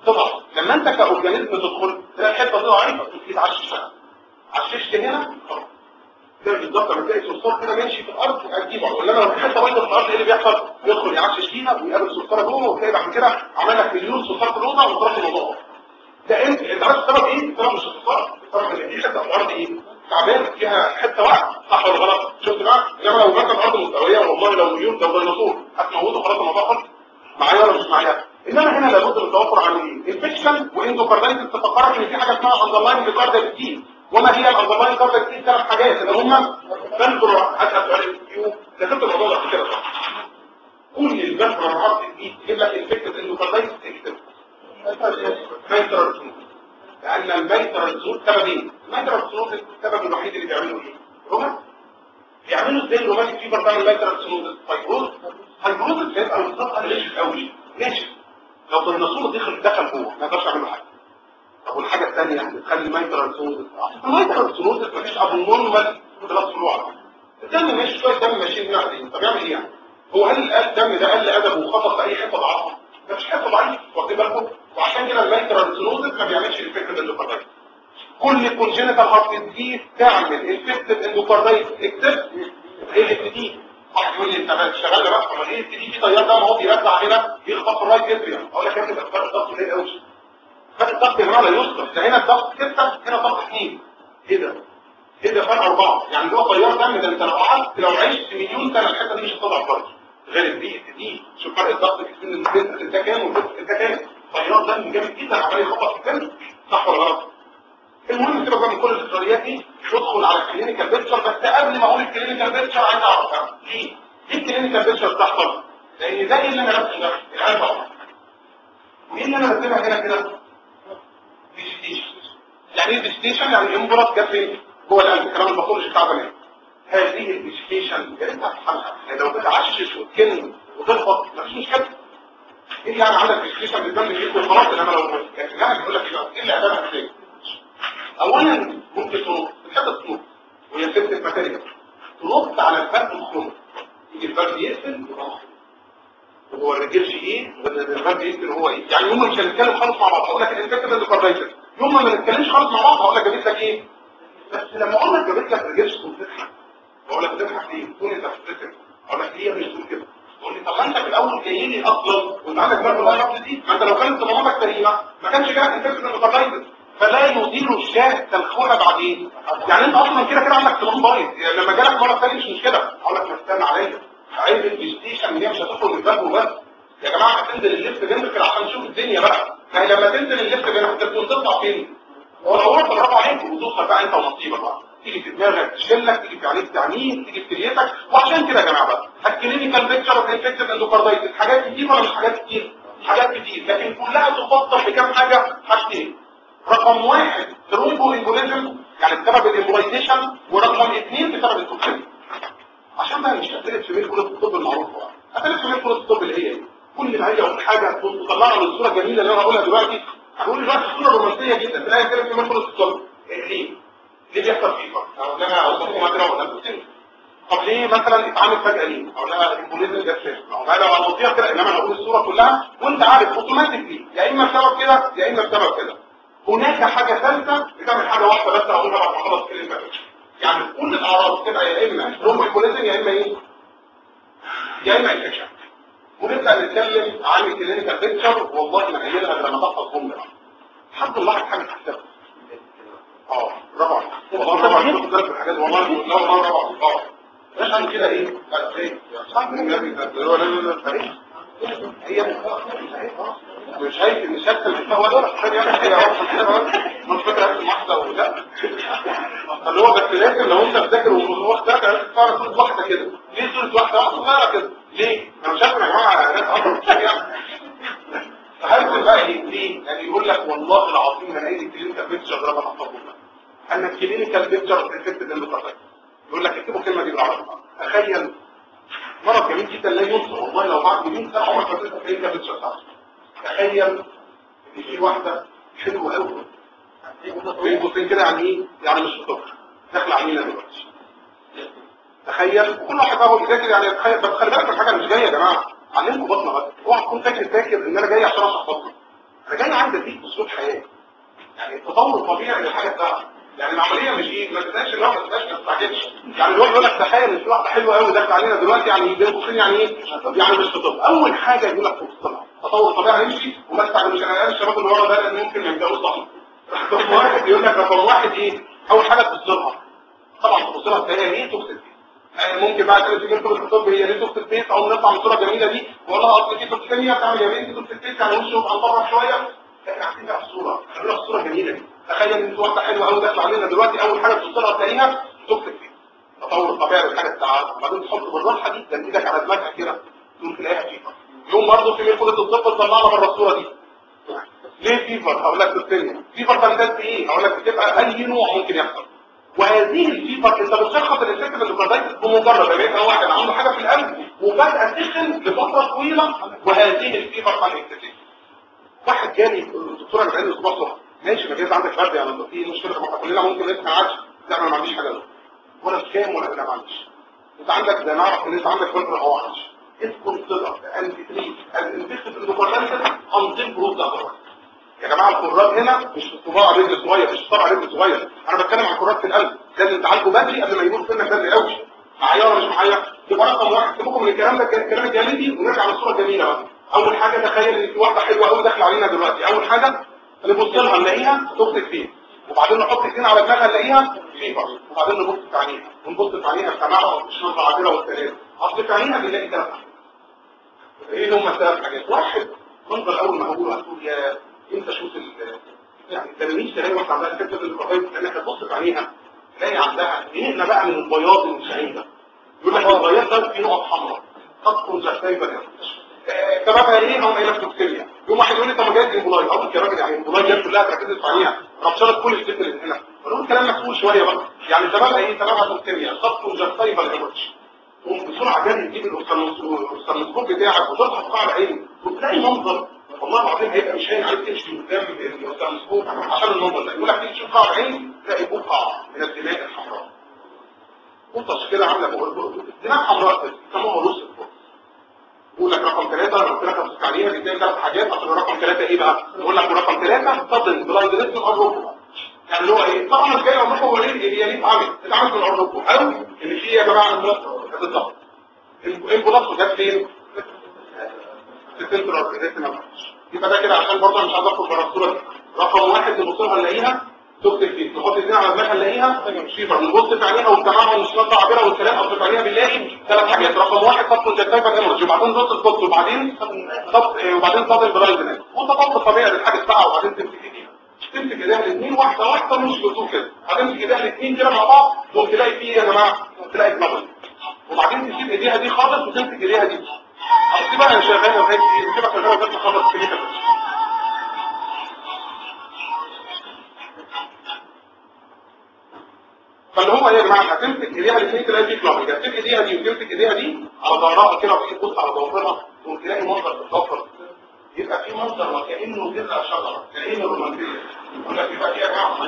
تضعف لما انت كاورجانيزم تدخل تلاقي الحته دي ضعيفه تبتدي تعشش عششت هنا خلاص ده بالظبط لما تلاقي صرصار كده ماشي في الارض هتجيبه ولا لو في حته بايظه في الارض ايه اللي بيحصل يدخل يعشش فيها ويقابل صرصاره جوه وتلاقي بعد كده عمل لك مليون صرصار في الاوضه وخلاص الموضوع ده انت انت عارف السبب ايه؟ السبب مش الصرصار السبب ان في حته في الارض ايه؟ تعبان فيها حته واقعه صح ولا غلط؟ شفت بقى؟ انما لو مثلا الارض مستويه والله لو مليون لو ديناصور هتموته خلاص الموضوع خلص معايا ولا مش معايا؟ انما هنا لابد من التوفر عن ايه؟ انفكشن واندوكاردايتس تفكرك ان في حاجه اسمها اندرلاين كاردياك ديز وما هي الاندرلاين كاردياك ديز ثلاث حاجات اللي هم فالفولار اسال سؤال الكيو ذكرت الموضوع ده كده صح كل الفالفولار هارت دي تجيب لك انفكتد اندوكاردايتس اكتب ميترال سنود لان الميترال سنود سببين الميترال سنود السبب الوحيد اللي بيعمله ايه؟ روما بيعملوا ازاي الروماتيك فيبر تعمل ميترال سنود فايبروز فايبروز هيبقى بالظبط ناشف قوي ناشف لو الديناصور دخل دخل جوه ما يقدرش يعمل حاجه طب والحاجه الثانيه اللي تخلي الميترال سنود الميترال سنود مفيش ابنورمال كلاس فلوع الدم ماشي شويه دم ماشيين هنا قاعدين طب يعمل ايه يعني؟ هو هل الدم ده قل ادبه وخطط في اي حته ضعيفه؟ ده مش حته ضعيفه واخدين بالكم؟ وعشان كده الميترال سنود ما بيعملش الافكت اندوكاردايتس كل كونجينيتال هارت ديزيز تعمل الافكت اندوكاردايتس اكسبت ايه دي يقول لي انت شغال بقى طب ايه دي في تيار دم اهو بيرجع هنا يخبط في الرايت اتريوم اقول لك يا ابني ده فرق الضغط قليل قوي فرق الضغط هنا لا يذكر ده هنا الضغط 6 هنا ضغط 2 ايه ده؟ ايه ده فرق 4 يعني جوه تيار دم ده انت لو قعدت لو عشت مليون سنه الحته دي مش هتضعف برضه غير الدي دي شوف فرق الضغط بين البنت انت كام والبنت انت كام تيار دم جامد جدا عمال يخبط في الدم صح ولا غلط؟ المهم سيبك بقى من كل الاستراتيجيات دي ندخل على الكلينيكال بيكتشر بس قبل ما اقول الكلينيكال بيكتشر عايز اعرف ليه؟ ليه الكلينيكال بيكتشر بتحصل؟ لان ده اللي انا رسمه ده العين بقى وايه اللي انا رسمها هنا كده؟ فيجيتيشن يعني ايه فيجيتيشن؟ يعني الامبراس جت فين؟ جوه القلب الكلام الباثولوجي بتاع زمان هذه الفيجيتيشن يا ريتها تتحلها يعني لو بتعشش وتكن وتخبط مفيش مشكله ايه يعني عندك فيجيتيشن بتبان بيجيك وخلاص انما لو يعني يعني بيقول لك ايه اللي هتعمل ازاي؟ اولا ممكن تنط بتحب تنط وهي سبت ماتيريال تنط على الفرد الخروج يجي الفرد يقفل يبقى مخروج وهو الرجلش ايه ولا الفرد يقفل هو ايه يعني يوم مش هنتكلم خالص مع بعض هقول لك الانفكتيف اندوكاردايتس يوم ما نتكلمش خالص مع بعض هقول لك جابت لك ايه بس لما اقول لك جابت لك رجلش كنت تضحك بقول لك بتضحك ليه تقول انت بتضحك اقول لك ليه مش تقول كده تقول لي طب ما انت في الاول جاي لي اصلا وانت عندك برضه الغلط دي ما انت لو كانت صمامك سليمه ما كانش جالك انفكتيف اندوكاردايتس فلا يدير الشاه تلخوها بعدين يعني انت اصلا كده كده عندك صمام بايظ يعني لما جالك مره ثانيه مش مشكله اقول لك ما استنى عليا عايز الفيجيتيشن اللي هي مش هتخرج من الباب بس يا جماعه هتنزل الليفت جنبك عشان تشوف الدنيا بقى ما هي لما تنزل الليفت جنبك تكون تطلع فين ولو رحت برافو عليك وتوصل بقى انت ونصيبك بقى تيجي في دماغك تشلك تيجي في عينيك تعنيك تيجي في كليتك وعشان كده يا جماعه بقى الكلينيكال بيكتشر اوف انفكتيف اندوكاردايتس حاجات كتير ولا مش حاجات كتير حاجات كتير لكن كلها تفضل بكام حاجه حاجتين رقم واحد ترومبو امبوليزم يعني بسبب الامبولايزيشن ورقم اثنين بسبب التوكسين عشان بقى مش هتلف في ميل كليه الطب المعروفه هتلف في ميل كليه الطب اللي هي كل ما هاجي اقول حاجه تطلعها للصوره الجميله اللي انا هقولها دلوقتي هقول دلوقتي صوره رومانسيه جدا تلاقي كده في ميل كليه الطب ليه؟ ليه بيحصل فيفر؟ او ان انا اوصفه مثلا ولا توكسين طب ليه مثلا اتعامل فجاه ليه؟ او لا الامبوليزم جت فين؟ او انا لو اوصيها كده انما انا اقول الصوره كلها وانت عارف اوتوماتيكلي يا اما بسبب كده يا اما بسبب كده هناك حاجة ثالثة بتعمل حاجة واحدة بس أقولها بعد ما خلص كلمة يعني كل الأعراض تبقى يا إما رومو إيكوليزم يا إما إيه؟ يا إما إنفكشن ونبدأ نتكلم عن الكلينيكال بيكتشر والله ما قايلها غير لما تحفظ جملة حد نلاحظ حاجة تحتها اه برافو عليك والله برافو عليك كنت في الحاجات والله لا والله برافو عليك اه عشان كده ايه؟ لا ايه؟ صح النبي ده هو لا لا لا هي مش شايف ان شكل مش هو ده عشان يعمل حاجه مش فاكر اسم واحده ولا لا اللي هو بس لازم لو انت فاكر وهو ده تعرف صوره واحده كده ليه صوره واحده واحده صغيره كده ليه انا مش عارف يا جماعه ناس اصلا يعني فهل بقى ايه ليه يعني يقول لك والله العظيم انا قايل الكلينيكال بيكتشر ده بقى تحفظه ان الكلينيكال بيكتشر انفكتد اندوكاردايتس يقول لك اكتبوا الكلمه دي بالعربي تخيل مرض جميل جدا لا ينسى والله لو بعد 100 سنه عمرك ما تنسى الكلينيكال بيكتشر بتاعته تخيل ان في واحده حلوه قوي بين قوسين كده يعني ايه يعني مش فطر داخله علينا دلوقتي تخيل كل واحد اهو بيذاكر يعني تخيل بس خلي بالك الحاجه مش جايه يا جماعه علمكم بطنه بس اوعى تكون فاكر فاكر ان انا جاي عشان اشرح بطنه فجاي عندك دي اسلوب حياه يعني التطور الطبيعي للحاجه بتاعتك يعني العمليه مش ايه ما تبقاش اللي هو ما تبقاش ما تستعجلش يعني الواحد يقول لك تخيل ان في واحده حلوه قوي داخله علينا دلوقتي يعني بين قوسين يعني ايه يعني مش تطلع اول حاجه يقول لك تطلع تطور طبيعي يمشي وما تستعجلوش انا الشباب اللي ورا ده لان ممكن ما يبداوش صح رقم واحد يقول لك رقم واحد ايه اول حاجه تبص لها طبعا تبص لها تلاقيها ايه توكسيك ممكن بعد كده تيجي تقول الخطاب هي ليه توكسيك بيت او نطلع من الصوره الجميله دي واقول لها اصل دي توكسيميا بتعمل يا بنتي توكسيك بيت يعني وشه يبقى مطرح شويه احنا عايزين بقى الصوره خلينا الصوره الجميله دي تخيل ان واحده حلوه قوي داخله علينا دلوقتي اول حاجه تبص لها تلاقيها توكسيك بيت تطور الطبيعي للحاجه بتاعتها وبعدين تحط بالراحه جدا ايدك على دماغها كده تقوم تلاقيها فيفر يوم برضه في ميكولة الطفل طلعنا بره الصوره دي ليه فيفر هقول لك الثانيه فيفر ده بجد ايه هقول لك بتبقى اي نوع ممكن يحصل وهذه الفيفر انت بتشخص الانفكتيف اندوكاردايتس بمجرد ما يبقى واحد عنده حاجه في القلب وفجاه سخن لفتره طويله وهذه الفيفر انفكتيف واحد جالي الدكتوره انا بقالي اسبوع صبح ماشي ما جايز عندك برد يعني انت في مشكله ما كلنا ممكن نسمع عادي لا انا ما عنديش حاجه ده ولا كام ولا لا ما عنديش انت عندك زي ما اعرف ان انت عندك فلتر او عندش اسكن صدر انت تريد الانفكتيف اندوكاردايتس انزل بروز ده يا جماعه الكرات هنا مش في صباع رجل صغير مش في صباع رجل صغير انا بتكلم عن كرات في القلب لازم تعالجه بدري قبل ما يموت سنك بدري قوي معايا ولا مش معايا يبقى رقم واحد سيبكم من الكلام ده الكلام الجانبي ونرجع للصوره الجميله بقى اول حاجه تخيل ان في واحده حلوه قوي داخله علينا دلوقتي اول حاجه نبص لها نلاقيها توكسيك فيه وبعدين نحط ايدينا على دماغها نلاقيها فيفر وبعدين نبص في عينيها ونبص في عينيها بسماعها الشرطه العادله والثلاثه اصل في عينيها بنلاقي ثلاث حاجات ايه هم الثلاث حاجات واحد منظر اول ما هقوله هتقول يا انت شوف ال يعني التلاميذ تلاقي واحده عندها الفكره اللي قريب لانك هتبص في عينيها تلاقي عندها نقلنا بقى من البياض المشعين ده يقول لك البياض ده فيه نقط حمراء خط كونجكتيفا سببها ايه هم قايل لك توكسيميا يوم واحد يقول لي طب ما جايز امبولاي اقول يا راجل يعني امبولاي جت كلها تركزت في عينيها ربشرت كل الجسم اللي هنا بقول كلام مسؤول شويه بقى يعني سببها ايه سببها توكسيميا خط كونجكتيفا الهيموريدج بسرعه جري تجيب الاوكسالموسكوب بتاعك وتضغط على العين وتلاقي منظر والله العظيم هيبقى مش هين عليك تمشي قدام الاوكسالموسكوب عشان المنظر ده يقول لك تيجي تشوف قاع العين تلاقي بقعه من الدماء الحمراء قطه كده عامله دماء حمراء يسموها روس يقول لك رقم ثلاثة لما قلت لك هتبص عليها بتلاقي ثلاث حاجات اصل رقم ثلاثة ايه بقى؟ يقول لك رقم ثلاثة صدن بلايندنس من ارجوكم يعني اللي هو ايه؟ طبعا مش جاي اقول لكم هو ليه هي ليه اتعمل؟ اتعمل من ارجوكم او اللي فيه يا جماعه بالظبط البلاط جت فين؟ في السنترال ريتنا يبقى ده كده عشان برضه مش عايز اخرج بره الصوره دي رقم واحد نبص لها نلاقيها تكتب فيه نحط ايدينا على دماغها نلاقيها فيفر نبص في عينيها والتمام مش نطلع عبيرها والكلام اصل في عينيها بنلاقي ثلاث حاجات رقم واحد خط كونجكتيفا هيموريدج وبعدين نص الكوت وبعدين خط وبعدين صدر برايزنس وتطبق طبيعي للحاجه بتاعها وبعدين تمسك ايديها تمسك ايديها الاثنين واحده واحده مش بتوع كده هتمسك ايديها الاثنين كده مع بعض ممكن تلاقي فيه يا جماعه تلاقي بلبل وبعدين تسيب ايديها دي خالص وتمسك ايديها دي اصل بقى شغاله زي ايه بتبقى شغاله زي خالص في كده فاللي هو ايه يا جماعه هتمسك ايديها الاثنين تلاقي فيه كلاب هتمسك ايديها دي وتمسك ايديها دي على ظهرها كده وتيجي تبص على ظهرها وتلاقي منظر بتتوفر يبقى في منظر وكانه جذع شجره كانه رومانسيه يقول لك يبقى في يا جماعه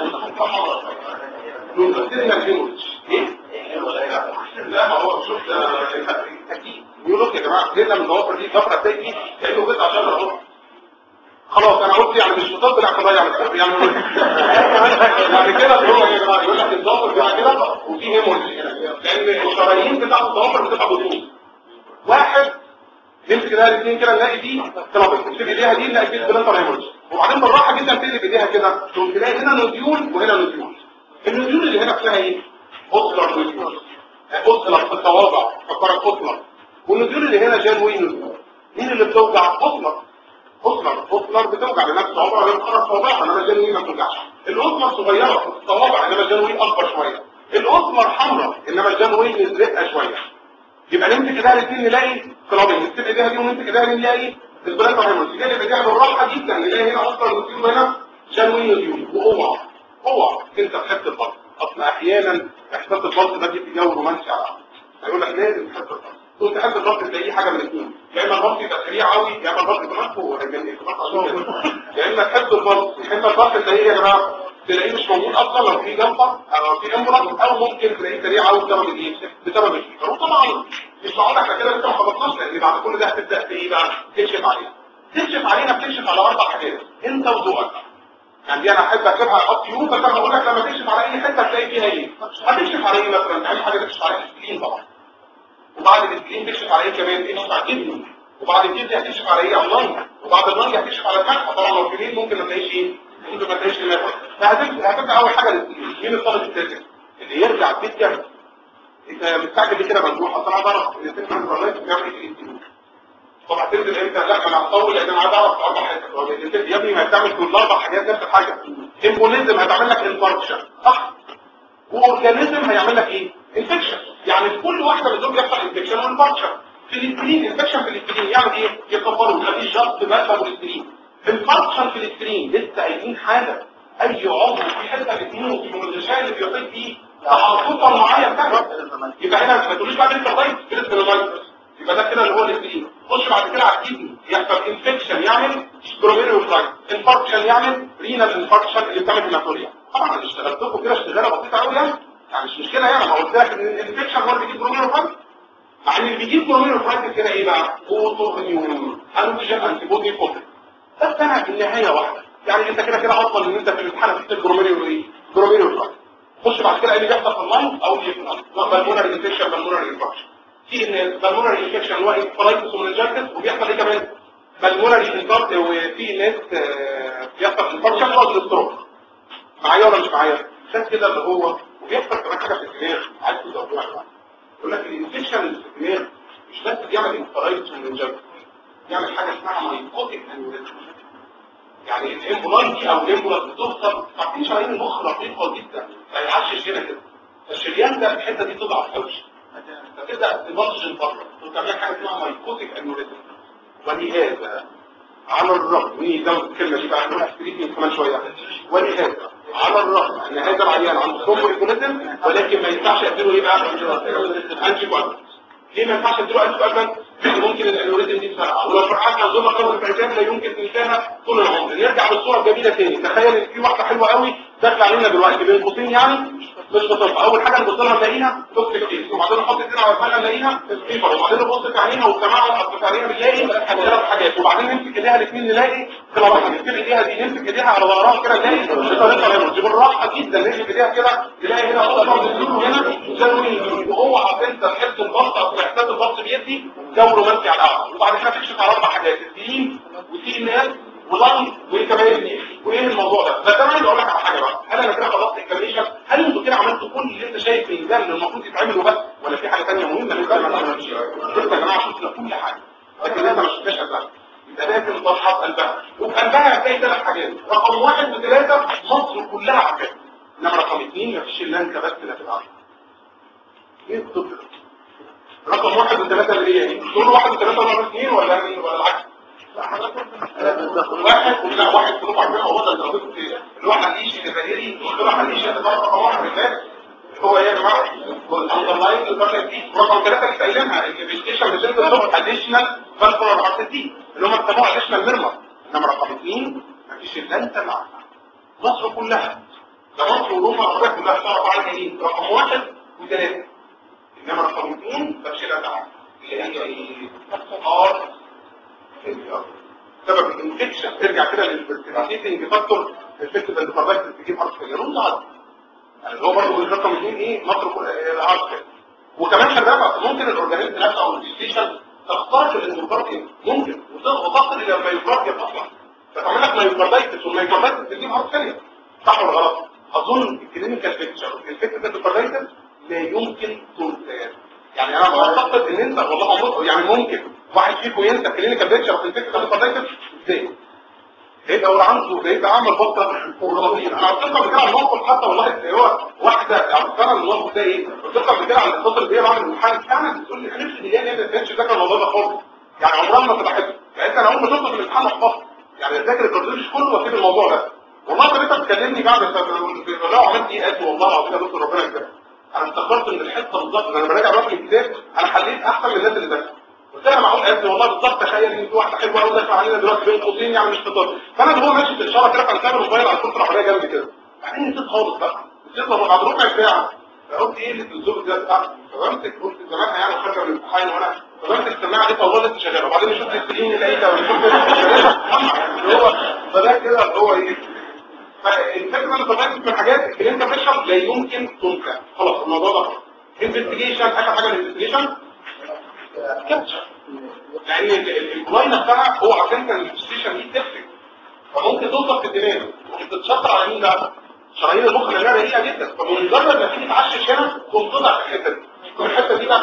نوتينا الهيموريدج ايه؟ لا ما هو شوف اكيد يقول لك يا جماعه جينا من الضوافر دي ضفره تلاقي فيه كانه جذع شجره اهو خلاص انا قلت يعني مش في طب لا قضايا على الطب يعني يعني كده اللي هو يا جماعه يقول لك الضوافر بتاع كده وفي هيموريدج هنا لان الشرايين بتاعت الضوافر بتبقى بطول واحد نمسك ايديها الاثنين كده نلاقي دي ترابط نمسك ايديها دي نلاقي دي بلانتر هيموريدج وبعدين بالراحه جدا تقلب ايديها كده تقوم تلاقي هنا نوديول وهنا نوديول النوديول اللي هنا اسمها ايه؟ اوسلر نوديول اوسلر في الصوابع فكرك اوسلر والنوديول اللي هنا جانوي نوديول مين اللي بتوجع؟ اوسلر اوسلر اوسلر بتوجع لنفس الصوابع اللي بتخرج صوابعها انما جانوي ما بتوجعش الاوسلر صغيره في الصوابع انما جانوي اكبر شويه الاوسلر حمراء انما جانوي مزرقه شويه يبقى نمسك ايديها الاثنين نلاقي كلابين نمسك ايديها دي ونمسك ايديها دي نلاقي البلاد هيموريدج نلاقي ايديها بالراحه جدا نلاقي هنا اصلا نوديول وهنا جانوي نوديول واوعى اوعى انت تحس البلط اصل احيانا احساس البلط ده بيبقى جو رومانسي على هيقول لك لازم تحس البلط كنت تحس البلط تلاقيه حاجه من الاثنين يا اما البلط يبقى سريع قوي يا اما البلط يبقى مفهوم يا اما تحس البلط يا اما البلط تلاقيه يا جماعه تلاقيه مش موجود اصلا لو في جنفه او في امبولانس او ممكن تلاقيه سريع قوي بسبب الايه بسبب الفيفر وطبعا مش معقول احنا كده لسه ما خلصناش لان بعد كل ده هتبدا في ايه بقى تكشف علينا تكشف علينا بتكشف على اربع حاجات انت وذوقك يعني دي انا احب اكتبها اب يو بس انا بقول لك لما تكشف على اي حته هتلاقي فيها ايه هتكشف على ايه مثلا اهم حاجه تكشف على السكرين طبعا وبعد السكرين تكشف على ايه كمان تكشف على الكدني وبعد الكدني هتكشف على ايه اللنج وبعد اللنج هتكشف على المعده طبعا لو كبير ممكن ما تلاقيش ايه ممكن ما تلاقيش دماغ فهتبدا هتبدا اول حاجه للسكرين مين الطالب التاسع اللي يرجع البيت جنب انت مستعجل ليه كده ممدوح اصل انا عايز اعرف الاثنين عند الرئيس بيعمل ايه في الانتينيو طب هتنزل امتى لا انا هطول لان انا عايز اعرف اربع حاجات هو بينزل يا ابني ما هتعمل كل اربع حاجات نفس الحاجه امبوليزم هتعمل لك انفاركشن صح واورجانيزم هيعمل لك ايه انفكشن يعني في كل واحده من دول بيحصل انفكشن وانفاركشن في الاسبرين انفكشن في الاسبرين يعمل ايه يكبروا يخليه شط مادة والاسبرين انفاركشن في الاسبرين لسه قايلين حاجه اي عضو في حته بتموت من الغشاء اللي بيطيب فيه تحططا معين بتاعه يبقى هنا ما تقوليش بقى انت طيب فيرست يبقى ده كده اللي هو الاسبرين خش بعد كده على الكيدني يحصل انفكشن يعمل جلوميريولايت انفاركشن يعمل رينال انفاركشن اللي بتعمل هيماتوريا طبعا اللي اشتغلت لكم كده اشتغاله بسيطه قوي يعني يعني مش مشكله يعني ما قلت لك ان الانفكشن هو اللي بيجيب جلوميريولايت مع ان اللي بيجيب جلوميريولايت كده ايه بقى اوتو اميون انتيجين انتي بودي كومبلكس بس انا النهايه واحده يعني انت كده كده افضل ان انت في الامتحان تكتب جلوميريولايت جلوميريولايت خش بعد كده ايه اللي بيحصل في اللاين او اللي في اللاين بالمونري انفكشن بالمونري انفكشن في ان البلمونري انفكشن هو انفرايتس ومنجرتس وبيحصل ايه كمان بالمونري انفاركت وفي ناس آه، بيحصل انفاركشن وقت الستروك معايا ولا مش معايا عشان كده اللي هو وبيحصل كمان حاجه في الدماغ عايز تدور يقول لك الانفكشن اللي في الدماغ مش بس بيعمل انفرايتس ومنجرتس بيعمل حاجه اسمها مايكوتيك انوريزم يعني الامبولاي دي او الامبولاس بتوصل عارفين شرايين المخ رقيقه جدا ما يعرفش هنا كده فالشريان ده الحته دي تضعف قوي فتبدا تبلج بره وتعمل حاجه اسمها مايكوتيك انوريزم ولهذا على الرغم مين يزود الكلمه دي بقى هنقولها في كمان شويه ولهذا على الرغم ان هذا العيان عنده ثرومبو ايكونيزم ولكن ما ينفعش اديله ايه بقى انتي كوادرنت ليه ما ينفعش اديله انتي كوادرنت ممكن الانوريزم دي تفرقع ولو فرقعتها الزومه قبل الفرقان لا يمكن تنساها طول العمر نرجع للصوره الجميله تاني تخيل ان في واحده حلوه قوي داخله علينا دلوقتي بين قوسين يعني مش بتطلع اول حاجه نبص لها نلاقيها توكسيك فيس وبعدين نحط ايدينا على دماغها نلاقيها فيفر وبعدين نبص في عينيها والسماعه نبص في عينيها بنلاقي ثلاث حاجات وبعدين نمسك ايديها الاثنين نلاقي كلارها نمسك ايديها دي نمسك ايديها على ظهرها كده نلاقي طريقه هيمورج بالراحه جدا نمسك ايديها كده نلاقي هنا اصلا هنا زي واوعى تنسى تحس الضغط او احساس الضغط بيدي جو رومانسي على القعده وبعد كده تكشف على اربع حاجات الدين وسي ان اس ولانج وايه كمان وايه الموضوع ده بس انا عايز اقول لك على حاجه بقى هل انا كده خلصت الكلميشن هل انتوا كده عملتوا كل اللي انت شايف في ده اللي المفروض يتعمل وبس ولا في حاجه ثانيه مهمه لسه ما عملتش لسه يا جماعه شفنا كل حاجه لكن لسه ما شفناش اساسا يبقى لازم تصحى قلبها وفي قلبها هتلاقي ثلاث حاجات رقم واحد وثلاثه مصر كلها عارفاها انما رقم اثنين مفيش الا انت بس اللي هتبقى عارفها ايه الطب ده؟ رقم واحد وثلاثه اللي هي ايه؟ دول واحد وثلاثه ولا اثنين ولا ولا العكس؟ واحد لا واحد كلهم عارفين هو ده اللي اللي هو حليش الجزائري اللي هو حليش اللي بقى رقم واحد بالذات هو ايه يا جماعه الاندرلاين الفرق دي رقم ثلاثه اللي قايلينها الانفستيشن ريزلت اوف اديشنال فالفولار ارتدي اللي هم بيسموها اديشنال ميرمر انما رقم اثنين مفيش الا انت اللي عارفها مصر كلها ده مصر وروما العربيه كلها تعرف عنها ايه رقم واحد وثلاثه انما رقم اثنين مفيش الا انت عارفها اللي هي ايه؟ ار سبب الانفكشن ترجع كده للبرسيتنج فاكتور الفكتيف اندوكاردايتس بتجيب هارت فيلير رد عرض يعني هو برضه بالرقم اثنين ايه مصر الهارت فيلير وكمان خلي بالك ممكن الاورجانيزم نفسه او الستيشن تخترق الاندوكارديوم ممكن وتصل الى المايوكارديوم اصلا فتعمل لك مايوكاردايتس والمايوكاردايتس بتجيب هارت فيلير صح ولا غلط؟ اظن الكلينيكال بيكتشر الفكتيف اندوكاردايتس لا يمكن تنسى يعني انا بعتقد ان انت والله عمرك يعني ممكن واحد فيكم ينسى كلينيكال بيكتشر في الفكره الاندوكاردايتس ازاي؟ هيبقى هو عنده هيبقى عامل بطه ورصين انا افتكر قبل كده على الموقف حتى والله اللي هو واحده افتكر الموقف ده ايه؟ افتكر قبل كده على الاتصال اللي هي بعد الامتحان فعلا بتقول لي هنفسي دي يعني ما كانتش فاكره الموضوع ده خالص يعني عمرها ما فتحته يعني انا اول ما شفته في الامتحان حفظت يعني اذاكر الكارديولوجي كله واسيب الموضوع ده والله طب انت بتكلمني بعد لو عملت ايه قد والله العظيم يا دكتور ربنا يكرمك انا افتكرت ان الحته بالظبط انا براجع بقى الكتاب انا حليت احسن من الناس اللي ذاكروا قلت لها معقول قد والله بالظبط تخيل ان في واحده حلوه قوي داخله علينا دلوقتي بين قوسين يعني مش فطار فانا اللي هو ماشي في الاشاره كده فنساب الموبايل على الكرسي العربيه جنبي كده بعدين نسيت خالص بقى نسيت لما بعد ربع ساعه فقلت ايه اللي في الزوج ده بتاع فبمسك قلت زمانها يعني خارجه من الامتحان وانا فبمسك السماعه دي والله لسه شغاله وبعدين شفت السكرين لقيتها اللي هو فده كده اللي هو ايه الفكره ان طبعا من الحاجات اللي انت بتشرب لا يمكن تنسى خلاص الموضوع ده خلاص انفستيجيشن اخر حاجه الانفستيجيشن كاتشر لان الكلاين نفسها هو عشان كان الانفستيجيشن دي تفرق فممكن توصل في الدماغ وتتشطر على مين بقى شرايين المخ لانها رقيقه جدا فمجرد ما تيجي تعشش هنا تنطلع في الحته دي والحته دي بقى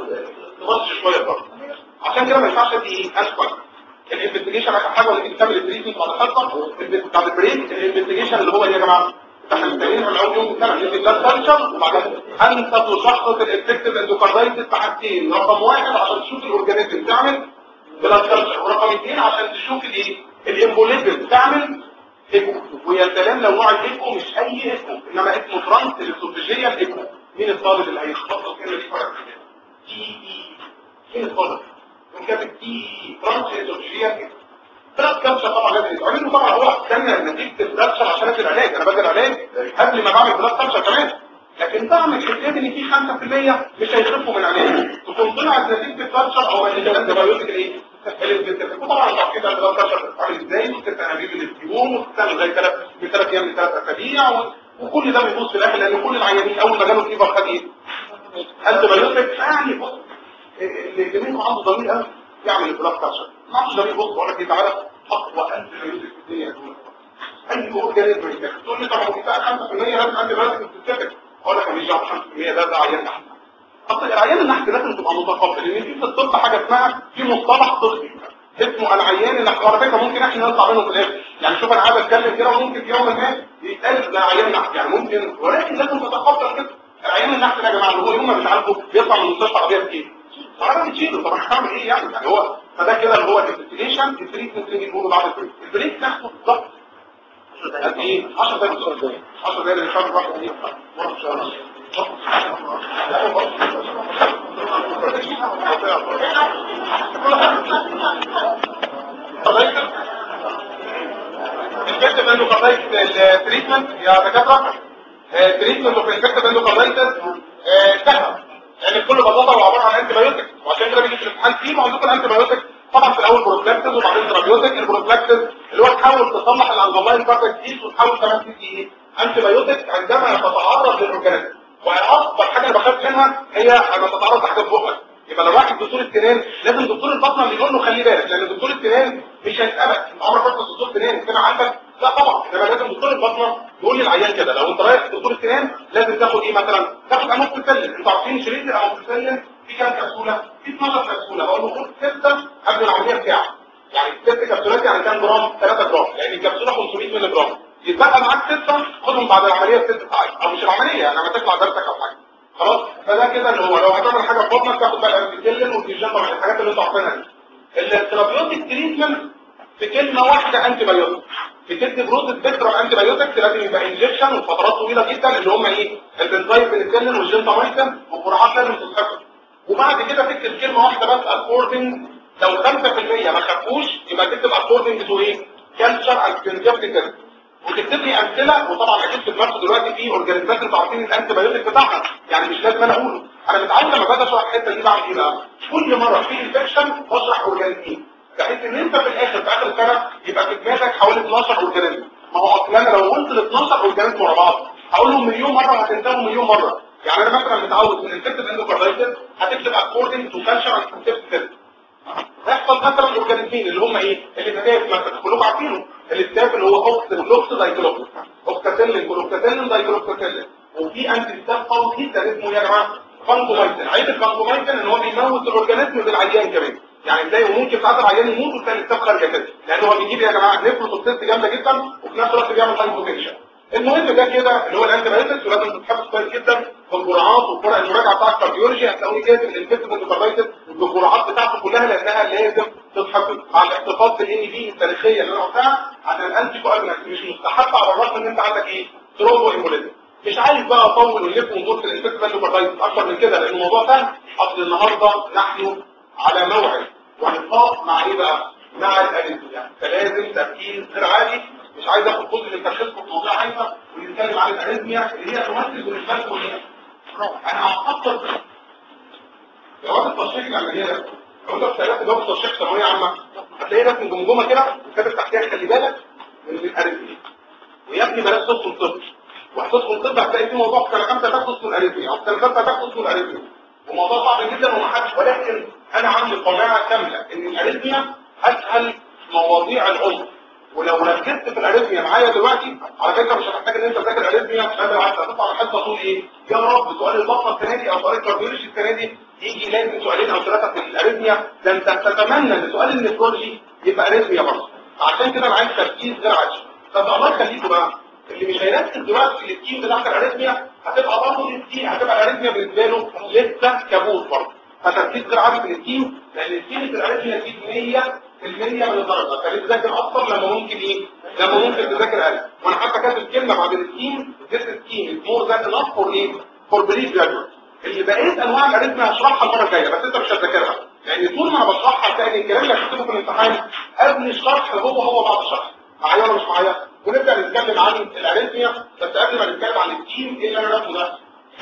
تبص شويه برضه عشان كده ما ينفعش ادي ايه اسفل الانفستيجيشن اخر حاجه ولا بتعمل التريتمنت بعد الخطه بعد البريك الانفستيجيشن اللي هو ايه يا جماعه احنا مستنيين من اول يوم السنه ندي بلاد كلتشر وبعدين انت تشخص الافكتيف اندوكاردايتس بحاجتين رقم واحد عشان تشوف الاورجانيزم تعمل بلاد كلتشر ورقم اثنين عشان تشوف الايه الامبوليزم تعمل ايكو ويا سلام لو نوع الايكو مش اي ايكو انما اسمه ترانس الاسوفيجيال ايكو مين الطالب اللي هيختص الكلمه دي فرق تي اي مين الطالب من كاتب تي ترانس الاسوفيجيال ايكو بلاد كلتشر طبعا لازم يتعمل له طبعا هو استنى نتيجه البلاد كلتشر عشان ادي العلاج انا بدي العلاج قبل ما بعمل بلاد كلتشر كمان لكن بعمل حساب ان في 5% مش هيخفوا من علاج تكون طلعت نتيجه الكلتشر او نتيجه الانتيبيوتيك الايه وطبعا انت كده البلاد كلتشر بتتعمل ازاي وتستنى انابيب اليوم وتستنى زي ثلاث من ثلاث ايام لثلاث اسابيع وكل ده بيبص في الاخر لان كل العيانين اول ما جاله فيبر خد ايه؟ انتيبيوتيك يعني بص اللي منكم عنده ضمير قوي يعمل البلاد كلتشر ما عندوش ضمير بص بقول لك ايه تعالى اقوى انتيبيوتيك في الدنيا دول اي اورجانيزم تقول لي طب هو بتاع 5% لازم انتيبيوتيك تتثبت اقول لك مش دعوه 5% ده ده عيان نحت اصل العيان النحت لازم تبقى متقبل ان في في الطب حاجه اسمها في مصطلح طبي اسمه العيان النحت وعلى فكره ممكن احنا نطلع منه في الاخر يعني شوف انا قاعد اتكلم كده وممكن في يوم ما يتقال ده عيان نحت يعني ممكن ولكن لازم تتقبل كده العيان النحت ده يا جماعه اللي هو يوم ما بيتعالجوا بيطلع من المستشفى عربيه بايه؟ عربيه بتشيله طب انا هعمل ايه يعني يعني هو فده كده اللي هو الانفستيجيشن التريتمنت اللي بيقولوا بعد البريك البريك تاخده بالظبط قد ايه 10 دقايق 10 دقايق 10 دقايق اللي شغال واحد دي ان شاء الله الفكتة بانه قضايا التريتمنت يا دكاترة التريتمنت اوف الفكتة بانه قضايا سهل يعني بكل بساطة هو عبارة عن انتي بايوتيك وعشان كده بيجي في الامتحان فيه موجود الانتي بايوتيك طبعا في الاول بروفلاكتز وبعدين ترابيوتيك البروفلاكتز اللي هو تحاول تصلح الانزلاين كارتكتيس وتحاول كمان تدي ايه انتي بايوتيك عندما تتعرض للاورجانيزم واكبر حاجه انا بخاف منها هي لما تتعرض لحاجه في بقك يبقى لو واحد دكتور السنان لازم دكتور البطنه اللي يقول له خلي بالك لان دكتور السنان مش هيسالك عمرك رحت دكتور سنان سمع عندك لا طبعا انما لازم دكتور البطنه يقول للعيان كده لو انت رايح دكتور السنان لازم تاخد ايه مثلا تاخد اموكسيسيلين انتوا عارفين شريط الاموكسيسيلين في كام كبسوله في 12 كبسوله اقول له خد سته قبل العمليه بتاعك يعني ست كبسولات يعني كام جرام 3 جرام لان الكبسوله 500 مللي جرام يتبقى معاك سته خدهم بعد العمليه بست ساعات او مش العمليه يعني لما تطلع درسك او حاجه خلاص فده كده اللي هو لو هتعمل حاجه في بطنك تاخد بقى الامبيسيلين والفيجان طبعا الحاجات اللي انتوا عارفينها دي الثيرابيوتيك تريتمنت في كلمه واحده انتي بايوتيك بتدي بروز سبيكترم انتي بايوتكس لازم يبقى انجكشن وفترات طويله جدا اللي هم ايه البنزايد بنسلين والجنتامايسين وجرعات لازم تتحكم وبعد كده تكتب كلمه واحده بس اكوردنج لو 5% ما خافوش يبقى تكتب اكوردنج تو ايه كانسر انتيبيوتيك وتكتب لي امثله وطبعا اكيد في دماغكم دلوقتي في اورجانيزمات انتوا عارفين الانتي بايوتيك بتاعها يعني مش لازم انا اقوله انا متعود لما باجي اشرح الحته دي بعمل ايه بقى كل مره في انفكشن بشرح اورجانيزم بحيث ان انت في الاخر في اخر السنه يبقى في دماغك حوالي 12 اورجانيزم ما هو اصل انا لو قلت ال 12 اورجانيزم ورا بعض هقول لهم مليون مره وهتنساهم مليون مره يعني انا مثلا متعود من الانفكتيف اندوكاردايتس هتكتب اكوردنج تو كالتشر اند كونسبت هيحصل مثلا اورجانيزمين اللي هم ايه اللي بتاعت مثلا كلكم عارفينه الاستاف اللي هو اوكس لوكس دايكلوكس اوكساتيلين كلوكساتيلين دايكلوكساتيلين وفي انتي ستاف قوي جدا اسمه يا جماعه فانكومايسين عيب الفانكومايسين ان هو بيموت الاورجانيزم بالعيان كمان يعني تلاقي ممكن ساعات العيان يموت وتلاقي الستاف خارجه كده لان هو بيجيب يا جماعه نيفروتوكسيس جامده جدا وفي نفس الوقت بيعمل هايبوتنشن المهم ده كده اللي هو الانتي بايوتكس ولازم تتحفظ كويس جدا بالجرعات وفرق المراجعه بتاع الكارديولوجي هتلاقوني كاتب الانفكتيف اندوكاردايتس بالجرعات بتاعته كلها لانها لازم تتحفظ مع الاحتفاظ بالان بي التاريخيه اللي انا قلتها عشان الانتي كوارنت مش مستحب على الرغم ان انت عندك ايه ترومبو امبوليزم مش عايز بقى اطول ونلف ونبص الانفكتيف اندوكاردايتس اكتر من كده لان الموضوع سهل اصل النهارده نحن على موعد ولقاء مع ايه بقى مع الاريثميا فلازم تركيز غير عادي مش عايز اخد جزء من تشخيصكم في موضوع عايزه ونتكلم عن الاريثميا اللي هي تمثل بالنسبه لكم ايه انا هخطط جواب التشخيص العمليه ده لو انت بتعرف جواب التشخيص ثانويه عامه هتلاقي رسم جمجمه كده وكاتب تحتها خلي بالك هتدخل طب هتلاقي في موضوع في سنه خمسه تاخد اسمه الاريثميا او في سنه سته تاخد اسمه الاريثميا وموضوع صعب جدا ومحدش ولكن انا عندي قناعه كامله ان الاريثميا اسهل مواضيع العمر ولو ركزت في الاريثميا معايا دلوقتي على فكره مش هتحتاج ان انت تذاكر الاريثميا بل بالعكس هتطلع الحصه تقول ايه يا رب سؤال البطنه السنه دي او سؤال الكارديولوجي السنه دي يجي لازم سؤالين او ثلاثه في الاريثميا ده انت تتمنى ان سؤال النفرولوجي يبقى اريثميا برضه عشان كده انا عايز تركيز غير عادي طب الله يخليكم بقى اللي مش هيركز دلوقتي في السكيم بتاعت الاريثميا هتبقى برضه السكيم هتبقى الاريثميا بالنسبه له لسه كابوس برضه فتركيز غير عادي في السكيم لان السكيم في الاريثميا دي 100 في المية من الدرجة فليه تذاكر أكتر لما ممكن إيه؟ لما ممكن تذاكر أقل وأنا حتى كاتب كلمة بعد السكيم this scheme is more than enough for إيه؟ for brief graduate اللي بقيت أنواع الأريثميا هشرحها المرة الجاية بس أنت مش هتذاكرها يعني طول ما أنا بشرحها هتلاقي الكلام اللي هكتبه في الامتحان قبل الشرح هو هو بعد الشرح معايا ولا مش معايا؟ ونبدأ نتكلم عن الأريثميا بس قبل ما نتكلم عن السكيم إيه اللي أنا راسمه ده؟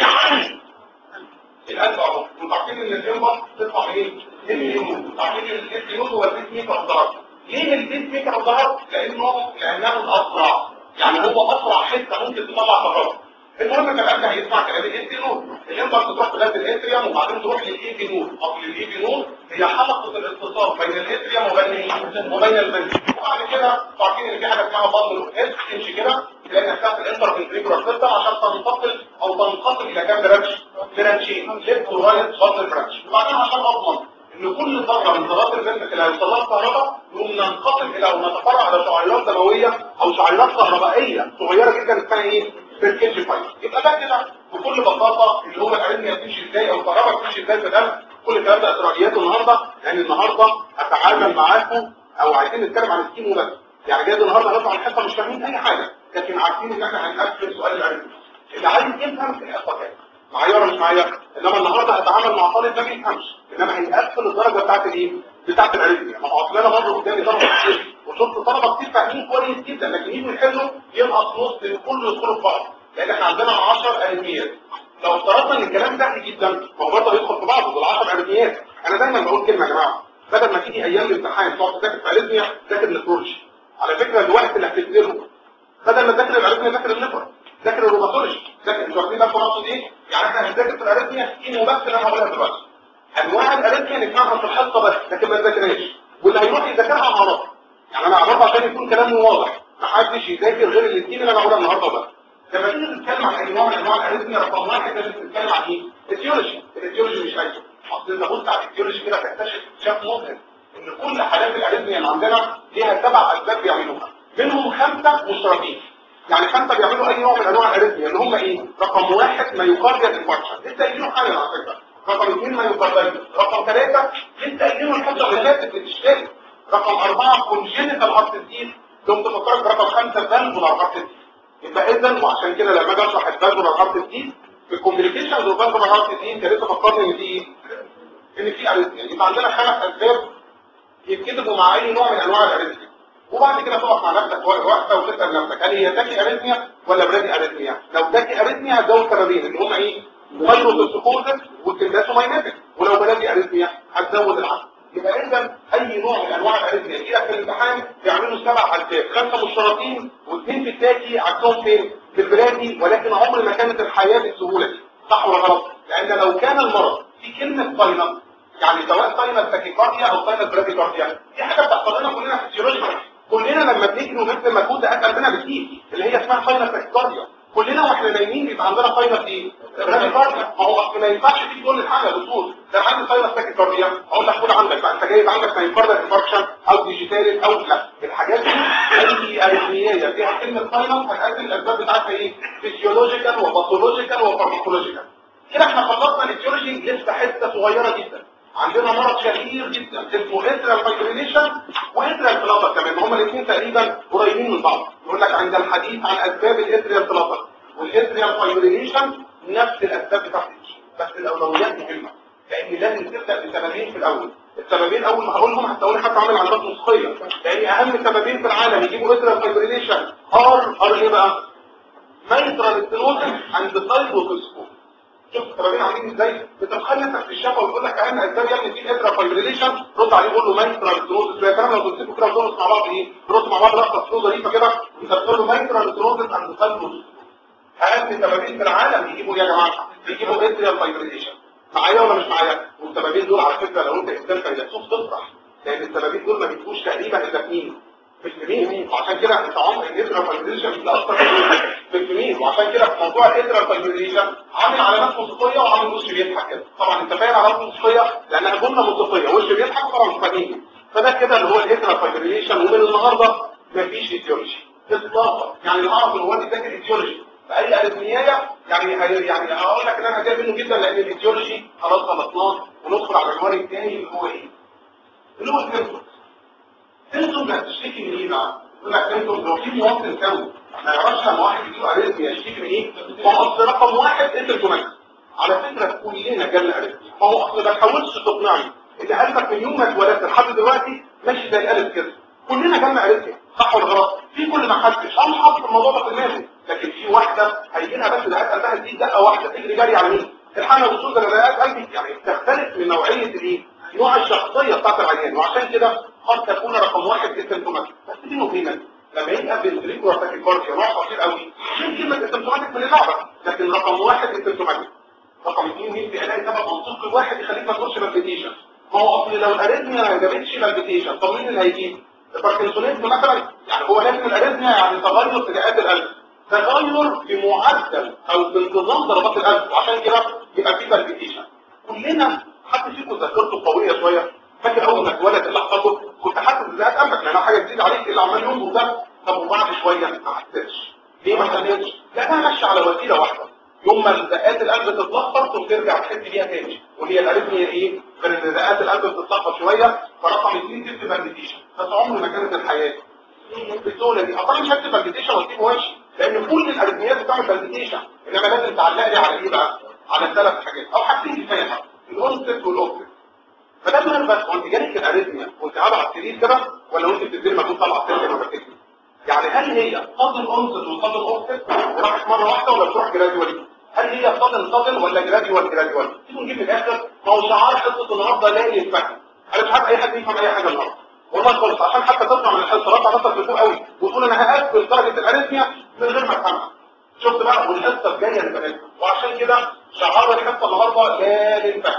القلب اهو وتعرفين ان الانبط تطلع منين الانبط تعرفين ان الانبط هو البيت ميكر الظهر ليه البيت ميكر الظهر لانه لانه الاسرع يعني هو اسرع حته ممكن تطلع كهرباء المهم كان القلب هيسمع كلام الاي نور الانبط تروح لغايه الاتريوم وبعدين تروح للاي نور او للاي نور هي حلقه الاتصال بين الاتريوم وبين وبين البنز وبعد كده تعرفين ان في حاجه اسمها بطن الاس تمشي كده تلاقي نفسها في الانترفنتريكولار سيستم عشان تنتقل او تنقسم الى كام برانش برانشين ليفت ورايت بطن برانش وبعدين عشان اضمن ان كل ذره من ذرات البنت اللي هيوصل لها الكهرباء نقوم ننقسم الى او نتفرع على شعيرات دمويه او شعيرات كهربائيه صغيره جدا اسمها ايه بيركنج فايل يبقى ده كده بكل بساطه اللي هو الاريثميا بتمشي ازاي او الكهرباء بتمشي ازاي في الدم كل الكلام ده اسرائيليات النهارده يعني النهارده هتعامل معاكم او عايزين نتكلم عن السكيم وبس يعني جاي النهارده هنطلع الحصه مش فاهمين اي حاجه لكن عارفين ان احنا هنقفل سؤال الاريثميا اللي عايز يفهم الحصه كام معايا ولا مش معايا انما النهارده هتعامل مع طالب ما بيفهمش انما هيقفل الدرجه بتاعت الايه بتاعت الاريثميا ما هو اصل انا برضه قدامي طلبه كتير وشفت طلبه كتير فاهمين كويس جدا لكن يجوا يحلوا ينقص نص كله يدخلوا في بعض لان احنا عندنا 10 اريثميات لو افترضنا ان الكلام سهل جدا ما هو برضه هيدخل في بعضه دول 10 اريثميات انا دايما بقول كلمه يا جماعه بدل ما تيجي ايام الامتحان تقعد تذاكر في اريثميا ذاكر نفرولوجي على فكره الوقت اللي هتبذله بدل ما تذاكر الاريثميا ذاكر الليفر ذاكر الروماتولوجي ذاكر انتوا واخدين بالكم اقصد ايه يعني احنا هنذاكر في الاريثميا سكين وبس اللي انا هقولها دلوقتي انواع الاريثميا نسمعها في الحصه بس لكن ما نذاكرهاش واللي هيروح يذاكرها هعرفها يعني انا هعرفها عشان يكون كلامي واضح ما حدش يذاكر غير الاثنين اللي انا هقولها النهارده بس لما تيجي تتكلم عن اي نوع من انواع الاريثميا رقم واحد لازم تتكلم عن ايه الاتيولوجي الاتيولوجي مش عايزه اصل انت بص على الاتيولوجي كده تكتشف اكتشاف مذهل ان كل حالات الاريثميا اللي عندنا ليها سبع اسباب بيعملوها منهم خمسه مشتركين يعني خمسه بيعملوا اي نوع من انواع الاريثميا اللي هم ايه رقم واحد مايوكارديال انفاركشن لسه قايلينه حالا على فكره رقم اثنين مايوكارديال رقم ثلاثه لسه قايلينه الحصه اللي فاتت بتشتغل رقم اربعه كونجينيتال هارت ديزيز كنت فكرت رقم خمسه فالفولار هارت ديزيز يبقى اذا وعشان كده لما اجي اشرح الفالفولار هارت ديزيز في الكومبليكيشنز والفالفولار هارت ديزيز انت لسه فكرني ان في ايه ان في اريثميا يبقى عندنا خمس اسباب يتكتبوا مع اي نوع من انواع الاريثميا وبعد كده تقف مع نفسك وقفه وتسال نفسك هل هي تاكي اريثميا ولا برادي اريثميا لو تاكي اريثميا هتزود سببين اللي هم ايه فايروسوسكوزس والتنداسوماينيتك ولو برادي اريثميا هتزود العدد يبقى اذا اي نوع من انواع الاريثميا يجي لك في الامتحان بيعملوا سبع اسباب خمسه مشتركين واثنين في التاكي عكسهم فين في البرادي ولكن عمر ما كانت الحياه بالسهوله دي صح ولا غلط لان لو كان المرض في كلمه ساينس يعني سواء ساينس تاكيكارديا او ساينس براديكارديا دي حاجه بتحصل لنا كلنا فيسيولوجيكال كلنا لما بنجري ونبذل مجهود ده قلبنا بتزيد اللي هي اسمها ساينس تاكيكارديا كلنا واحنا نايمين بيبقى عندنا ساينس ايه براديكارديا ما هو اصل ما ينفعش تيجي تقول الحاجه دكتور ده انا عندي ساينس تاكيكارديا اقول لك خد عندك بقى انت جايب عندك مايوكارديال انفاركشن او ديجيتال او لا الحاجات دي اي اريثميه فيها كلمه ساينس هتقدم الاسباب بتاعتها ايه فيسيولوجيكال وباثولوجيكال وفارماكولوجيكال كده احنا خلصنا الاتيولوجي لسه حته صغيره جدا عندنا مرض شهير جدا اسمه اتريال فايبريليشن واتريال فلاتر كمان هما الاثنين تقريبا قريبين من بعض يقول لك عند الحديث عن اسباب الاتريال فلاتر والاتريال فايبريليشن نفس الاسباب بتاعت الجين بس الاولويات مهمه لان لازم تبدا بسببين في الاول السببين اول ما هقولهم هتقول حتى عامل علامات نسخيه لان اهم سببين في العالم يجيبوا اتريال فايبريليشن ار ار ايه بقى مايترال ستينوزس عند السايتوكسكوب شوف السببين عاملين ازاي بتتخيل نفسك في الشفا وتقول لك اهم اسباب يا ابني في اترا فايبريليشن رد عليه قول له مايترال ستينوزس يا كلام لو تمسكوا كده وتدرسوا مع بعض ايه رد مع بعض لقطه ستينوزا ظريفه كده انت بتقول له مايترال ستينوزس عند السايتوكسكوب اهم سببين في العالم بيجيبوا ايه يا جماعه بيجيبوا اتريال فايبريشن معايا ولا مش معايا والسببين دول على فكره لو انت انسان فيلسوف تفرح لان السببين دول ما بيجوش تقريبا الا في مين في الفمين وعشان كده انت عمر الاتريال فايبريشن بيتاثر في الفمين وعشان كده في موضوع الاتريال فايبريشن عامل علامات موسيقيه وعامل وش بيضحك كده طبعا انت فاهم علامات موسيقيه لانها جمله موسيقيه وش بيضحك طبعا مش فاهمين فده كده اللي هو الاتريال فايبريشن ومن النهارده مفيش ايديولوجي اطلاقا يعني العرب اللي هو ذاكر ايديولوجي فاي اريثميايه يعني هي- يعني هقول لك ان انا هتضايق منه جدا لان الايديولوجي خلاص خلصناه وندخل على العنوان الثاني اللي هو ايه؟ اللي هو السيمتومز سيمتومز هتشتكي من ايه بقى؟ يقول لك سيمتومز لو في مواطن سوي ما يعرفش لما واحد يجيله اريثميا يشتكي من ايه؟ هو اصل رقم واحد انتركومات على فكره كلنا جالنا اريثميا ما هو اصل ما تحاولش تقنعني ان قلبك من يوم ما اتولدت لحد دلوقتي ماشي زي الالف كده كلنا جالنا اريثميا صح ولا غلط؟ في كل ما حدش انا مش حاطط الموضوع ده في دماغي لكن في واحده هيجي لها بس دقات قلبها تزيد دقه واحده تجري جري على مين؟ الحمل والوصول ده دقات قلبي يعني تختلف من نوعيه الايه؟ نوع الشخصيه بتاعت العيان وعشان كده قد تكون رقم واحد اسيمتوماتيك بس بينه وبينك لما يبقى بالفريكو تاكيكارديا نوع خطير قوي مش كلمه اسيمتوماتيك من اللعبه لكن رقم واحد اسيمتوماتيك رقم اثنين يمكن الاقي سبب منطقي واحد يخليك ما تخش بالبيتيشن ما هو اصل لو الاريثميا ما جابتش بالبيتيشن طب مين اللي هيجيب؟ الباركنسونيزم مثلا يعني هو لازم الاريثميا يعني تغير في دقات القلب تغير في معدل او في انتظام ضربات القلب وعشان كده يبقى في بالبيتيشن كلنا حد فيكم ذاكرته قويه شويه فاكر اول ما اتولد اللي حصل كنت حاسس بدقات قلبك لانها حاجه جديده عليك اللي عمال ينبض ده طب وبعد شويه ما حسيتش ليه ما حسيتش؟ لانها ماشيه على وسيله واحده يوم ما دقات القلب تتلخبط وترجع تحس بيها تاني وهي الاريثميا ايه؟ غير ان دقات القلب بتتلخبط شويه فرقم اثنين تكتب بالبيتيشن بس عمر ما كانت الحياه بالسهوله دي اصلا مش هكتب بالبيتيشن واسيبه وامشي لان كل الاريثميات بتعمل بالبيتيشن انما لازم تعلق لي على ايه بقى؟ على ثلاث حاجات او حاجتين كفايه الاونست والاوبتيك فده نرفز وانت جالك الاريثميا وانت قاعده على السرير كده ولا وانت بتدير مجهود طالعه السرير ما بتكتب يعني هل هي صدر اونست وصدر اوبتيك وراحت مره واحده ولا بتروح جراديوالي هل هي صدر صدر ولا جراديوال جراديوال تيجي نجيب من الاخر ما هو شعار حصه النهارده لا ينفع انا مش عارف اي حد يفهم اي حاجه النهارده والله خالص عشان حتى تطلع من الحصه رفع نفسك لفوق قوي وتقول انا هقفل درجه الاريثميا من غير ما افهمها شفت بقى والحصه الجايه نبقى وعشان كده شعار الحصه النهارده لا ينفع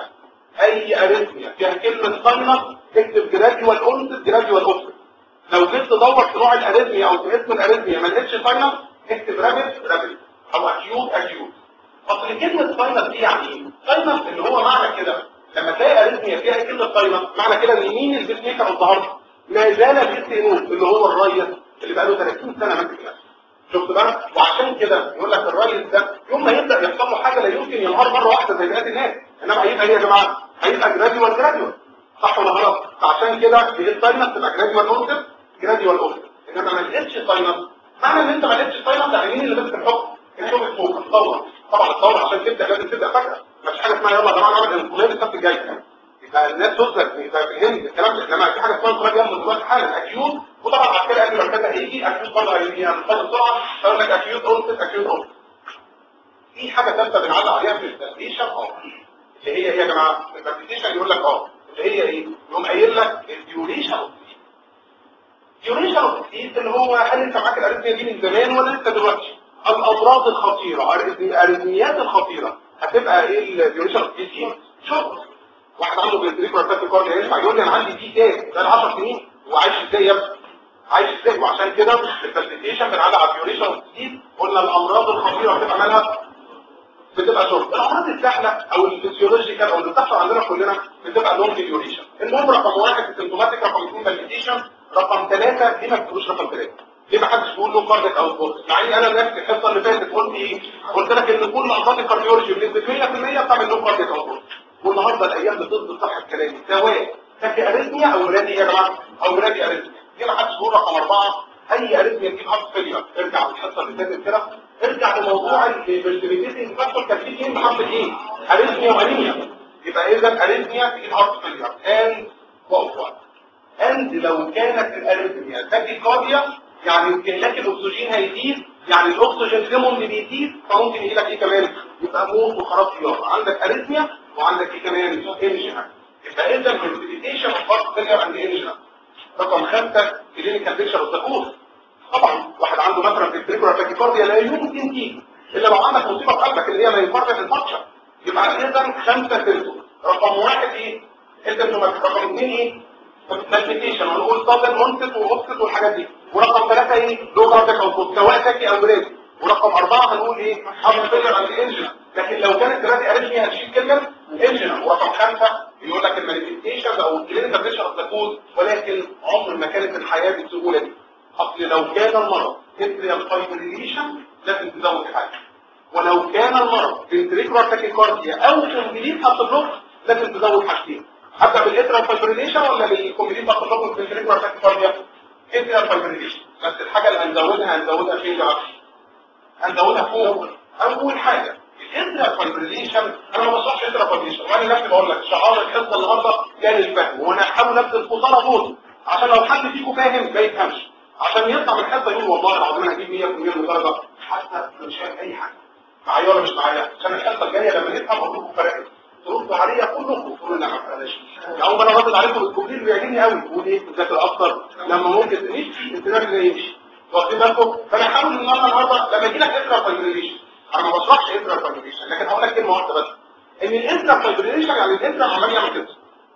اي اريثميا فيها كلمه صينه اكتب جراديوال اونست جراديوال اوبتيك لو جيت تدور في نوع الاريثميا او في اسم الاريثميا ما لقيتش صينه اكتب رابد رابد او اكيوت اكيوت اصل كلمه صينه دي يعني ايه؟ صينه اللي هو معنى كده لما تلاقي اريثميا فيها كلمه صينه معنى كده ان مين البيس ميكر النهارده ما زال البيس انوف اللي هو الريس اللي بقى له 30 سنه ماسك نفسه شفت بقى وعشان كده يقول لك الريس ده يوم ما يبدا يحصل له حاجه لا يمكن ينهار مره واحده زي بقيه الناس انما هيبقى ايه يا جماعه هيبقى جراديوال جراديوال صح ولا غلط فعشان كده دي الساينس تبقى جراديوال اونست جراديوال اونست انما ما لقيتش ساينس معنى ان انت ما لقيتش ساينس يعني مين اللي ماسك الحكم الحكم اسمه الثوره طبعا الثوره عشان تبدا لازم تبدا فجاه مفيش حاجه اسمها يلا يا جماعه نعمل انقلاب السبت الجاي يبقى الناس تدرك يبقى فهمت الكلام ده انما في حاجه اسمها انقلاب يلا دلوقتي حالا اكيوت وطبعا عسكري قبل ما كده هيجي اكيوت برضه هيجي يعني بسرعه فيقول لك اكيوت اونست اكيوت اونست في حاجه ثالثه بنعلق عليها في التنبيشن اه اللي هي ايه يا جماعه البرزنتيشن يقول لك اه اللي هي ايه يقوم قايل لك الديوريشن اوف ديوريشن اوف اللي هو هل انت معاك الاريثميا دي من زمان ولا لسه دلوقتي الامراض الخطيره الاريثميات الخطيره هتبقى ايه الديوريشن اوف دي شوف واحد عنده بيتريكولا تاكيكارديا ينفع يقول لي انا عندي دي كام ده 10 سنين وعايش ازاي يا ابني عايش ازاي وعشان كده في البرزنتيشن بنعلق على الديوريشن اوف قلنا الامراض الخطيره بتبقى مالها بتبقى شرب الامراض السهله او الفسيولوجيكال او اللي بتحصل عندنا كلنا بتبقى لونج ديوريشن المهم رقم واحد سيمتوماتيك رقم اثنين بالبيتيشن رقم ثلاثه ليه ما بتقولوش رقم ثلاثه ليه ما حدش بيقول له كارديك او بوكس مع اني انا نفسي الحصه اللي فاتت قلت ايه قلت لك ان كل امراض الكارديولوجي بنسبه 100% بتعمل له كارديك او بوكس والنهارده الايام بتضبط صحه كلامي سواء كان اريثميا او ولادي يا جماعه او ولادي اريثميا ليه ما حدش بيقول رقم اربعه اي اريثميا تجيب هارت فيلير ارجع للحصه اللي فاتت كده ارجع لموضوع الفيرتيبيتيشن فاكتور كان فيه اثنين بحرف ايه اريثميا وانيميا يبقى اذا اريثميا تجيب هارت فيلير اند واقوى اند لو كانت الاريثميا تاكيكارديا يعني استهلاك الاكسجين هيزيد يعني الاكسجين ليمون اللي بيزيد فممكن يجي لك ايه كمان يبقى موت وخراب خيار عندك اريثميا وعندك ايه كمان انجنا يبقى اذا الفيرتيبيتيشن اوف هارت فيلير اند انجنا رقم خمسة كلينيكال بيكشر اوف ذا طبعا واحد عنده مثلا في التريكولا تاكيكارديا لا يمكن تيجي الا لو عندك مصيبه في قلبك اللي هي ما ينفعش الفرشه يبقى اذا خمسه سيمتوم رقم واحد ايه السيمتوماتيك رقم اثنين ايه مالبيتيشن هنقول صادم اونست واوفست والحاجات دي ورقم ثلاثه ايه لو كارديك او سواء تاكي او بريد ورقم اربعه هنقول ايه هارت فيلر اند انجن لكن لو كانت دلوقتي اريثميا هتشيل كلمه انجن ورقم خمسه يقول لك المانيفستيشن او الكلينيكال بيشر اوف ذا كوز ولكن عمر ما كانت الحياه بالسهوله دي اصل لو كان المرض اتريال فايبريليشن لازم تزود حاجه ولو كان المرض فنتريكولار تاكيكارديا او كومبليت هارت بلوك لازم تزود حاجتين هبدا بالاتريال فايبريليشن ولا بالكومبليت هارت بلوك والفنتريكولار تاكيكارديا اتريال فايبريليشن بس الحاجه اللي هنزودها هنزودها فين بقى هنزودها فوق اول حاجه الاتريال فايبريليشن انا ما بشرحش اتريال فايبريليشن وانا نفسي بقول لك شعار الحصه النهارده كان الفهم وانا هحاول ابذل خساره دول عشان لو حد فيكم فاهم ما يفهمش عشان يطلع من الحصه يقول والله العظيم انا هجيب 100% من درجه حتى مش فاهم اي حاجه معايا ولا مش معايا عشان الحصه الجايه لما نفهم اقول لكم فرق تردوا عليا كلكم تقولوا لا ما فرقناش يعني انا رد عليكم بالكوبلين بيعجبني قوي بيقول ايه تذاكر اكتر لما ممكن تمشي الدماغ اللي يمشي واخدين بالكم فانا هحاول النهارده النهارده لما يجي لك انترا فايبريليشن انا ما بشرحش انترا فايبريليشن لكن هقول لك كلمه واحده بس ان الانترا فايبريليشن يعني الانترا عمال يعمل كده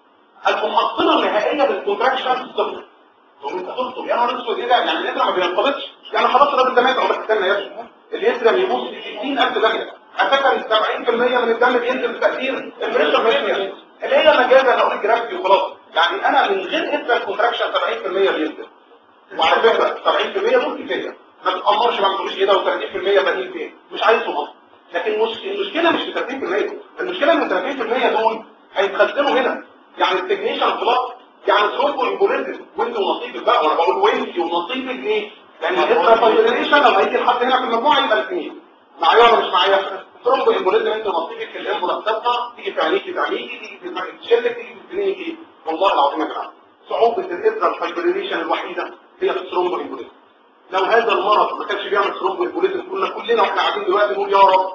المحصله النهائيه للكونتراكشن صفر تقوم انت تطلب يا نهار اسود ايه ده يعني الانترا ما بينقبضش يعني خلاص الراجل ده مات اقول لك استنى يا ابني الانترا بيبص في 60000 درجه اساسا 70% من الدم بينزل بتاثير البريشر ميشنز اللي هي مجازا اقول الجرافيتي وخلاص يعني انا من غير انترا كونتراكشن 70% بينزل وعلى فكره 70% دول كفايه ما تتامرش ما تقولش كده و30% باقيين فين مش عايزهم اصلا لكن مش المشكله مش في 30% المشكله ان 30% دول هيتخزنوا هنا يعني التكنيشن بلس يعني ثرومبو امبوليزم وانت ونصيبك بقى وانا بقول وانت ونصيبك ليه؟ لان الانترا فايبريليشن لما هيجي لحد هنا في المجموعه يبقى الاثنين معايا ولا مش معايا؟ ثرومبو امبوليزم انت ونصيبك الامبولاس تطلع تيجي في عينيك في عينيك تيجي في دماغك تشلك تيجي في سنينك والله العظيم يا جماعه صعوبه الانترا فايبريليشن الوحيده هي في الثرومبو امبوليزم لو هذا المرض ما كانش بيعمل ثرومبو امبوليزم كنا كلنا واحنا قاعدين دلوقتي نقول يا رب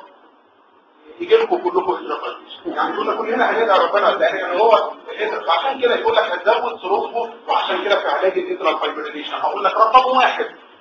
يجي لكم كلكم انترا يعني كنا كلنا هندعي ربنا لان هو عشان كده يقول لك هتزود ثرومبو وعشان كده في علاج الانترا فايبريليشن هقول لك رقم واحد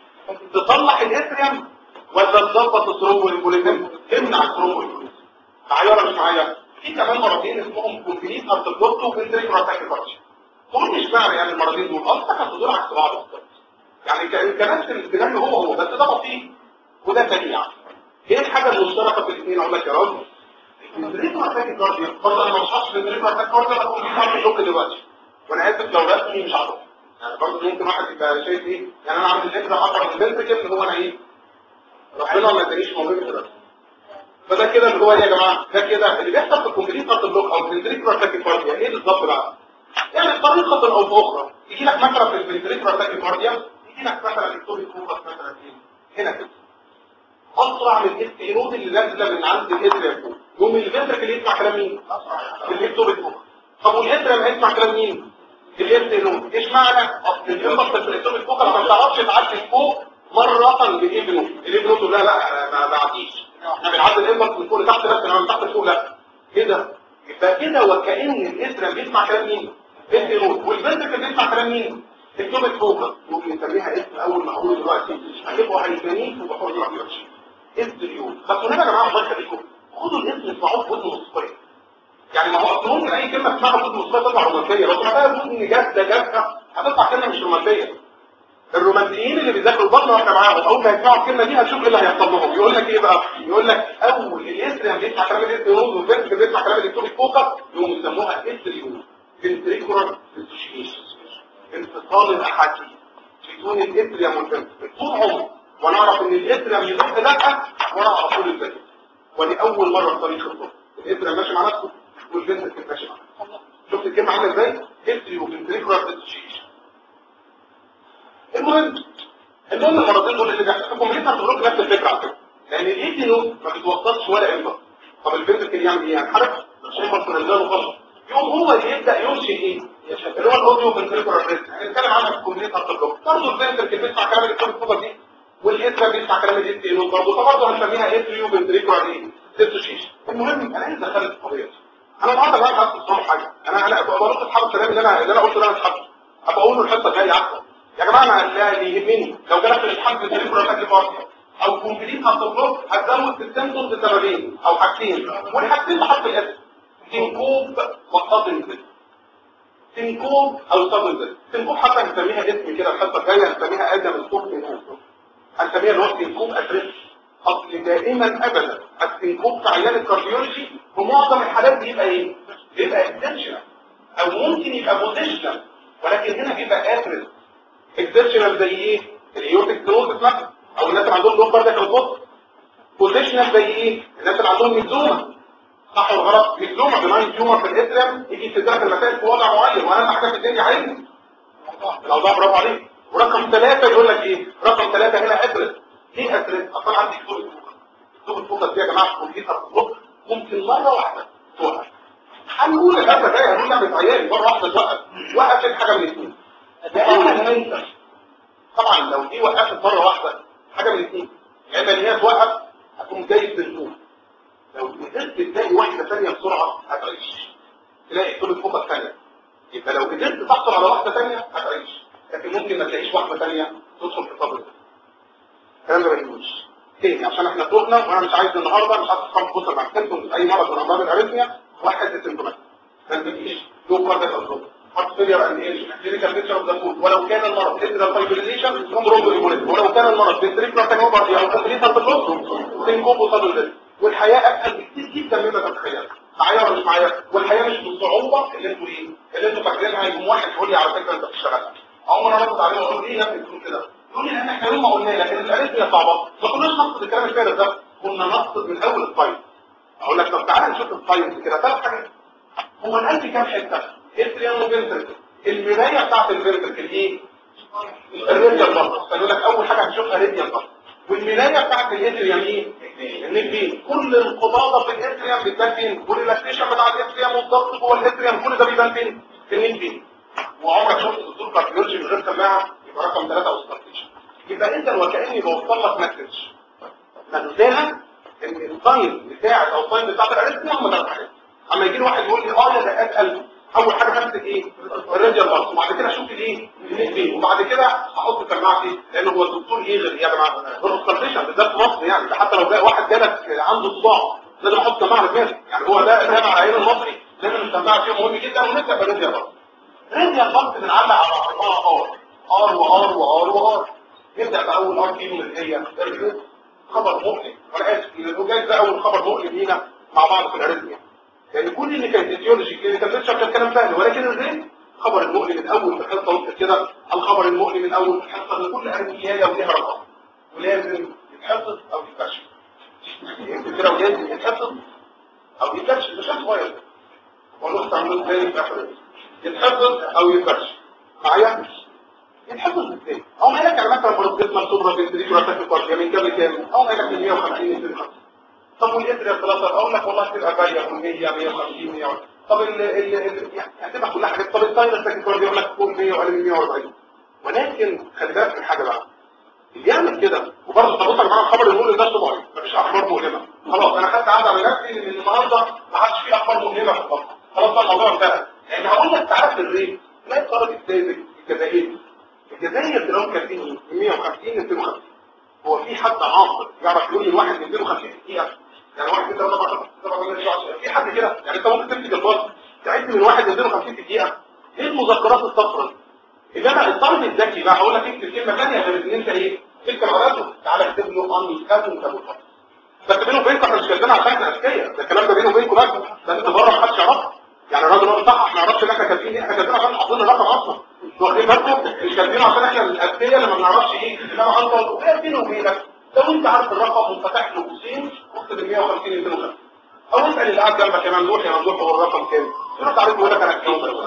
تصلح الاتريم ولا تظبط الثرومبو امبوليزم تمنع الثرومبو امبوليزم معايا ولا مش معايا في كمان مرضين اسمهم كومبليت ارتبلوتو وانتريكولار تاكيكارديا تقول مش معنى يعني المرضين دول اصلا كانت تدور عكس بعض بالظبط يعني كنفس الكلام هو هو بس ده بسيط وده سريع ايه الحاجه المشتركه في الاثنين اقول لك يا راجل الانتريكولار تاكيكارديا برضه انا ما بشرحش الانتريكولار تاكيكارديا بقول لك شغل دلوقتي وانا اسف لو رسمي مش عارف يعني برضه ممكن واحد يبقى شايف ايه يعني انا عامل الفكره اكبر من الفنتركل هو انا ايه ربنا ما ادانيش موهبه دلوقتي فده كده اللي هو ايه يا جماعه ده كده اللي بيحصل في الكومبليت هارت بلوك او الفنتريكولار تاكيكارديا ايه بالظبط بقى يعني بطريقه او باخرى يجي لك مثلا في الفنتريكولار تاكيكارديا يجي لك مثلا الكتوب فوكس مثلا ايه هنا كده اسرع من الاستيرود اللي نازله من عند الاتريا فوق يوم الفنتركل يسمع كلام مين الكتوب فوق طب والاتريا ما يسمع كلام مين الاستيرود ايش معنى اصل الانبط في الكتوب فوق ما بتعرفش تعدي فوق مرة بالايبنو الايبنو تقول لا لا ما بعديش احنا بنعدي الانبط من فوق لتحت بس انا من تحت لفوق لا كده يبقى كده وكأن الاسرة بيسمع كلام مين الدينود والفنتركل بيسمع كلام مين الكتوب الفوق ممكن نسميها اسم اول ما اقوله دلوقتي هتبقوا هيبانيك وبحور رأيك استريود بس هنا يا جماعه الله يخليكم خدوا الاسم اسمعوه بوزن مصطفى يعني ما هو اصل ممكن اي كلمه تسمعها بوزن مصطفى تطلع رومانسيه لو سمعتها بوزن جاده جاده هتطلع كلمه مش رومانسيه الرومانسيين اللي بيذاكروا البطن واحنا معاهم اول ما يسمعوا الكلمه دي هتشوف ايه اللي هيحصل لهم يقول لك ايه بقى يقول لك اول الاسريم بيسمع كلام الاستيرون والبنت بيسمع كلام الدكتور فوكس يقوموا يسموها استريون فنتريكولار ديسوشيشن انفصال الاحاديث بين الاتريم والبنت طول عمر ونعرف ان الاتريم يدق لا وانا على طول البنت ولاول مره في تاريخ الطب الاتريم ماشي مع نفسه والبنت ماشي مع نفسه شفت الكلمه عامله ازاي استريو فنتريكولار ديسوشيشن المهم المهم المرضين دول اللي بيحصلوا في كومبليت هتغرق نفس الفكره على فكره لان الايدينو ما بيتوصلش ولا امبر طب البنت كان يعمل ايه يعني حركه مش امبر في الرجال وخلاص يوم هو اللي يبدا ينشئ ايه اللي هو الاوديو فنتريكولار ريست هنتكلم عنها في الكومبليت هتغرق برضه البنت كان بيسمع كلام الدكتور الكوبر دي والاسرا بيسمع كلام الايدينو برضه فبرضه هنسميها اتريو فنتريكولار ايه ديسوشيشن المهم انا عايز ادخل القضيه انا النهارده بقى عايز اصحى حاجه انا انا بقول اصحاب الكلام اللي انا اللي انا قلته ده انا اصحابه ابقى اقول له الحصه الجايه احسن يا جماعه انا اللي يهمني لو جالك في الامتحان في التاريخ ولا تكليف ارضي او كومبليت هتبلوك هتزود في السيمتومز سببين او حاجتين والحاجتين بحط الاسم سينكوب وصدم سينكوب او صدم سينكوب حتى هنسميها اسم كده الحصه الجايه هنسميها ادم الصوت سينكوب هنسميها اللي هو سينكوب ادريس اصل دائما ابدا السينكوب في عيان الكارديولوجي في معظم الحالات بيبقى ايه؟ بيبقى اكستنشنال او ممكن يبقى بوزيشنال ولكن هنا بيبقى ادريس اكستنشنال زي ايه؟ الايوتيك ستروز مثلا او الناس اللي عندهم لون كاردياك اوتوت بوزيشنال زي ايه؟ الناس اللي عندهم ميزوما صح ولا غلط؟ ميزوما بناين تيومر في الاتريم يجي يستدرك المسائل في وضع معين واهم حاجه في الدنيا علم الاوضاع برافو عليك ورقم ثلاثة يقول لك ايه؟ رقم ثلاثة هنا ادرس ليه ادرس؟ اصلا عندي كتب الفوكس كتب الفوكس دي يا جماعه في الكمبيوتر بالظبط ممكن مره واحده توقف هنقول الاسد ده هنقول لعبه عيالي مره واحده توقف وقفت حاجه من الاثنين دائما انت طبعا لو دي وقفت مره واحده حاجه من الاثنين يا اما ان هي توقف هتقوم جاي بالنور لو قدرت تلاقي واحده ثانيه بسرعه هتعيش تلاقي كل الفوكس الثانيه يبقى لو قدرت تحصل على واحده ثانيه هتعيش لكن ممكن ما تلاقيش واحده ثانيه تدخل في الصبر الكلام ده ما يجوش تاني عشان احنا تهنا وانا مش عايز النهارده مش عايز افهم بص مع سيمتومز اي مرض من امراض الاريثميا واحد سيمتومات ما تجيش لو كاردياك اصلا هارت فيلير اند ايج كلينيكال بيكتشر اوف ذا فود ولو كان المرض انترال فايبريليشن ثرومبو ايموليزم ولو كان المرض فيستريكولار تانوباردي او كومبليت هارت سينكوب وصدر والحياه اسهل بكتير جدا مما تتخيل معايا ولا مش معايا والحياه مش بالصعوبه اللي انتوا ايه اللي انتوا فاكرينها يقوم واحد يقول لي على فكره انت بتشتغل اول مره ارد عليه واقول ليه يا ابني بتقول كده يقول لي لان احنا يوم ما قلنا لكن الاريثميا صعبه ما كناش نقصد الكلام الفارغ ده كنا نقصد من اول الفايل اقول لك طب تعالى نشوف الفايل كده ثلاث حاجات هو القلب كام حته اتريان وفنتركل المرايه بتاعت الفنتركل ايه الريديال بارت فيقول لك اول حاجه هنشوفها ريديال بارت والمرايه بتاعت الاتريام ايه النيك فين كل انقباضه في الاتريام بتبان فين والريلاكسيشن بتاع الاتريام والضغط جوه الاتريام كل ده بيبان فين في النيك فين وعمرك شفت دكتور كارديولوجي من غير سماعه يبقى رقم ثلاثه او ستارتيشن يبقى انت وكاني بوصل لك مسج فنساها ان الساين بتاعك او الساين بتاعت الاريثميا هم ثلاث حاجات اما يجي لي واحد يقول لي اه يا دقات قلب اول حاجه همسك ايه الراديال بارت وبعد كده اشوف الايه الاثنين وبعد كده احط سماعتي لان هو الدكتور ايه غير يا جماعه بالكونسلتيشن بالذات في مصر يعني ده حتى لو جاء واحد جالك عنده صداع لازم احط سماعه دماغي يعني هو ده ده مع العيان المصري لازم السماعه فيه مهم جدا ونبدا بالراديال بارت الراديال بارت بنعلق على اربعه ار ار وار وار وار نبدا باول ار فيهم اللي هي الريد خبر مؤلم وانا اسف لانه جاي ده اول خبر مؤلم لينا مع بعض في الاريثميا يعني كل اللي كان فيزيولوجي كلينيكال بيكتشر كان كلام سهل ولكن الريد خبر المؤلم الاول في الحصه وقت كده الخبر المؤلم الاول في الحصه ان كل اريثميا وليها رقم ولازم يتحفظ او يتكشف يعني كده ولازم يتحفظ او يتكشف مش صغير والله تعملوا ازاي في اخر يتحفظ او يتكشف معايا يتحفظ ازاي او ما لك يعني مثلا مرض جسم صبره في الدريك ولا تاكل من كام لكام او ما لك من 150 ل 250 طب والإثر الثلاثة أقول لك والله تبقى باية من 100 150 100 طب ال ال ال يعني هتبقى كلها حاجات طب الساينس ده كان بيقول لك فوق 100 وقال 140 ولكن خلي بالك من حاجة بقى اللي يعمل كده وبرضه طب بص يا جماعه الخبر المؤلم ده طبيعي مفيش اخبار مؤلمه خلاص انا خدت عهد على نفسي ان النهارده ما عادش في اخبار مؤلمه في الخبر خلاص بقى الموضوع انتهى لان هقول لك تعالى في الريت تلاقي الطلب الساذج الجزائري الجزائر تلاقيهم كاتبين ايه؟ من 150 ل 250 هو في حد عاقل يعرف يقول لي واحد من 250 دقيقه يعني واحد كده طبعا طبعا في حد كده يعني انت ممكن تمسك الفاضي تعد من واحد من 250 في دقيقه ايه المذكرات الصفراء انما الطالب الذكي بقى هقول لك اكتب كلمه ثانيه غير ان انت ايه تكتب على راسه تعالى اكتب له ان يسكن كابوتر بس بينه وبينك احنا مش كاتبينها عشان احنا اذكياء ده الكلام ده بينه وبينكم بس ده انت بره محدش يعرفها يعني الراجل هو صح ما يعرفش ان احنا كاتبين ايه احنا كاتبين عشان حاطين الرقم اصلا واخدين بالكم مش كاتبينه عشان احنا الاذكياء اللي ما بنعرفش ايه انما انت وقف بينه وبينك لو انت عارف الرقم وفتح له قوسين اكتب ال 150 250 او اسال اللي قاعد جنبك يا ممدوح يا ممدوح هو الرقم كام يرد عليك ويقول لك انا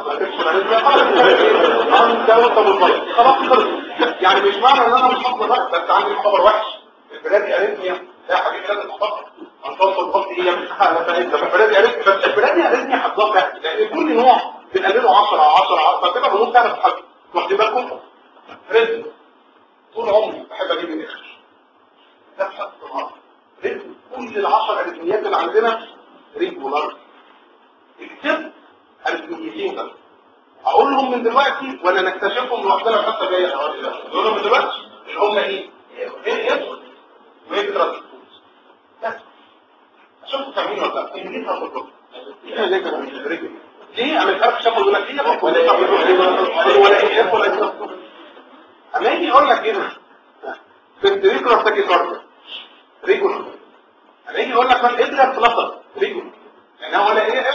انت وانت مطلق خلاص خلص يعني مش معنى ان انا مش حافظ الرقم بس عندي خبر وحش البلاد اريثميا لا يا حبيبي لازم تحفظها انتصر الضغط هي مش حاله فانت البلاد اريثميا بس البلاد اريثميا حفظها لان كل نوع بنقلله 10 10 10 فتبقى الامور سهله في الحفظ واخدين بالكم رزق طول عمري بحب اجيب الاخر ده حفظ النهارده رزق كل العشر اريثميات اللي عندنا ريجولار اكتب اريثميتين بس اقولهم من دلوقتي ولا نكتشفهم لوحدنا الحصه الجايه نقولهم من دلوقتي اللي هم ايه ايه ويكترا بس شوفوا فاهمين ولا لا؟ ان دي تطلب ليه انا مش عارف شافوا يقول لك ليه ولا ولا ايه ولا ايه اما يجي يقول لك كده فنتريكولار تاكيكارديا ريجولار اما يجي يقول لك من ادرك فلتر ريجولار يعني هو ولا ايه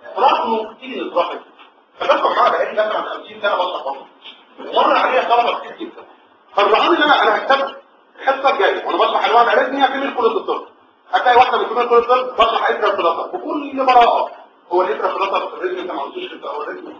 رغم كتير الظهر فبفكر معاها بقالي مثلا 50 سنه بشرح بطل مر عليها طلبه كتير جدا فالرهان اللي انا انا هكتب الحصه الجايه وانا بشرح انواع العلاج دي هكمل كل الطب هتلاقي واحده من كل الطب بشرح ادرك فلتر بكل براءه هو الادرك فلتر الريتم انت ما قلتوش انت هو الريتم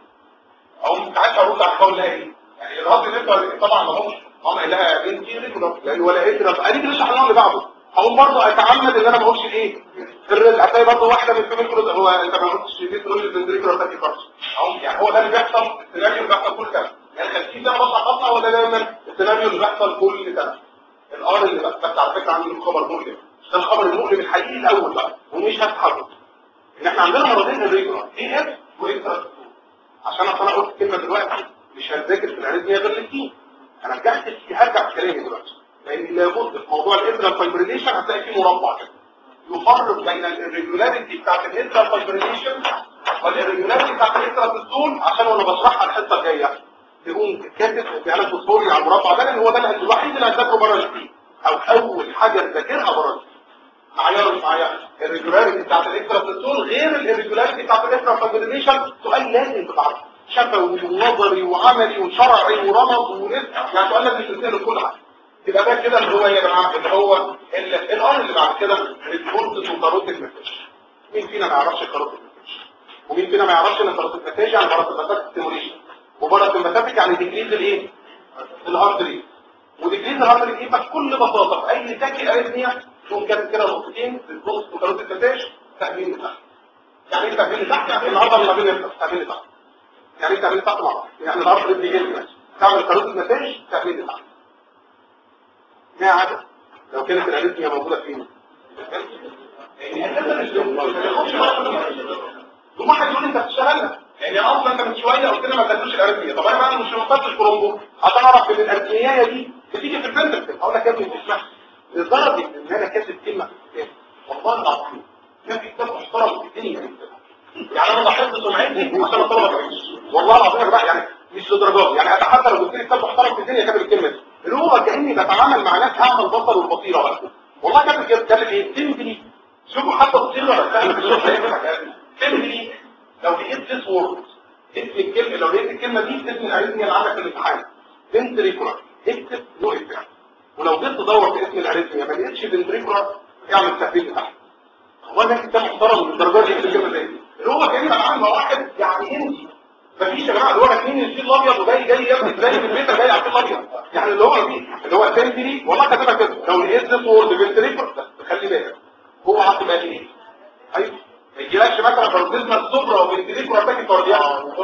او مش عارف ارد على القول ده ايه يعني الرد اللي انت طبعا ما هوش انا لها بنتي ريجولار يعني ولا ادرك اديك نشرح النوع اللي بعده هقوم برضه اتعمد ان انا ما اقولش ايه الرزق هتلاقي برضه واحده من كل كل هو انت ما قلتش دي تقول الفنتريكولار تاكي كارس او يعني هو ده اللي بيحصل السيناريو اللي بيحصل كل سنه يعني 50 سنه بطلع بطلع ولا دايما السيناريو اللي بيحصل كل سنه الار اللي بس بس على فكره عندي خبر مؤلم ده الخبر المؤلم الحقيقي الاول بقى ومش هتحرك ان احنا عندنا مرضين الريجولار اي اف واكسترا عشان انا قلت كلمه دلوقتي مش هتذاكر في الاريثميا غير الاثنين انا رجعت هرجع في كلامي دلوقتي لان لابد في موضوع الانترال فايبريليشن هتلاقي فيه مربع كده يفرق بين الريجولاريتي بتاعت الانترال فايبريليشن والريجولاريتي بتاعت الانترال سيستول عشان وانا بشرحها الحصه الجايه تقوم كاتب بيانات فوسفوري على المربع ده لان هو ده الوحيد اللي هتذاكره بره الجديد او اول حاجه تذاكرها بره الجديد معايا ولا مش معايا الريجولاريتي بتاعت الانترال سيستول غير الريجولاريتي بتاعت الانترال فايبريليشن سؤال لازم تبعته شفوي ونظري وعملي وشرعي ورمض ونسب يعني سؤال لازم تسأله كل حاجه يبقى ده كده اللي هو ايه يا جماعه اللي هو الار اللي بعد كده ريسبونس وكاروت المسج مين فينا ما يعرفش الكاروت المسج ومين فينا ما يعرفش ان الكاروت المسج يعني باراسمباتيك ستيموليشن وباراسمباتيك يعني ديكريز الايه الهارت ريت وديكريز الهارت ريت يبقى بكل بساطه في اي تاكي اريثميا تقوم كاتب كده نقطتين ريسبونس وكاروت المسج تأمين لتحت يعني ايه تأمين لتحت يعني النهارده مش تأمين تأمين لتحت يعني ايه تأمين لتحت مع بعض يعني الهارت ريت بيجي تعمل كاروت المسج تأمين لتحت ما عدا لو كانت الاريثميا موجودة فين ثم واحد يقول انت بتشتغلها يعني اصلا انت من شويه قلت لنا ما تاكلوش الاريثميا طب انا بقى مش مختار الكرومبو عشان اعرف ان الاريثميا دي بتيجي في الفنتركل اقول لك يا ابني تسمع لدرجه ان انا كاتب كلمه في الكتاب والله العظيم كان في كتاب محترم في الدنيا يعني انا لاحظت سمعتي عشان الطلبه تعيش والله العظيم يا جماعه يعني مش لدرجات يعني انا حتى لو قلت لي كتاب محترم في الدنيا كاتب الكلمه دي اللي هو كاني بتعامل مع ناس اعمى البصر والبصيره بقى والله كاتب كده كاتب ايه تمبلي شوفوا حتى بصير ولا فاهم تمبلي لو لقيت ذس وورد اسم الكلمه لو لقيت الكلمه دي اسم الاريثميا اللي عندك في الامتحان فنتريكولار اكتب نوع الفعل ولو جيت تدور في اسم الاريثميا ما لقيتش فنتريكولار اعمل تحديد تحت هو ده كتاب محترم للدرجات دي في الكلمه دي اللي هو كاني بتعامل مع واحد يعني انت مفيش يا جماعه اللي هو راكبين الفيل الابيض وجاي جاي يا ابني زي في البيت جاي على الفيل الابيض يعني اللي هو فيه اللي هو تنتري والله كاتبها كده لو لقيت ذس وورد فنتريكولار خلي بالك هو عاطل ايه ايوه ما يجيلكش مثلا بروتيزما الصبرا وفنتريكولار تاكي كاردياك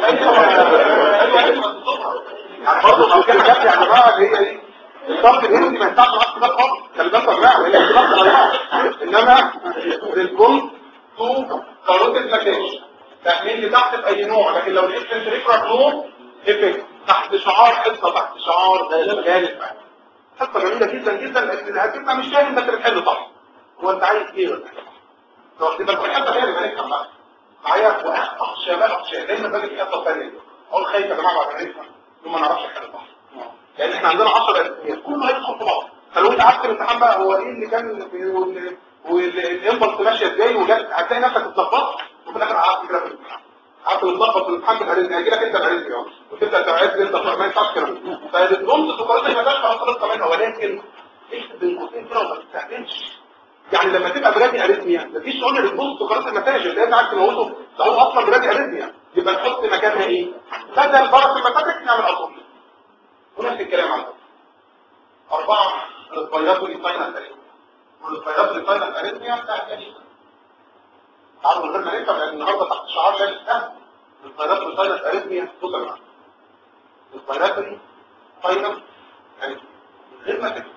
ايوه ايوه الصبرا يعني برضه لو كان جاب يا جماعه اللي هي ايه الصف الهندي ما ينفعش معاك كده خالص خلي بالك يا جماعه هي كده صغيره انما ريسبونس تو كاروتيد ماكيش تأمين لتحت في اي نوع لكن لو لقيت فنتريكولار نوع افكت تحت شعار حصه تحت شعار غالب حصه جميله جدا جدا لكن هتبقى مش فاهم بس بتحل صح هو انت عايز ايه ولا لو تبقى في الحصه هي اللي هنفهم بقى معايا واخشى بقى اخشى دايما باجي في الحصه الثانيه اقول خايف يا جماعه بعد ما نفهم ثم ما نعرفش الحل صح لان احنا عندنا 10 اساسيات كله هيدخل في بعض فلو انت عارف الامتحان بقى هو ايه اللي كان والانبلس ماشيه ازاي وجت هتلاقي نفسك اتلخبطت وفي الاخر قعدت كده في الامتحان قعدت متلخبط في الامتحان بالاريزمي هيجي لك انت الاريزمي اهو وتبدا تعد انت ما ينفعش كده فالرمز السكرات ما فيهاش خلاص منها ولكن اكتب بين قوسين كده وما تستعجلش يعني لما تبقى بلادي اريثميا مفيش تقول لي ريسبونس سكرات المساج اللي انت عايز تموته ده هو اصلا بلادي اريثميا يبقى نحط مكانها ايه بدل برس المساج نعمل اصول ونفس الكلام على أربعة الفيروس والإنساينال أريثميا والفيروس والإنساينال أريثميا بتاعت أريثميا تعالوا من غير ما نفهم لأن النهاردة تحت شعار لا السهم الفيروس والإنساينال أريثميا بص يا جماعة الفيروس والإنساينال أريثميا من غير ما تفهم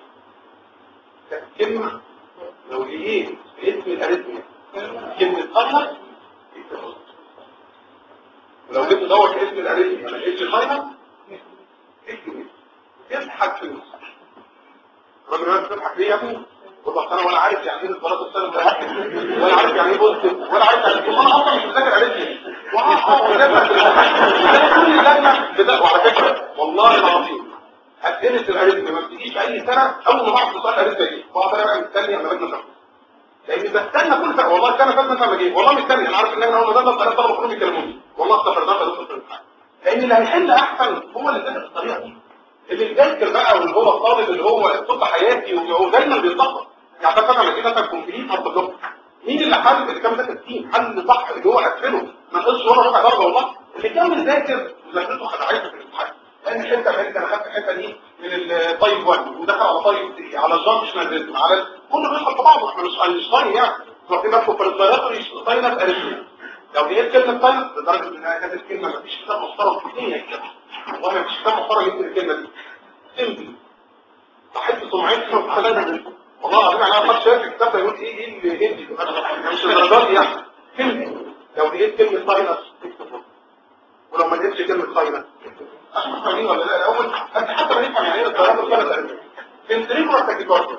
كلمة لو لقيت اسم الأريثميا كلمة أصلا ولو جيت تدور في اسم الأريثميا ما لقيتش فاينل اكتب تضحك في النص الراجل ده بتضحك ليه يا ابني والله انا ولا عارف يعني ايه البلاط السنه ولا عارف يعني ايه بوزيتيف ولا عارف يعني ايه انا اصلا مش مذاكر عرفتي واه كل اللجنه بدا وعلى فكره والله العظيم اسئله الاريثميا ما بتجيش في اي سنه اول ما بعرف سؤال الاريثميا يجي بقعد انا بقى مستني اما لجنه تخلص لان بستنى كل سنه والله السنه فاتت مثلا ما جه والله مستني انا عارف ان انا اول ما ببدا انا طلبه كلهم بيكلموني والله استغفر الله دكتور في الامتحان لان اللي هيحل احسن هو اللي ذاكر بالطريقه دي اللي بيذاكر بقى واللي هو الطالب اللي هو طب حياتي وهو دايما بيتلخبط يعني مثلا لما جيت مثلا كومبليت هارد بلوك مين اللي حل اللي كان ذاكر تيم حل صح اللي هو قفله ما نقصش ولا ربع درجه والله اللي كان مذاكر ذاكرته خدعته في الامتحان لان الحته اللي انا خدت الحته دي من الطيب 1 ودخل على طيب 3 على الجانكشن ريزم على كله بيدخل في بعضه احنا مش اينشتاين يعني واخدين بالكم في الريسبيراتوري ساينس اريثميا لو لقيت كلمه ساينس لدرجه ان هذه الكلمه ما فيش كتاب محترم في الدنيا يكتبها والله ما فيش كتاب محترم يكتب الكلمه دي سيمبل صحيت سمعتي وخلاني والله العظيم انا اخدت شايف الكتاب ده يقول ايه ايه اللي هندي مش الدرجات دي يعني سيمبل لو لقيت كلمه ساينس اكتب ولو ما لقيتش كلمه ساينس عشان فاهمين ولا لا الاول انت حتى ما نفهم يعني ايه الطيارات الثلاث ارباع فنتريكولا تاكيكارديا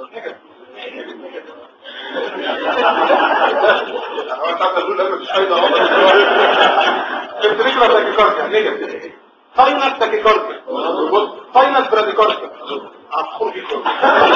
هو انت عارف تقول لما مش فايده اهو فنتريكولا تاكيكارديا نيجاتيف ساينس تاكيكارديا بص ساينس براديكارديا هتدخل فيه كله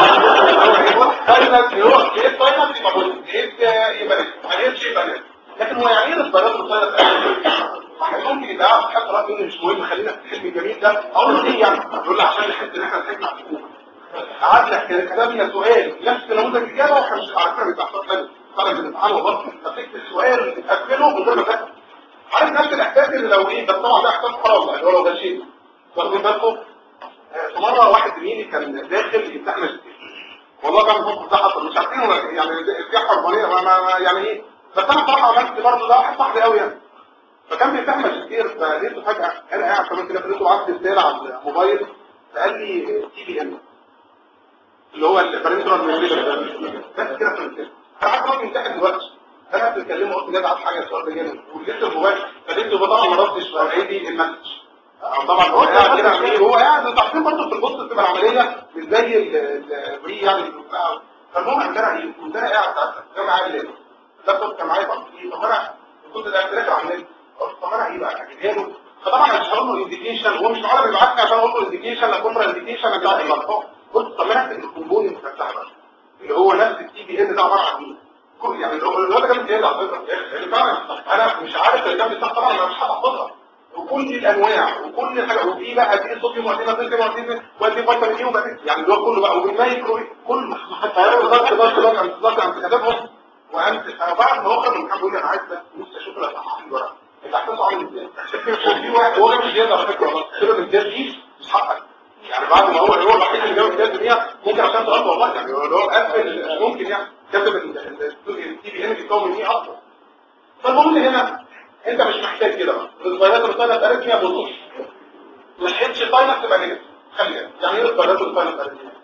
ساينس هو ايه ساينس يبقى بص ايه يبقى ما لقيتش يبقى لكن هو يعني ايه الطيارات الثلاث واحد ممكن يبقى قاعد حتى رأي مني مش مهم خلينا في الحلم الجميل ده اقول له ايه يعني يقول لي عشان نحس ان احنا ضحكنا على الحكومه قعدنا كتبنا سؤال نفس نموذج الاجابه واحنا مش على فكره بيبقى احساس حلو طبعا بنتعامل والله مسكت السؤال تقفله من غير ما تفهم عارف نفس الاحساس اللي لو ايه بس طبعا ده احساس حرام يعني لو ده شيء واخدين بالكم في مره واحد زميلي كان داخل يمتحن ماجستير والله كان الموقف ده حصل مش عارفين يعني في حرمانيه يعني ايه بس انا بصراحه عملت برضه ده واحد صاحبي قوي يعني فكان بيفتح ماجستير فلقيته فجأة انا قاعد كمان كده لقيته بعت رسالة على الموبايل فقال لي تي بي ام اللي هو البارنترال ميموري بس كده في الرسالة انا عارف راجل بيمتحن دلوقتي انا بتكلمه قلت جدع حاجه السؤال ده جامد ولقيت الموبايل فلقيته طبعا ما ردش فقال لي المسج طبعا هو قاعد كده عامل ايه هو قاعد انتوا عارفين برضه في البوست بتبقى العمليه مش زي البري يعني فالمهم امبارح ايه كنت انا قاعد ساعتها جامعه عادي اللابتوب كان معايا طب انا كنت قاعد راجع على النت طب انا ايه بقى اجيبها له فطبعا مش هقول له انديكيشن هو مش معقول بيبعت لي عشان اقول له انديكيشن لا كونترا انديكيشن بتاع الغلطان قلت طب ما انا اكتب الكومبوننت بتاعها بقى اللي هو نفس التي بي ان ده عباره عن ايه كل يعني الواد كان كده على فكره يعني فعلا انا مش عارف الكلام ده طبعا انا مش هحفظها وكل الانواع وكل حاجه وفي بقى دي صوتي معتمد ضد معتمد ودي فيتامين اي وبعدين يعني اللي هو كله بقى وبالمايكرو كله حتى انا ضغط ضغط ضغط عن ضغط عن كتابهم وانت انا بعد ما اخرج من الكتاب بقول انا عايز بس نفسي اشوف الاصحاح الورق الاحساسه عامل ازاي في واحد هو مش زياده على فكره والله كده الامتياز دي مش حقك يعني بعد ما هو هو الوحيد اللي جاب الامتياز دي ممكن عشان تقطع والله يعني هو هو قفل ممكن يعني كاتب التي بي ان بيتكون من ايه اصلا فالمهم هنا انت مش محتاج كده بقى الفيروسات الثانيه اتقالت فيها بوزوش ما لحقتش تاينس تبقى نيجاتيف خلي بالك يعني ايه الفيروسات الثانيه اتقالت فيها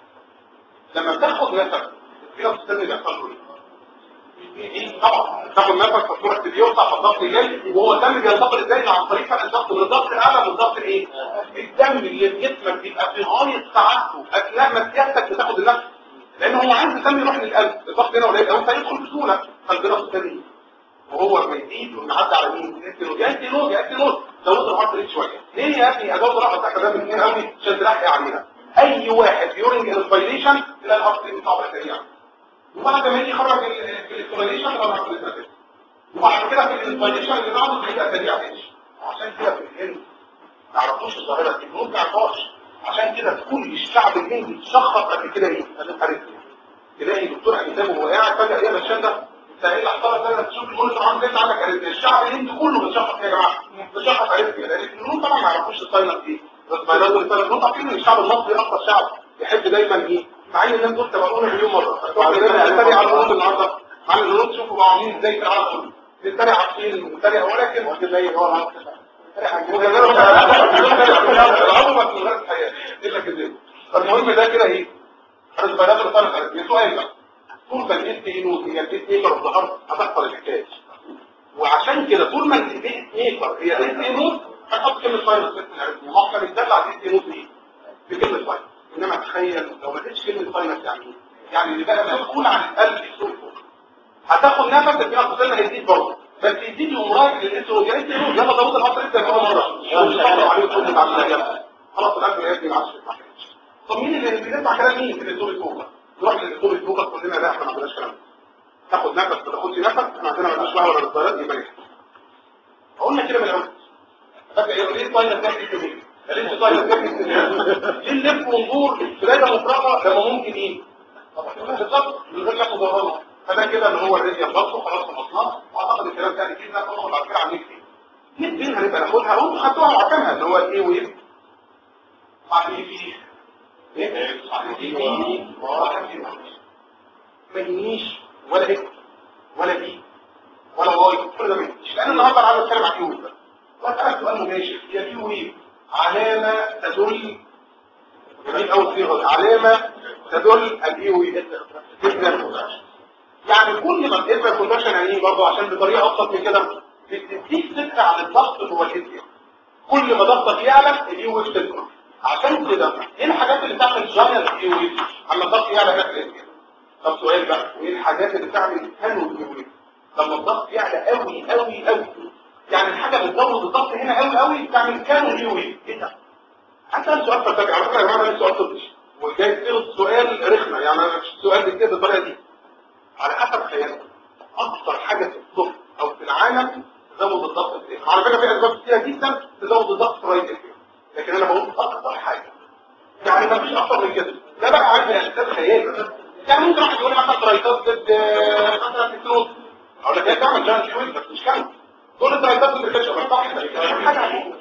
لما بتاخد نفس الفيروس الثاني بيحصل له ايه طبعا تاخد نفس فصورة بيوسع فالضغط جاي وهو الدم بينتقل ازاي عن طريق فرق الضغط من الضغط الاعلى للضغط الايه الدم اللي في جسمك بيبقى في غايه سعادته اثناء ما سيادتك بتاخد النفس لان هو عايز الدم يروح للقلب الضغط هنا قليل قوي فيدخل بسهوله فالضغط الثاني وهو ما يزيد ويعدي على مين يأتي نور يأتي نور زود الهارت ريت شويه ليه يا ابني ازود الهارت بتاعك ده من قوي عشان تلحق علينا اي واحد يورنج انسبيريشن تلاقي الهارت ريت بتاعه سريع وبعد ما يجي يخرج الانسبيريشن يبقى الهارت ريت سريع وبعد كده في الانسبيريشن اللي بعده بيبقى سريع تاني عشان كده في الهند ما يعرفوش الظاهره دي الهنود ما يعرفوهاش عشان كده كل الشعب الهندي اتشخص قبل كده ايه؟ تلاقي دكتور حسابه وهو قاعد فجاه ايه الشان ده ايه اللي حصل لك تشوف المونيتور عامل ازاي عندك عرفت الشعب الهندي كله متشخص يا جماعه متشخص عرفت لان الهنود طبعا ما يعرفوش الساينس دي بس ما يلاقوا الساينس عارفين ان الشعب المصري اكثر شعب يحب دايما ايه مع ان الناس دول تبعونا مليون مره نتريق على الهنود النهارده مع ان الهنود شوفوا بقى عاملين ازاي في العالم كله نتريق على الصين نتريق ولكن زي هو المهم ده كده ايه البيانات اللي طالعه سؤال بقى طول ما الاس نوت هي الاس ميكر الظهر هتحصل الحكايه وعشان كده طول ما الاس ميكر هي الاس نوت هتحط كلمه فايروس ما احنا بندل على الاس نوت ايه بكلمه فايروس انما تخيل لو ما لقيتش كلمه فايروس يعني يعني اللي بقى مسؤول عن القلب يسوق فوق هتاخد نفس الفينا قصيرنا هيزيد برضه بس يزيد يقوم رايح للاسر يا ريت يروح يلا ضروري العصر انت كده مره مش هتطلع عليه وتقول لي بعد كده خلاص القلب يا ابني معلش طب مين اللي بيسمع كلام مين اللي يسوق فوق نروح للدكتور الفوق كلنا لا احنا ما عندناش كلام تاخد نفس ما تاخدش نفس احنا عندنا ما عندناش ولا للطيارات يبقى يحصل قلنا كده من الاول فاكر ايه ليه طايله تاكل كده ليه طايله تاكل ليه نلف وندور في دايره مفرغه لما ممكن ايه بالظبط من غير لف ودوران فده كده اللي هو الريديا برضه خلاص خلصناه واعتقد الكلام ده كده ناخد بعد كده عن نكتب نكتب هنبقى ناخدها وانتوا خدتوها وعارفينها اللي هو الايه وايه بعد ايه فيه ما يجينيش ولا اكس ولا بي ولا واي كل ده ما يجيش لان النهارده انا عايز اتكلم عن كيو واسالك سؤال مباشر هي كيو ايه علامه تدل جميل قوي صيغه علامه تدل الكيو ايه يعني كل ما الاسم كونتراكشن يعني ايه برضه عشان بطريقه ابسط من كده بتديك فكره عن الضغط جوه الاسم كل ما ضغطك يعلى الكيو ايه بتكبر عشان كده ايه الحاجات اللي بتعمل جنرال كيو ايه اما الضغط يعلى هناك الاسم طب سؤال بقى ايه الحاجات اللي بتعمل كانو كيو لما الضغط يعلى قوي قوي قوي يعني الحاجه بتزود الضغط هنا قوي قوي بتعمل كانو كيو ايه ده حتى سؤال فلسفي على فكره يا جماعه ده سؤال طبي وجاي تصيغ سؤال رخمه يعني السؤال بيكتب بالطريقه دي على حسب خيالك اكثر حاجه في الطب او في العالم تزود الضغط في الإيه. على فكره في اسباب كتيره جدا تزود الضغط في رايت لكن انا بقول اكثر حاجه يعني ما فيش اكتر من كده ده بقى عايز احساس خيالي يعني ممكن واحد يقول لي مثلا ترايتات ضد مثلا الكلوز اقول لك ايه تعمل جان شوي بس مش كامل تقول لي ترايتات ضد الكلوز بس حاجه عجيبه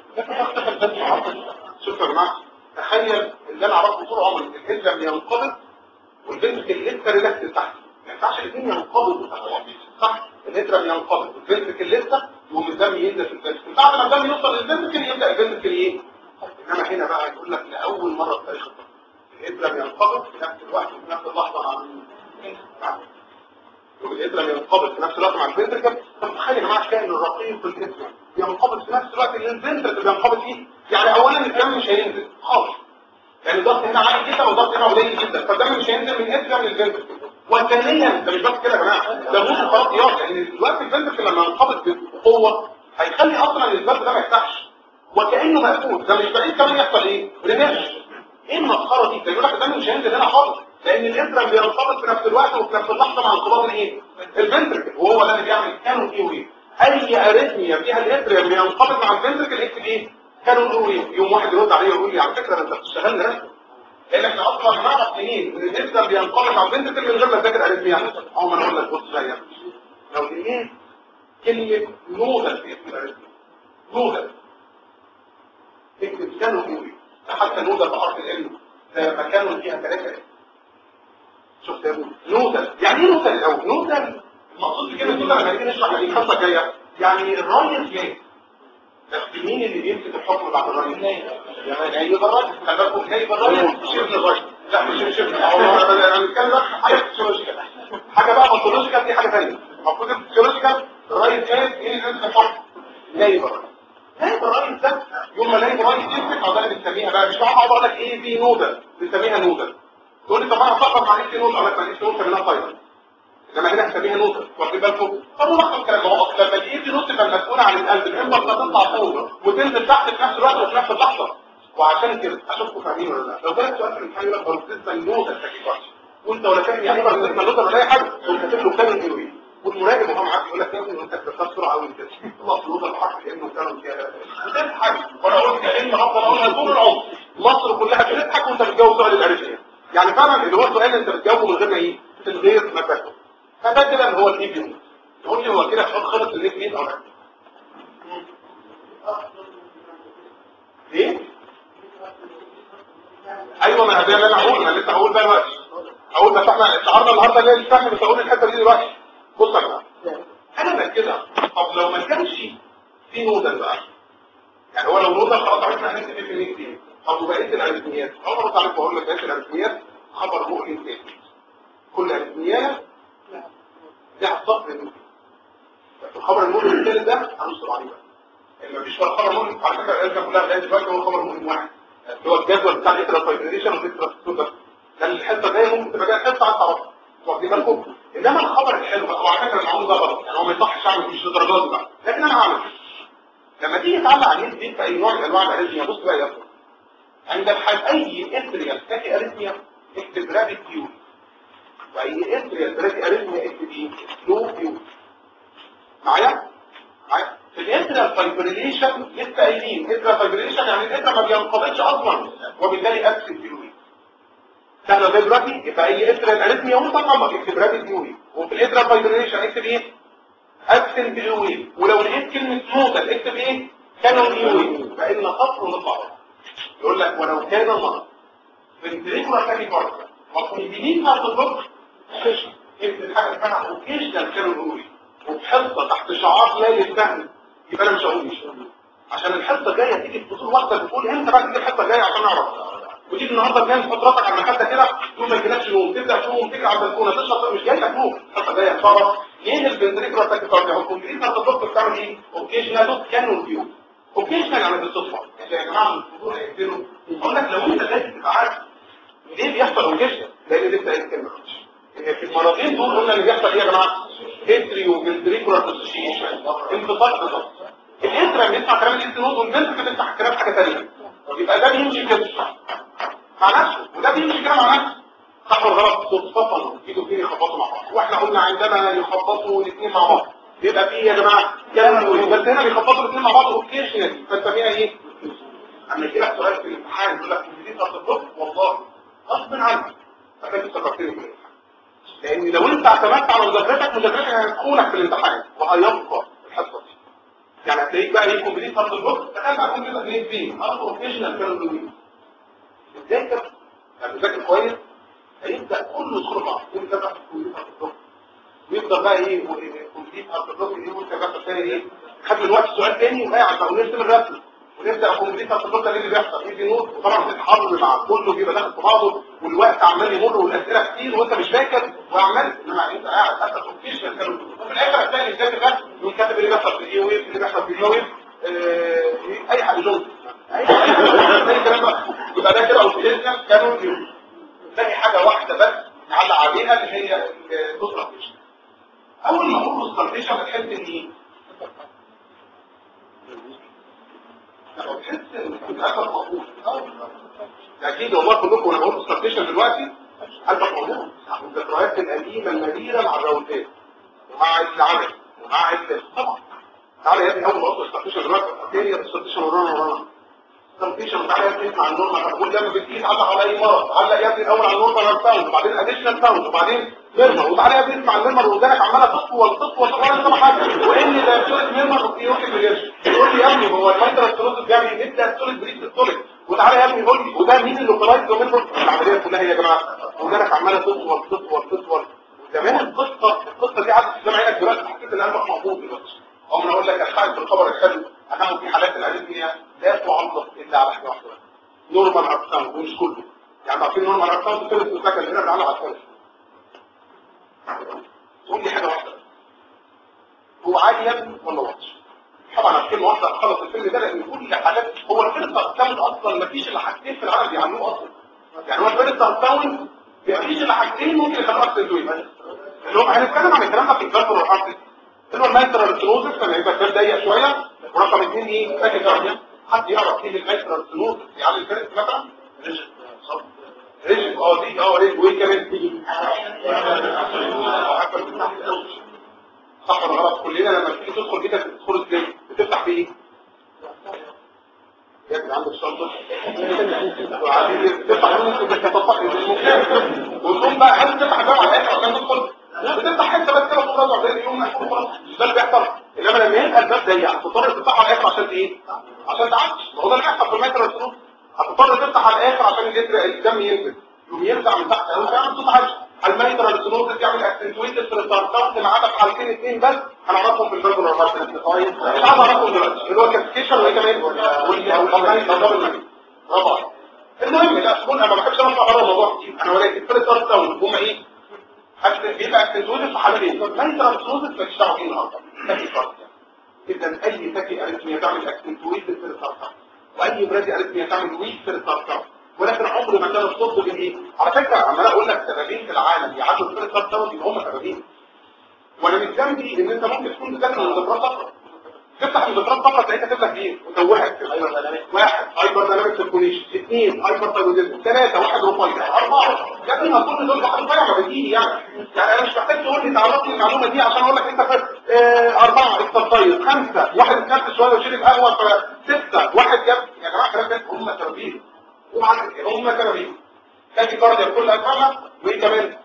شوف يا جماعه تخيل اللي انا اعرفه طول عمري الهزم ينقبض والبنت لسه ريلاكس تحت ما ينفعش الاثنين ينقبضوا صح الهزم ينقبض والبنت لسه يقوم الدم ينزل في البنت بعد ما الدم يوصل للبنت يبدا البنت ايه انما هنا بقى يقول لك لاول مره في تاريخ الطب الإبرة ينقبض في نفس الوقت وفي نفس اللحظة مع والإبرة ينقبض في نفس الوقت مع الفنتركل فتخيل يا جماعة كائن الرقيق في الإبرة ينقبض في نفس الوقت اللي الفنتركل بينقبض فيه يعني أولا الدم مش هينزل خالص يعني الضغط هنا عالي جدا والضغط هنا قليل جدا فالدم مش هينزل من إبرة للفنتركل وثانيا ده مش بس كده يا جماعة ده موت الفرطيات يعني دلوقتي الفنتركل لما ينقبض بقوة هيخلي أصلا الباب ده ما يفتحش وكأنه مقفول ده مش بعيد كمان يحصل إيه؟ ريناش ايه المسخره دي ده يقول لك الدم مش هينزل هنا خالص لان الابره بينقبض في نفس الوقت وفي نفس اللحظه مع انقباض الايه الفنتركل وهو ده اللي بيعمل كانو ايه وايه اي اريثميا فيها الابره بينقبض مع الفنتركل اكتب ايه كانو ايه يوم واحد يرد عليه ويقول لي على فكره انت بتشتغل رسم لان احنا اصلا نعرف منين ان الابره بينقبض مع الفنتركل من غير ما تذاكر اريثميا او ما انا اقول لك بص يا لو لقيت كلمه نودل في اسم الاريثميا نودل اكتب كانو ايه حتى نودل بحرف العلم ده مكانه فيها ثلاثة شفت يا ابني نودل يعني ايه نودل الاول نودل المقصود بكلمه نودل لما نيجي نشرح الحصه الجايه يعني الراجل جاي بس مين اللي بيمسك الحكم بعد الراجل يعني نايب الراجل خلي بالكم نايب الراجل شبه الراجل لا مش شبه انا بنتكلم حاجه فيسيولوجيكال حاجه بقى باثولوجيكال دي حاجه ثانيه المفروض الفيسيولوجيكال الراجل جاي ايه اللي بيمسك الحكم نايب الراجل نايب الراجل ده يوم ما نايب الراجل يمسك او ده اللي بنسميها بقى مش هقعد اقول لك ايه في نودل بنسميها نودل تقول لي طب انا افكر مع ايه نودل اقول لك ما ايه نودل سميناها فايبر انما هنا هنسميها نودل واخدين بالكم طب ملخص الكلام ما هو لما الايه دي نودل تبقى مسؤوله عن القلب الامبر تطلع فوق وتنزل تحت في نفس الوقت وفي نفس اللحظه وعشان كده اشوفكم فاهمين ولا لا لو جالك سؤال في الامتحان يقول لك بروتيزما نودل تاكيكارديا وانت ولا فاهم يعني ايه بروتيزما نودل ولا اي حاجه تقوم كاتب له كلمه ايه والمراقب وهو معاك يقول لك يا ابني انت بتختار بسرعه قوي كده الله فلوس الحرف لانه كانوا فيها بتضحك وانا قلت كلمه هفضل اقولها طول العمر مصر كلها بتضحك وانت بتجاوب سؤال الاريثميا يعني فعلا اللي هو سؤال انت بتجاوبه من غير ما ايه من غير ما تفهم فده كده اللي هو الايبيو تقول لي هو كده خلص الليك مين او لا ايه ايوه ما ده اللي انا هقول انا لسه هقول بقى دلوقتي اقول بس احنا النهارده النهارده ليه الفهم بس اقول الحته دي دلوقتي بص يا جماعه انا بكده طب لو ما كانش في نودل بقى يعني هو لو نودل خلاص عرفنا هنكتب في مين كتير طب وبقيه الاريثميات اول مره تعرف بقول لك بقيه الاريثميات خبر مؤلم تاني كل اريثميات لها صفر نودل الخبر المؤلم الثالث ده هنصر عليه بقى اللي مفيش ولا خبر مؤلم على فكره الاريثميا كلها لغايه دلوقتي هو خبر مؤلم واحد اللي هو الجدول بتاع الانترا فايبريشن والانترا لان الحصه الجايه ممكن تبقى جايه حصه عن تعرفها واخدين بالكم انما الخبر الحلو بقى وعلى فكره المعلومه ده غلط يعني هو ما يصحش اعمل مش للدرجات دي بقى لكن انا هعمل لما تيجي تعلق عليه دي في اي نوع من انواع الاريثميا بص بقى يا ابني عند الحال اي اتريال تاكي اريثميا اكتب رابيد كيو واي اتريال تاكي اريثميا اكتب ايه سلو كيو معايا معايا في الاتريال فايبريليشن لسه قايلين اتريال فايبريليشن يعني الاتريال ما بينقبضش اصلا وبالتالي ابسنت كيو سهله زي دلوقتي يبقى اي اتريال اريثميا وانت اكتب رابيد كيو وفي الاتريال فايبريليشن اكتب ايه ابسنت كيو ولو لقيت كلمه موتة اكتب ايه كانون كيو فان خط ونطلع يقول لك ولو كان مرض فنتريكولا تاكي كارد وكونفينيت هتضبط اكتب حاجه اسمها اوكيشنال كانون وفي حصه تحت شعار لا يستهل يبقى انا مش هقول مش عشان الحصه الجايه تيجي في فصول واحده تقول امتى بقى تيجي الحصه الجايه عشان اعرف وتيجي النهارده تنام تحط راسك على المخده كده تقوم ما يجيلكش نوم تبدا تقوم تجري على البلكونه تشرب مش جاي لك نوم الحصه الجايه تعرف ليه الفنتريكولا تاكي كارد هو الكونفينيت هتضبط بتعمل ايه اوكيشنال كانون كيو اوكيشنال يعني بالصدفه يا جماعه الفضول هيقتلوا اقول لك لو انت لازم تبقى عارف ليه بيحصل اوكيشنال لان لسه قايل كلمه ان في المرضين دول قلنا اللي بيحصل ايه يا جماعه هيستري وفنتريكولار ديسوسيشن انفصال بالظبط الانترا بيسمع كلام الاستنود والبنت بتفتح الكلام حاجه ثانيه يبقى ده بيمشي كده مع نفسه وده بيمشي كده مع نفسه صح ولا غلط صدفه ايده فين يخبطوا مع بعض واحنا قلنا عندما يخبطوا الاثنين مع بعض يبقى في يا جماعه كلام بس هنا بيخبطوا الاثنين مع بعض اوكيشنال فنسميها ايه اما يجي لك سؤال في الامتحان يقول لك دي هتطلب والله غصب عنك فكنت افتكرتني في الامتحان لان لو انت اعتمدت على مذاكرتك مذاكرتك هتخونك في الامتحان وهيبقى الحصه دي يعني هتلاقيك بقى ايه كومبليت هارد بلوك تخيل بقى كومبليت اثنين فين هارد اوكيشنال كانوا ازاي كده يعني مذاكر كويس هيبدا كله يدخل بعض يبدا بقى كومبليت هارد بلوك ويفضل بقى ايه كومبليت هارد بلوك ايه وانت بقى تاني ايه خد من وقت سؤال تاني وقاعد بقى ونرسم الرسم ونبدا كومبليت هارد بلوك اللي بيحصل يجي نوت وطبعا بتتحرر مع كله بيبقى داخل في بعضه والوقت عمال يمر والاسئله كتير وانت مش فاكر وعمال انما انت قاعد حتى اوكيشن كانوا وفي الاخر هتلاقي الكاتب ده يقول كاتب اللي بيحصل في الاي ويف اللي بيحصل في الاي ويف اي حاجه جوز اي حاجه زي الكلام ده يبقى ده كده اوكيشن كانوا تلاقي حاجه واحده بس نعلق عليها اللي هي الكونستركشن اول ما اقول كونستركشن بتحس ان ايه بتحس ان الاثر موجود اكيد والله كلكم وانا بقول كونستركشن دلوقتي قلبك موجود الذكريات القديمه المديره مع الراوتات ومع العمل ومع ال طبعا تعالى يا ابني اول ما اقول كونستركشن دلوقتي هي كونستركشن ورانا ورانا كونستركشن تعالى يا ابني اسمع النورمال اقول لما بتيجي تعلق على اي مرض علق يا ابني الاول على النورمال ساوند وبعدين اديشنال ساوند وبعدين ميرمر وتعالى يا ابني اسمع الميرمر ودانك عماله تطول تطول تطول انت ما حاجه وان ده صوره ميرمر يروح يجري يقول لي يا ابني هو المايترا ستروز بيعمل ايه ده صوره بريد ستوليك وتعالى يا ابني قول لي وده مين اللي طلعت له منه العمليه كلها يا جماعه ودانك عماله تطول تطول تطول زمان القصه القصه دي عدت قدام عينك دلوقتي حسيت ان قلبك مقبوض دلوقتي عمري اقول لك الحقيقه في الخبر الحلو انه في حالات الاريثميا لا تعلق الا على حاجه واحده نورمال ارقام ومش كله يعني عارفين نورمال ارقام في ثلث سكن هنا بنعلق على الثلث تقول لي حاجه واحده هو عالي يا ابني ولا واطي طبعا عشان واحده خلص الفيلم ده لان كل حاجات هو الفيلم ارقام اصلا ما فيش الا حاجتين في العالم بيعملوه اصلا يعني هو الفيلم ارقام ما فيش الا حاجتين ممكن يخلوه اكسل دوي اللي هو هنتكلم عن الكلام ده في الكاربون والارض اللي هو المايترال ستنوزس لما يبقى الكلام ضيق شويه ورقم اثنين ايه فاكر كارديا حد يعرف ايه المايترال ستنوزس يعني الفيلم مثلا ريجن اه دي اه ريجن وايه كمان تيجي صح ولا غلط كلنا لما تيجي تدخل كده بتدخل ازاي بتفتح بايه يا ابني عندك شنطه وعايزين تفتح ممكن بس تفتح وتقوم بقى عايز تفتح الباب على الاخر عشان تدخل بتفتح حته بس كده تقوم راجع زي اليوم مقفول خلاص ده اللي بيحصل انما لما يبقى الباب ضيق هتضطر تفتحه على الاخر عشان ايه عشان تعدي ما هو ده اللي بيحصل في المترو السنوس هتضطر تفتح على الاخر عشان اللتر الدم ينزل يقوم يرجع من تحت او تعمل صوت عالي الميترا السنوس يعمل اكسنتويتد في التارتاوت ما عدا في حالتين اثنين بس هنعرفهم في البرجر والماركت مش عايز اعرفهم دلوقتي اللي هو كابسكيشن وايه كمان والميترا طبعا المهم لا تكون انا ما بحبش انا اطلع بره الموضوع كتير انا ولكن في التارتاوت هم ايه بيبقى اكسنتويتد في حالتين الميترا السنوس ماليش دعوه بيه النهارده اذا اي تاكي اريثميا تعمل اكسنتويتد في التارتاوت واي برادي اريثميا تعمل ويك في التارتاوت ولكن عمر ما ده الطب بالايه على فكره عمال اقول لك سببين في العالم يعدوا الفيرست دوت يبقى هم سببين وانا مش ذنبي ان انت ممكن تكون بتذاكر مذكرات فقط تفتح مذكرات فقط تلاقيها كاتب لك ايه متوهك واحد هايبر دايناميك سيركوليشن اثنين هايبر ثايرويدزم ثلاثه واحد رفيع اربعه يا ابني ما كل دول واحد رفيع ما بتيجي يعني يعني انا مش محتاج تقول لي تعرف لي المعلومه دي عشان اقول لك انت فاهم آه اربعه اكسرسايز خمسه واحد اتنفس شويه وشرب قهوه فسته واحد جاب يا جماعه الكلام ده هم تربيه هم تربيه تاكي كارديا بكل انواعها وايه كمان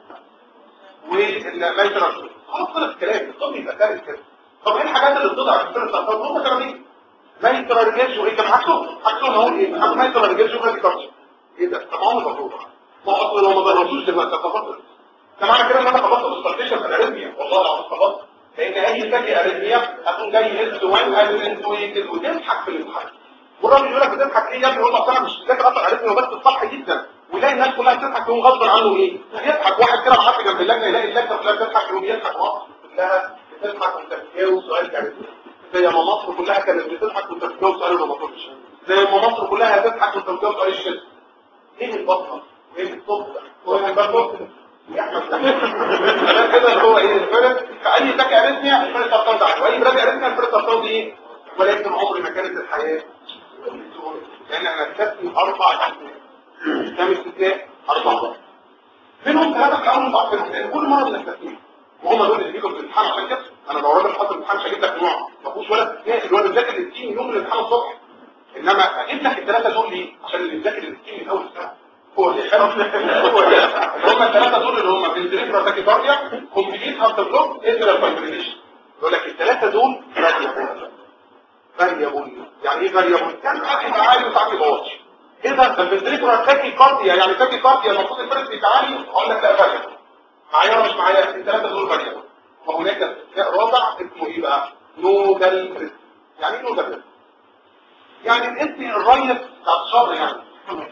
والميترال خلاص خلص الكلام الطب يبقى دارس كده طب ايه الحاجات اللي بتضع في السيرة الأطفال هم تربيه ميترال ريجيرج وايه كان عكسه عكسه هقول ايه عكسه ميترال ريجيرج وكان كارديا ايه ده طب عمره مفروض ما هو اصلا لو ما درسوش دلوقتي تفضل ده معنى كده ان انا خلصت الاستراتيجيه في الاريثميا والله العظيم خلصت لان اي تاكي اريثميا هتكون جاي اس 1 انتويتد وتضحك في الامتحان والراجل يقول لك بتضحك ليه يا ابني يقول لك انا مش ذاكر اصلا اريثميا وبس الصح جدا ويلاقي الناس كلها بتضحك يقوم غصب عنه ايه يضحك واحد كده معدي جنب اللجنه يلاقي اللجنه كلها بتضحك يقوم يضحك مصر كلها بتضحك وانت بتجاوب سؤال كانت زي ما مصر كلها كانت بتضحك وانت بتجاوب سؤال ما مطلوبش زي ما مصر كلها هتضحك وانت بتجاوب سؤال الشد ايه البطنه ايه الطب هو البطنه يا احمد كده اللي هو ايه الفرق في اي تاك اريثميا الفرق ترتبط عليه واي بلاد اريثميا الفرق ترتبط ايه ولكن عمر ما كانت الحياه لان انا استثني اربع استثناء كام استثناء اربعه منهم ثلاثه في اول بعض الاستثناء كل مره بنستثنيهم وهم دول اللي بيجوا في الامتحان عشان كده انا لو راجل حاطط الامتحان مش هجيب لك نوع ما فيهوش ولا استثناء الواد بيذاكر ال 60 يوم الامتحان الصبح انما اجيب لك الثلاثه دول ليه عشان اللي بيذاكر ال 60 من اول السنه هو اللي حلو هو هم الثلاثه دول اللي هم فنتريكولار تاكيكارديا كومبليت هارت بلوك انترال فايبريليشن يقول لك الثلاثه دول فاريبل فاريبل يعني ايه فاريبل يعني ساعات يبقى عالي وساعات يبقى واطي ايه ده ده الفنتريكولار تاكيكارديا يعني تاكيكارديا المفروض الفرق يبقى عالي اقول لك لا فاريبل معايا ولا مش معايا الثلاثه دول فاريبل وهناك استثناء رابع اسمه ايه بقى نودال ريسك يعني ايه نودال ريسك يعني الاسم الريس بتاع الشر يعني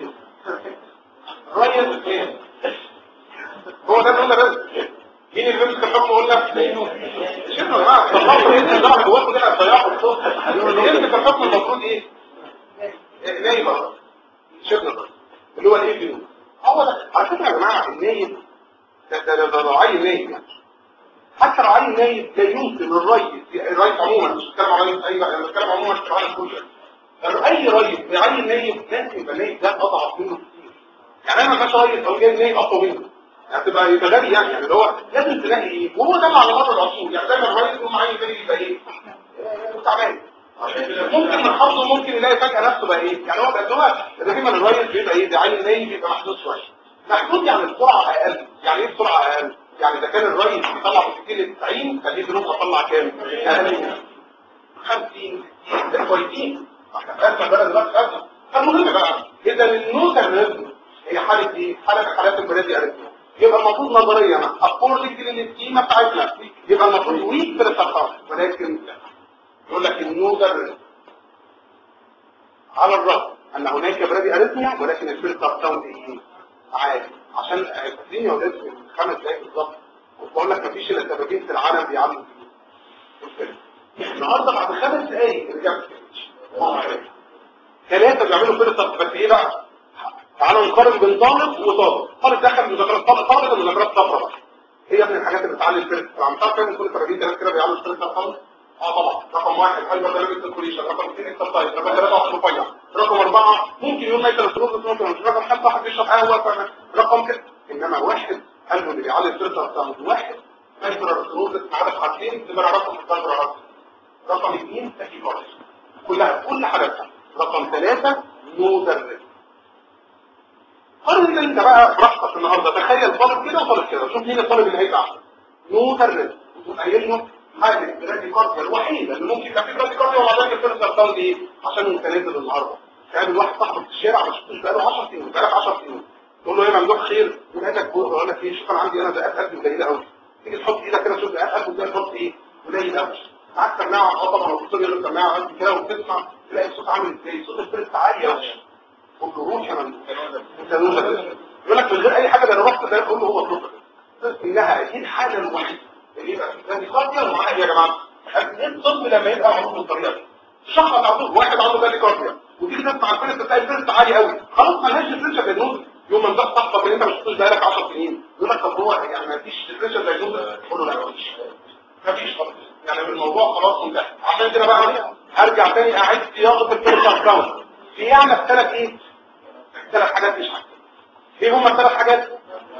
الريس ايه هو ده نودال ريسك مين اللي بيمسك الحكم يقول لك شنو يا جماعه طلعوا ايه ده جواكم كده هتضيعوا الصوت يمسك الحكم المفروض ايه نايم شنو اللي هو الايه جنود هو ده على فكره يا جماعه النايم ده ده ده رعاي نايم يعني حتى رعاي نايم لا يمكن الريس الريس عموما مش بتكلم عن ريس اي انا بتكلم عموما في العالم كله اي ريس رعاي نايم لازم يبقى نايم ده اضعف منه كتير يعني انا ما بقاش ريس او جاي نايم اقوى منه يعني تبقى يبقى غبي يعني يعني اللي هو لازم تلاقي ايه وهو ده اللي على مر العصور يعني دايما الريس يقوم عايز يبقى ايه تعبان ممكن من حظه ممكن يلاقي فجأة نفسه بقى ايه يعني هو بقى هو دايما الريس بيبقى ايه ده عين نايم بيبقى محدود شويه محدود يعني السرعه اقل يعني ايه السرعه اقل يعني اذا كان الريس بيطلع في كيلو 90 خليه دروب اطلع كام اقل 50 60 ده كويسين احنا ازمه بلد دلوقتي ازمه فالمهم بقى اذا النوتر ريزم هي حاله ايه حاله حالات البلاد اريثميا يبقى المفروض نظريا اكوردنج للسكيما بتاعتنا يبقى المفروض ويك في التخصص ولكن يقول لك النودر على الرغم ان هناك برادي اريثميا ولكن الفلتر ساوند ايه عادي عشان فاكرين يا ولاد من خمس دقايق بالظبط كنت بقول لك مفيش الا سببين في العالم بيعملوا فيه النهارده بعد خمس دقايق رجعت ثلاثه بيعملوا فلتر بس ايه بقى تعالوا نقارن بين طالب وطالب طالب دخل مذاكرات طالب طالب المذاكرات صفرا بقى هي من الحاجات اللي بتعلي الفلتر عم تعرف كام كل تراجيل ثلاث كده بيعملوا الفلتر طالب اه طبعا رقم واحد هايبر دايناميك سيركوليشن رقم اثنين اكسرسايز رقم ثلاثه واحد رفيع رقم اربعه ممكن يوم ما يتلفلوز ممكن مش رقم خمسه واحد بيشرب قهوه رقم كده انما واحد قالوا اللي بيعلي الفلتر ساوند واحد هايبر سيروز عدد حاجتين تبقى رقم الفلتر رقم رقم اثنين تاكيكارديا كلها كل حالاتها رقم ثلاثه نودر قارن انت بقى براحتك النهارده تخيل طالب كده وطالب كده شوف مين الطالب اللي هيبقى احسن نودر قايل له حاجه براديكارديا الوحيده اللي ممكن يبقى في براديكارديا ومع ذلك الفلتر ساوند ايه عشان انت نازل النهارده قابل واحد صاحبك في الشارع ما شفتوش بقاله 10 سنين بقالك 10 سنين تقول له ايه ممدوح خير يقول لك يقول لك ايه شوف انا عندي انا دقات قلبي قليله قوي تيجي تحط ايدك كده شوف دقات قلبي ازاي تحط ايه قليل قوي معاك سماعه اه طبعا الدكتور يقول لك سماعه قد كده وتسمع تلاقي الصوت عامل ازاي صوت الفلتر عالي قوي قول له روح يا ممدوح انت نوزه يقول لك من غير اي حاجه ده انا رحت ده كله هو الطب انها دي الحاله الوحيده اللي يبقى في براديكارديا ومعاها ايه يا جماعه ايه الطب لما يبقى معروف بالطريقه دي شخص على طول واحد عنده براديكارديا وتيجي تسمع الفيرست تلاقي الفيرست عالي قوي خلاص مالهاش ديفرنشال دايجنوز يوم ما انت صاحبك اللي انت ما شفتوش بقالك 10 سنين يقول لك طب هو يعني ما فيش ديبريشن دايجنوز تقول له لا ما فيش ما فيش خالص يعني الموضوع خلاص انتهى عشان كده بقى هرجع تاني اعيد صياغه الكلمه كاونت في يعني ثلاث ايه ثلاث حاجات مش حاجة. ايه هما الثلاث حاجات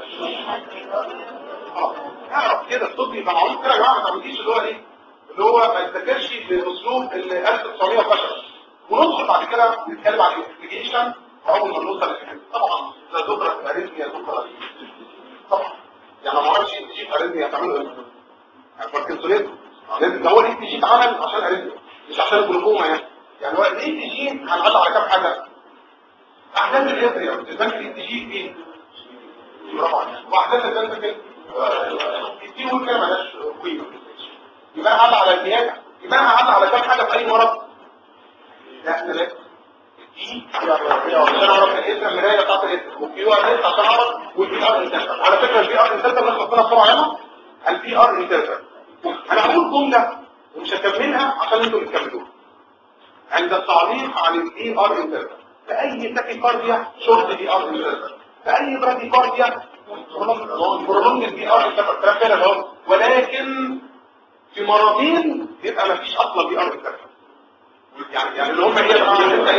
اعرف كده الطب يبقى معروف كده يا جماعه ما تعمليش اللي هو ايه اللي هو ما يذاكرش بالاسلوب اللي 1910 وندخل بعد كده نتكلم عن الانفستيجيشن اول ما نوصل للحته طبعا ده دكتور اريثميا دكتور طبعا يعني ما اعرفش انت جيت اريثميا تعمله ايه باركنسونيزم لازم ده هو الاي تي جي اتعمل عشان اريثميا مش عشان الجلوكوما يعني يعني هو الاي تي جي هنعدي على كام حاجه احداث الاريثميا البنك الاي تي جي ايه برافو عليك واحداث البنك كده دي هو كده مالهاش قيمه يبقى انا على الزياده يبقى انا على كام حاجه في اي مرض لا ثلاثه دي عشان اعرف الاسم المرايه بتاعت الاسم والكيو ار اس عشان اعرف والبي ار انترفال على فكره البي ار انترفال اللي احنا بسرعه هنا البي ار انترفال انا هقول جمله ومش هكملها عشان انتوا اللي تكملوها عند التعليق عن الاي ار انترفال في اي تاكيكارديا شورت بي ار انترفال في اي براديكارديا برولونج البي ار انترفال كلام كده اهو ولكن في مرضين بيبقى ما فيش اصلا بي ار انترفال يعني يعني اللي هم ايه بقى انت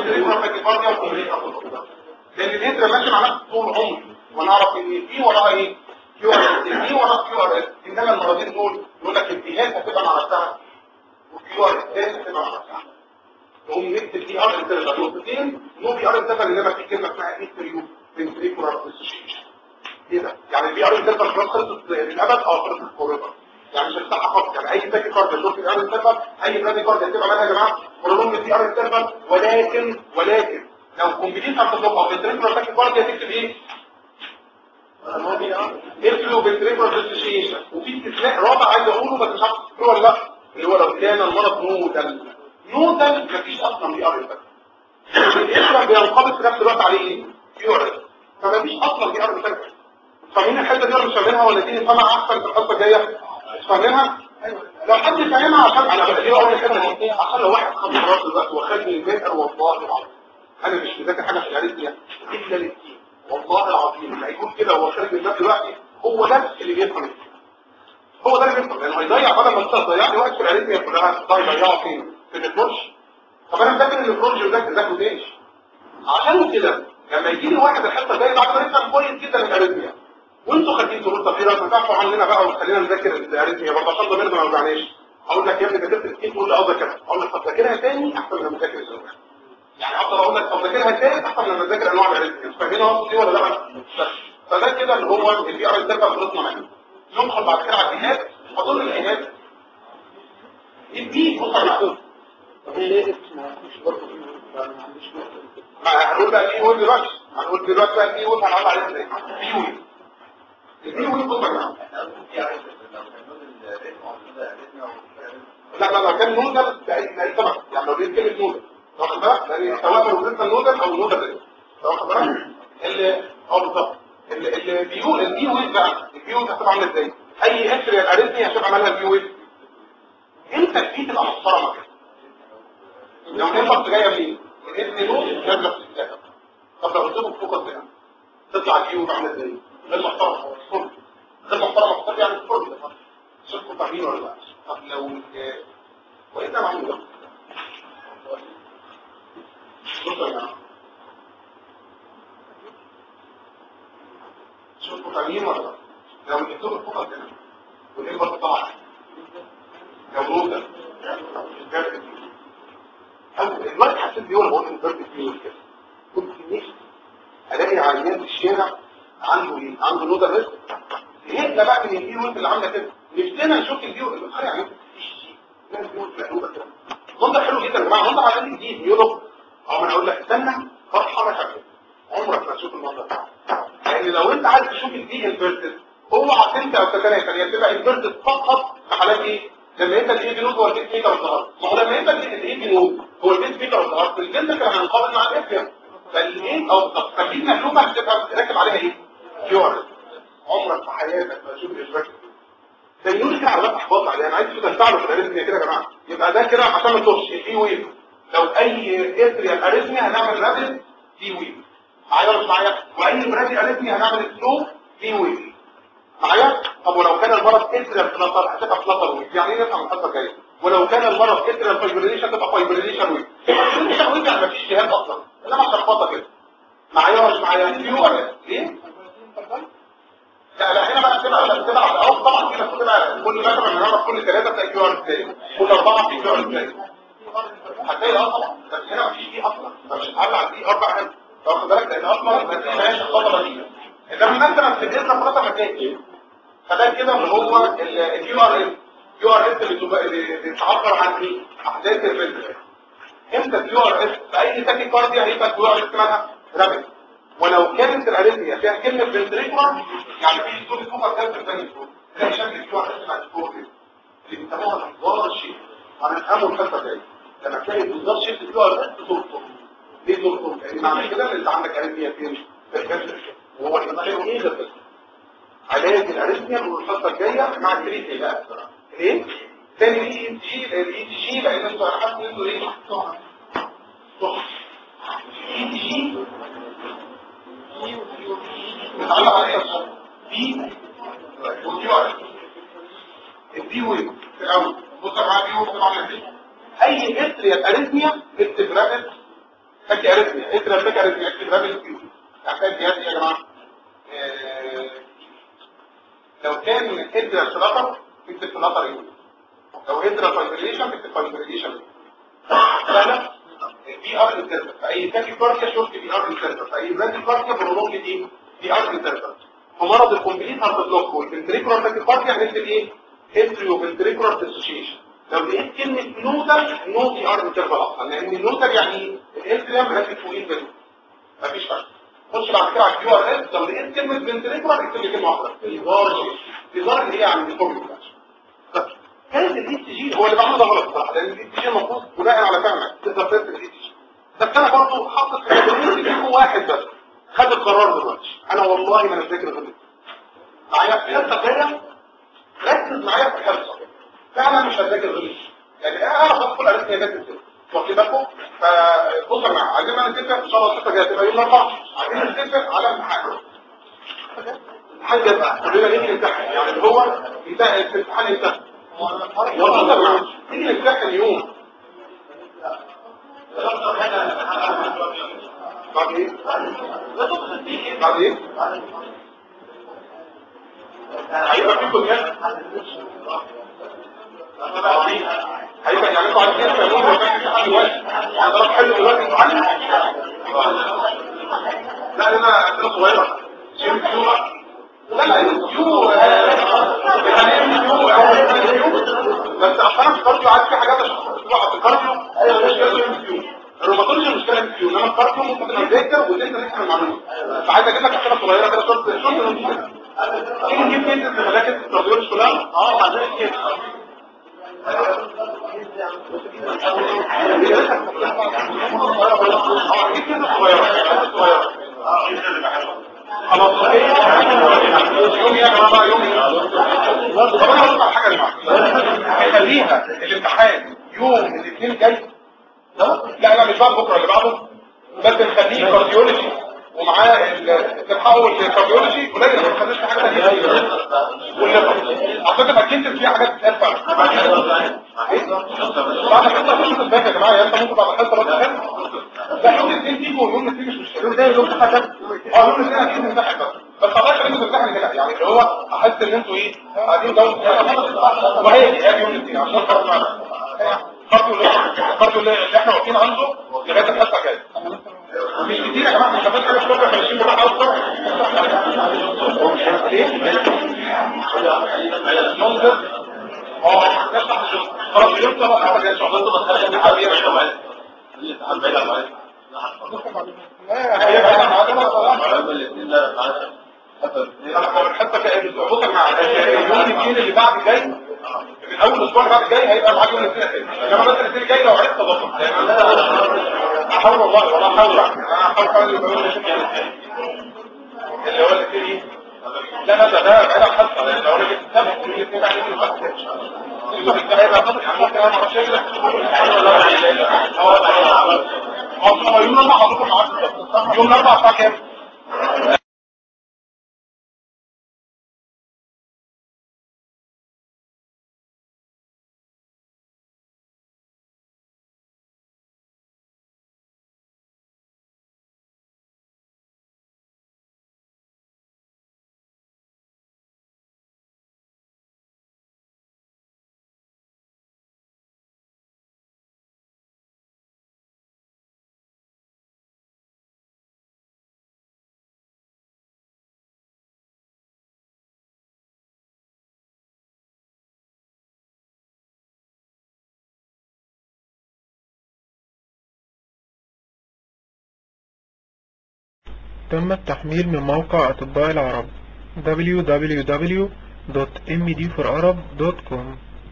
لان الهيدرا ماشي مع نفسه طول عمره ونعرف ان في وراها ايه كيو ار اس دي وراها كيو ار اس انما المرضين دول يقول لك الجهاز هتبقى مع نفسها والكيو ار اس هتبقى مع نفسها هم نكتب دي ار انترفال نقطتين نو بي ار انترفال انما في كلمه اسمها هيستريو فنتريكولار اسوشيشن ايه ده يعني البي ار انترفال خلاص خلصت للابد اه خلصت فوريفر يعني مش هتفتحها خالص يعني اي تاكي كارد شوف الار انترفال اي برادي كارد هتبقى مالها يا جماعه برولونج في ار انترفال ولكن ولكن لو كومبليت هتطلق او فنتريكولار تاكي كارد هتكتب ايه افلو فنتريكولار ديسوسيشن وفي استثناء رابع عايز اقوله بس مش عارف تذكره ولا لا اللي هو لو كان المرض نودل نودل مفيش اصلا بي ار انترفال الاسم بينقبض في نفس الوقت عليه ايه بيورد فمفيش اصلا بي ار انترفال فاهمين الحته دي ولا مش فاهمينها ولا دي نفهمها احسن في الحلقه الجايه فاهمينها لو حد فاهمها عشان انا بدي اقول الحته دي عشان لو واحد خد خلاص دلوقتي وخدني البيت والله العظيم انا مش مذاكر حاجه في الاريثميا الا للدين والله العظيم اللي هيقول كده وهو خارج من الباب دلوقتي هو ده اللي بيفهم هو ده اللي بيفهم لانه هيضيع بدل ما انت تضيع لي وقت في الاريثميا كلها هيضيعه فين؟ في النتورش طب انا فاكر ان البروج ده ذاكره ليش؟ عشان كده لما يجي لي واحد الحصه الجايه بعد ما يفهم كويس جدا الاريثميا وانتوا خارجين تقولوا طب ايه رايك ما تعرفوا عننا بقى وخلينا نذاكر الاريثميا برضه عشان ضميرنا ما يوجعناش اقول لك يا ابني ذاكرت الاثنين تقول لي اه ذاكرها اقول لك طب ذاكرها تاني احسن من لما تذاكر الاول يعني افضل اقول لك طب ذاكرها تاني احسن من لما تذاكر انواع الاريثميا فاهمين اقصد ايه ولا لا فده كده اللي هو البي ار انترفال خلصنا منه ندخل بعد كده على الجهاز اظن الجهاز البي بص على هنقول بقى ايه وين دلوقتي هنقول دلوقتي بقى ايه وين هنقول عليه ازاي ايه وين ايه وين بص يا لا لا لا كان نودل بأي سبب يعني لو دي كلمة نودل واخد بالك لان سواء لو لسه نودل او نودل واخد بالك اللي اه بالظبط اللي اللي بيو البي ويف بقى البي ويف هتبقى عامله ازاي اي اكس اريثميا هتبقى عاملها البي ويف امتى البي تبقى محترمه كده لو الانفكت جايه منين من اسم نود نازله في السكه طب لو قلت له فوكس هنا تطلع البي ويف عامله ازاي غير محترمه غير محترمه محترمه يعني الفرد شوفوا فاهمين ولا لا طب لو وايه ده معمول ده بصوا يا جماعه شوفوا فاهمين ولا لا لو الدكتور فقط هنا والإنبر طبعا لو نوزل أو الوقت حسيت بيه ولا بقول انفرت فيه كده كنت نفسي ألاقي عيان في الشارع عنده ايه؟ عنده نودر ريسك زهقنا بقى من الفيو اللي عامله كده نفسنا نشوف الفيو اللي بتخيل يعني ناس بيقول في العلوبه كده منظر حلو جدا يا جماعه منظر عشان جديد يقولوا اه انا اقول لك استنى فرحه ما شكل عمرك ما تشوف المنظر ده لان لو انت عايز تشوف الدي انفيرتد اوعى تنسى او تتناسى هي بتبقى انفيرتد فقط في حالات ايه لما انت الايه بنود هو البيت ميكر الظهر ما هو لما انت الايه بنود هو البيت ميكر الظهر الجلد كان هينقبض مع الافيا فالايه او تفكير مقلوبه بتبقى راكب عليها ايه كيور عمرك في حياتك ما تشوف الانفيرتد ده يقول كده على احباط عليه انا عايز تستعملوا في الاريثميا كده يا جماعه يبقى ده كده عشان ما تخش الدي ويف لو اي اتريال اريثميا هنعمل رابد دي ويف معايا ولا مش معايا واي برادي اريثميا هنعمل سلو في ويف معايا طب ولو كان المرض اتريال فلاتر هتبقى فلاتر ويف يعني ايه نفهم الحصه الجايه ولو كان المرض اتريال فايبريليشن تبقى فايبريليشن ويف فايبريليشن ويف يعني مفيش جهاز اصلا انما شخبطه كده معايا ولا مش معايا كيو ار ايه لا لا هنا بقى بتبقى بتبقى على الاول طبعا كده بتبقى كل مثلا بنعرف كل ثلاثه تلاقي كيو ار ازاي كل اربعه في كيو ار ازاي هتلاقي اه طبعا بس هنا مفيش دي اصلا مش هتعلق على دي اربع هنا واخد بالك لان اصلا ما فيهاش الخطره دي انما مثلا في الجسم خلاص ما تلاقي فده كده اللي هو الكيو ار اس كيو ار اس اللي بتعبر عن ايه احداث الفيزيكال امتى الكيو ار اس في اي تاكي كارديا هيبقى الكيو ار اس مالها رابد ولو كانت الاريثميا فيها كلمه فنتريكولار يعني في صوت فوق كانت الثاني صوت ده شكل الكيو ار اس مع الفوق اللي بيسموها الانظار الشيء هنفهمه الخلفه الجايه لما تلاقي الانظار شيء الكيو ار اس ترطب ليه ترطب؟ يعني معنى كده ان انت عندك اريثميا فين؟ في الجسم وهو الانسان ايه ده بس علاج الاريثميا والخطه الجايه مع التريتي بقى ليه تاني اي ان جي الاي تي جي لان انتوا انا حاسس ان انتوا ايه اي تي جي بتعلق على ايه بي والكيو ار الدي ويف في الاول بص معايا دي ويف طبعا اي اتريا اريثميا اكتب رابط فاكي اريثميا اتريا فاكي اريثميا اكتب رابط محتاج جهاز ايه يا جماعه لو كان ادرا فلاتر اكتب فلاتر ايه لو ادرا فايبريشن اكتب فايبريشن سهله البي ار انترفر فاي تاكي كارديا شورت بي ار انترفر فاي برادي كارديا برولونج دي بي ار انترفر ومرض الكومبليت هارت بلوك والفنتريكولار تاكي كارديا هنكتب ايه اتريو فنتريكولار ديسوشيشن لو لقيت كلمه نوتر نو بي ار انترفر اصلا لان النوتر يعني الانتريم راكب فوقيه بس مفيش فرق خش بعد كده على الكيو ار اس لو لقيت كلمه فنتريكولار اكتب لي كلمه واحده ايزار ايزار اللي هي عن الفورم كانت الاي تي جي هو اللي بعمله ده غلط صراحه لان الاي تي جي المفروض بناء على فهمك تقدر تفهم الاي تي جي بس انا برضه حاطط في الكوميونتي واحد بس خد القرار دلوقتي انا والله ما انا فاكر غير معايا الحصه الجايه ركز معايا في الحصه فعلا مش هتذاكر غير يعني اعرف ادخل على اسمي ذاكر كده واخد بالكم فبص يا جماعه عايزين نتفق ان شاء الله الحصه الجايه تبقى يوم الاربعاء عايزين نتفق على امتحان حاجه بقى كلنا نيجي نمتحن يعني اللي هو ينتهي الامتحان ينتهي والله يا جماعه نيجي نمتحن يوم بعد ايه؟ بعد ايه؟ هيبقى في كليات هيبقى يعني انتوا عايزين تعملوا مكان في حد دلوقتي يعني ضرب حلو دلوقتي تتعلم لا انا اسئله صغيره شيل كيو لا لا كيو بس اصلا في الكارديو عايز في حاجات في الكارديو مش لازم كيو الروماتولوجي مش كلام كيو انما الكارديو ممكن تذاكر وتقدر تفهم المعلومه فعايز اجيب لك اسئله صغيره كده شرط شرط تيجي نجيب كيسز في مراكز الكارديولوجي كلها اه عايزين كيس خلاص يوم يا جماعه يوم طب انا هقول لك حاجه يا جماعه خليها الامتحان يوم الاثنين جاي لا لا مش بعد بكره اللي بعده بس نخليه كارديولوجي ومعاه التحول للكارديولوجي قليل ما تخليش حاجه ثانيه والليفر اعتقد اكيد في حاجات بتتقال فعلا بعد الحصه مش هتبقى يا جماعه يا انت ممكن بعد الحصه بس تفهم لا يوم الاثنين تيجوا يوم الاثنين مش مشكله ده يوم الاثنين اه يوم الاثنين اكيد نمتحن بس الله يخليكم تمتحن كده يعني اللي هو احس ان انتوا ايه قاعدين جو وهي دي يوم الاثنين عشان برضه برضه اللي احنا واقفين عنده لغايه الحصه الجايه مش كتير يا جماعه مش هفاش حاجه في الشغل 50 بالراحه اكتر اه نفتح الشغل خلاص اليوم طبعا الحصه الجايه ان شاء الله انتوا بتخرجوا من حبيبي يا جماعه هي بعيدة الحصه كانت بص يا جماعه اليوم الاثنين اللي بعد جاي من اول اسبوع بعد جاي هيبقى معاك يوم الاثنين تاني انما بس الاثنين جاي لو عرفت تظبط احاول والله والله احاول انا احاول احاول يبقى يوم الاثنين اللي هو الاثنين لا لا ده ده بعيد عن الحصه يعني لو انا جبت سبب كل الاثنين بعد كده هو يوم الاربعاء حضرتك معاك يوم الاربعاء الساعه كام؟ تم التحميل من موقع أطباء العرب www.md4arab.com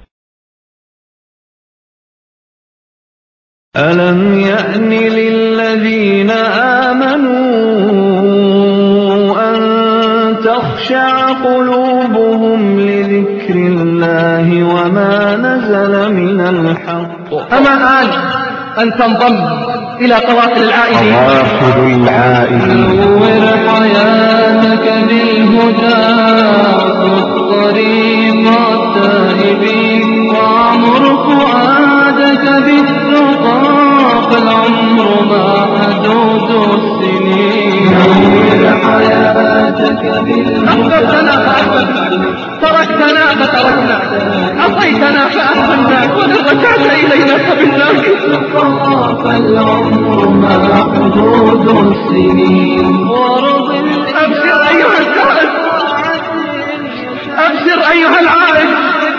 ألم يأن للذين آمنوا أن تخشع قلوبهم لذكر الله وما نزل من الحق أما آن أن تنضم إلى قوافل العائدين قوافل العائدين نور حياتك بالهدى والطريق التائبين وعمر فؤادك بالتقى فالعمر ما حدود السنين نور حياتك أحببتنا فأحببناك تركتنا فتركناك عصيتنا فأحببناك وإن رجعت إلينا قبلناك فالعمر ما حدود السنين ورضي أبشر أيها الكائن أبشر أيها العائد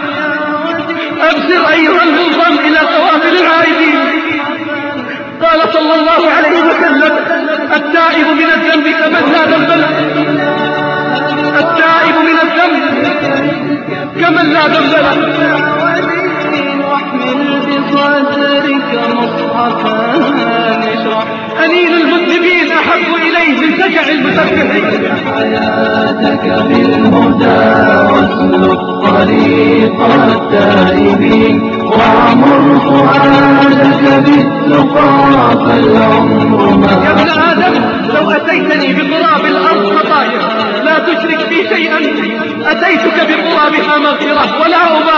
أبشر أيها المنضم إلى قوافل العائدين قال صلى الله عليه وسلم التائب من الذنب كمن لا ذنب له التائب من الذنب كمن لا ذنب له واحمل بصدرك مصحفا اشرح أنين المذنبين أحب إليه من سجع المسبحين حياتك بالهدى واسلك طريق التائبين وعمر فؤادك بالتقى فالعمر ما يا ابن آدم لو أتيتني بقراب الأرض خطايا لا تشرك بي شيئا أتيتك بقرابها مغفرة ولا أبالي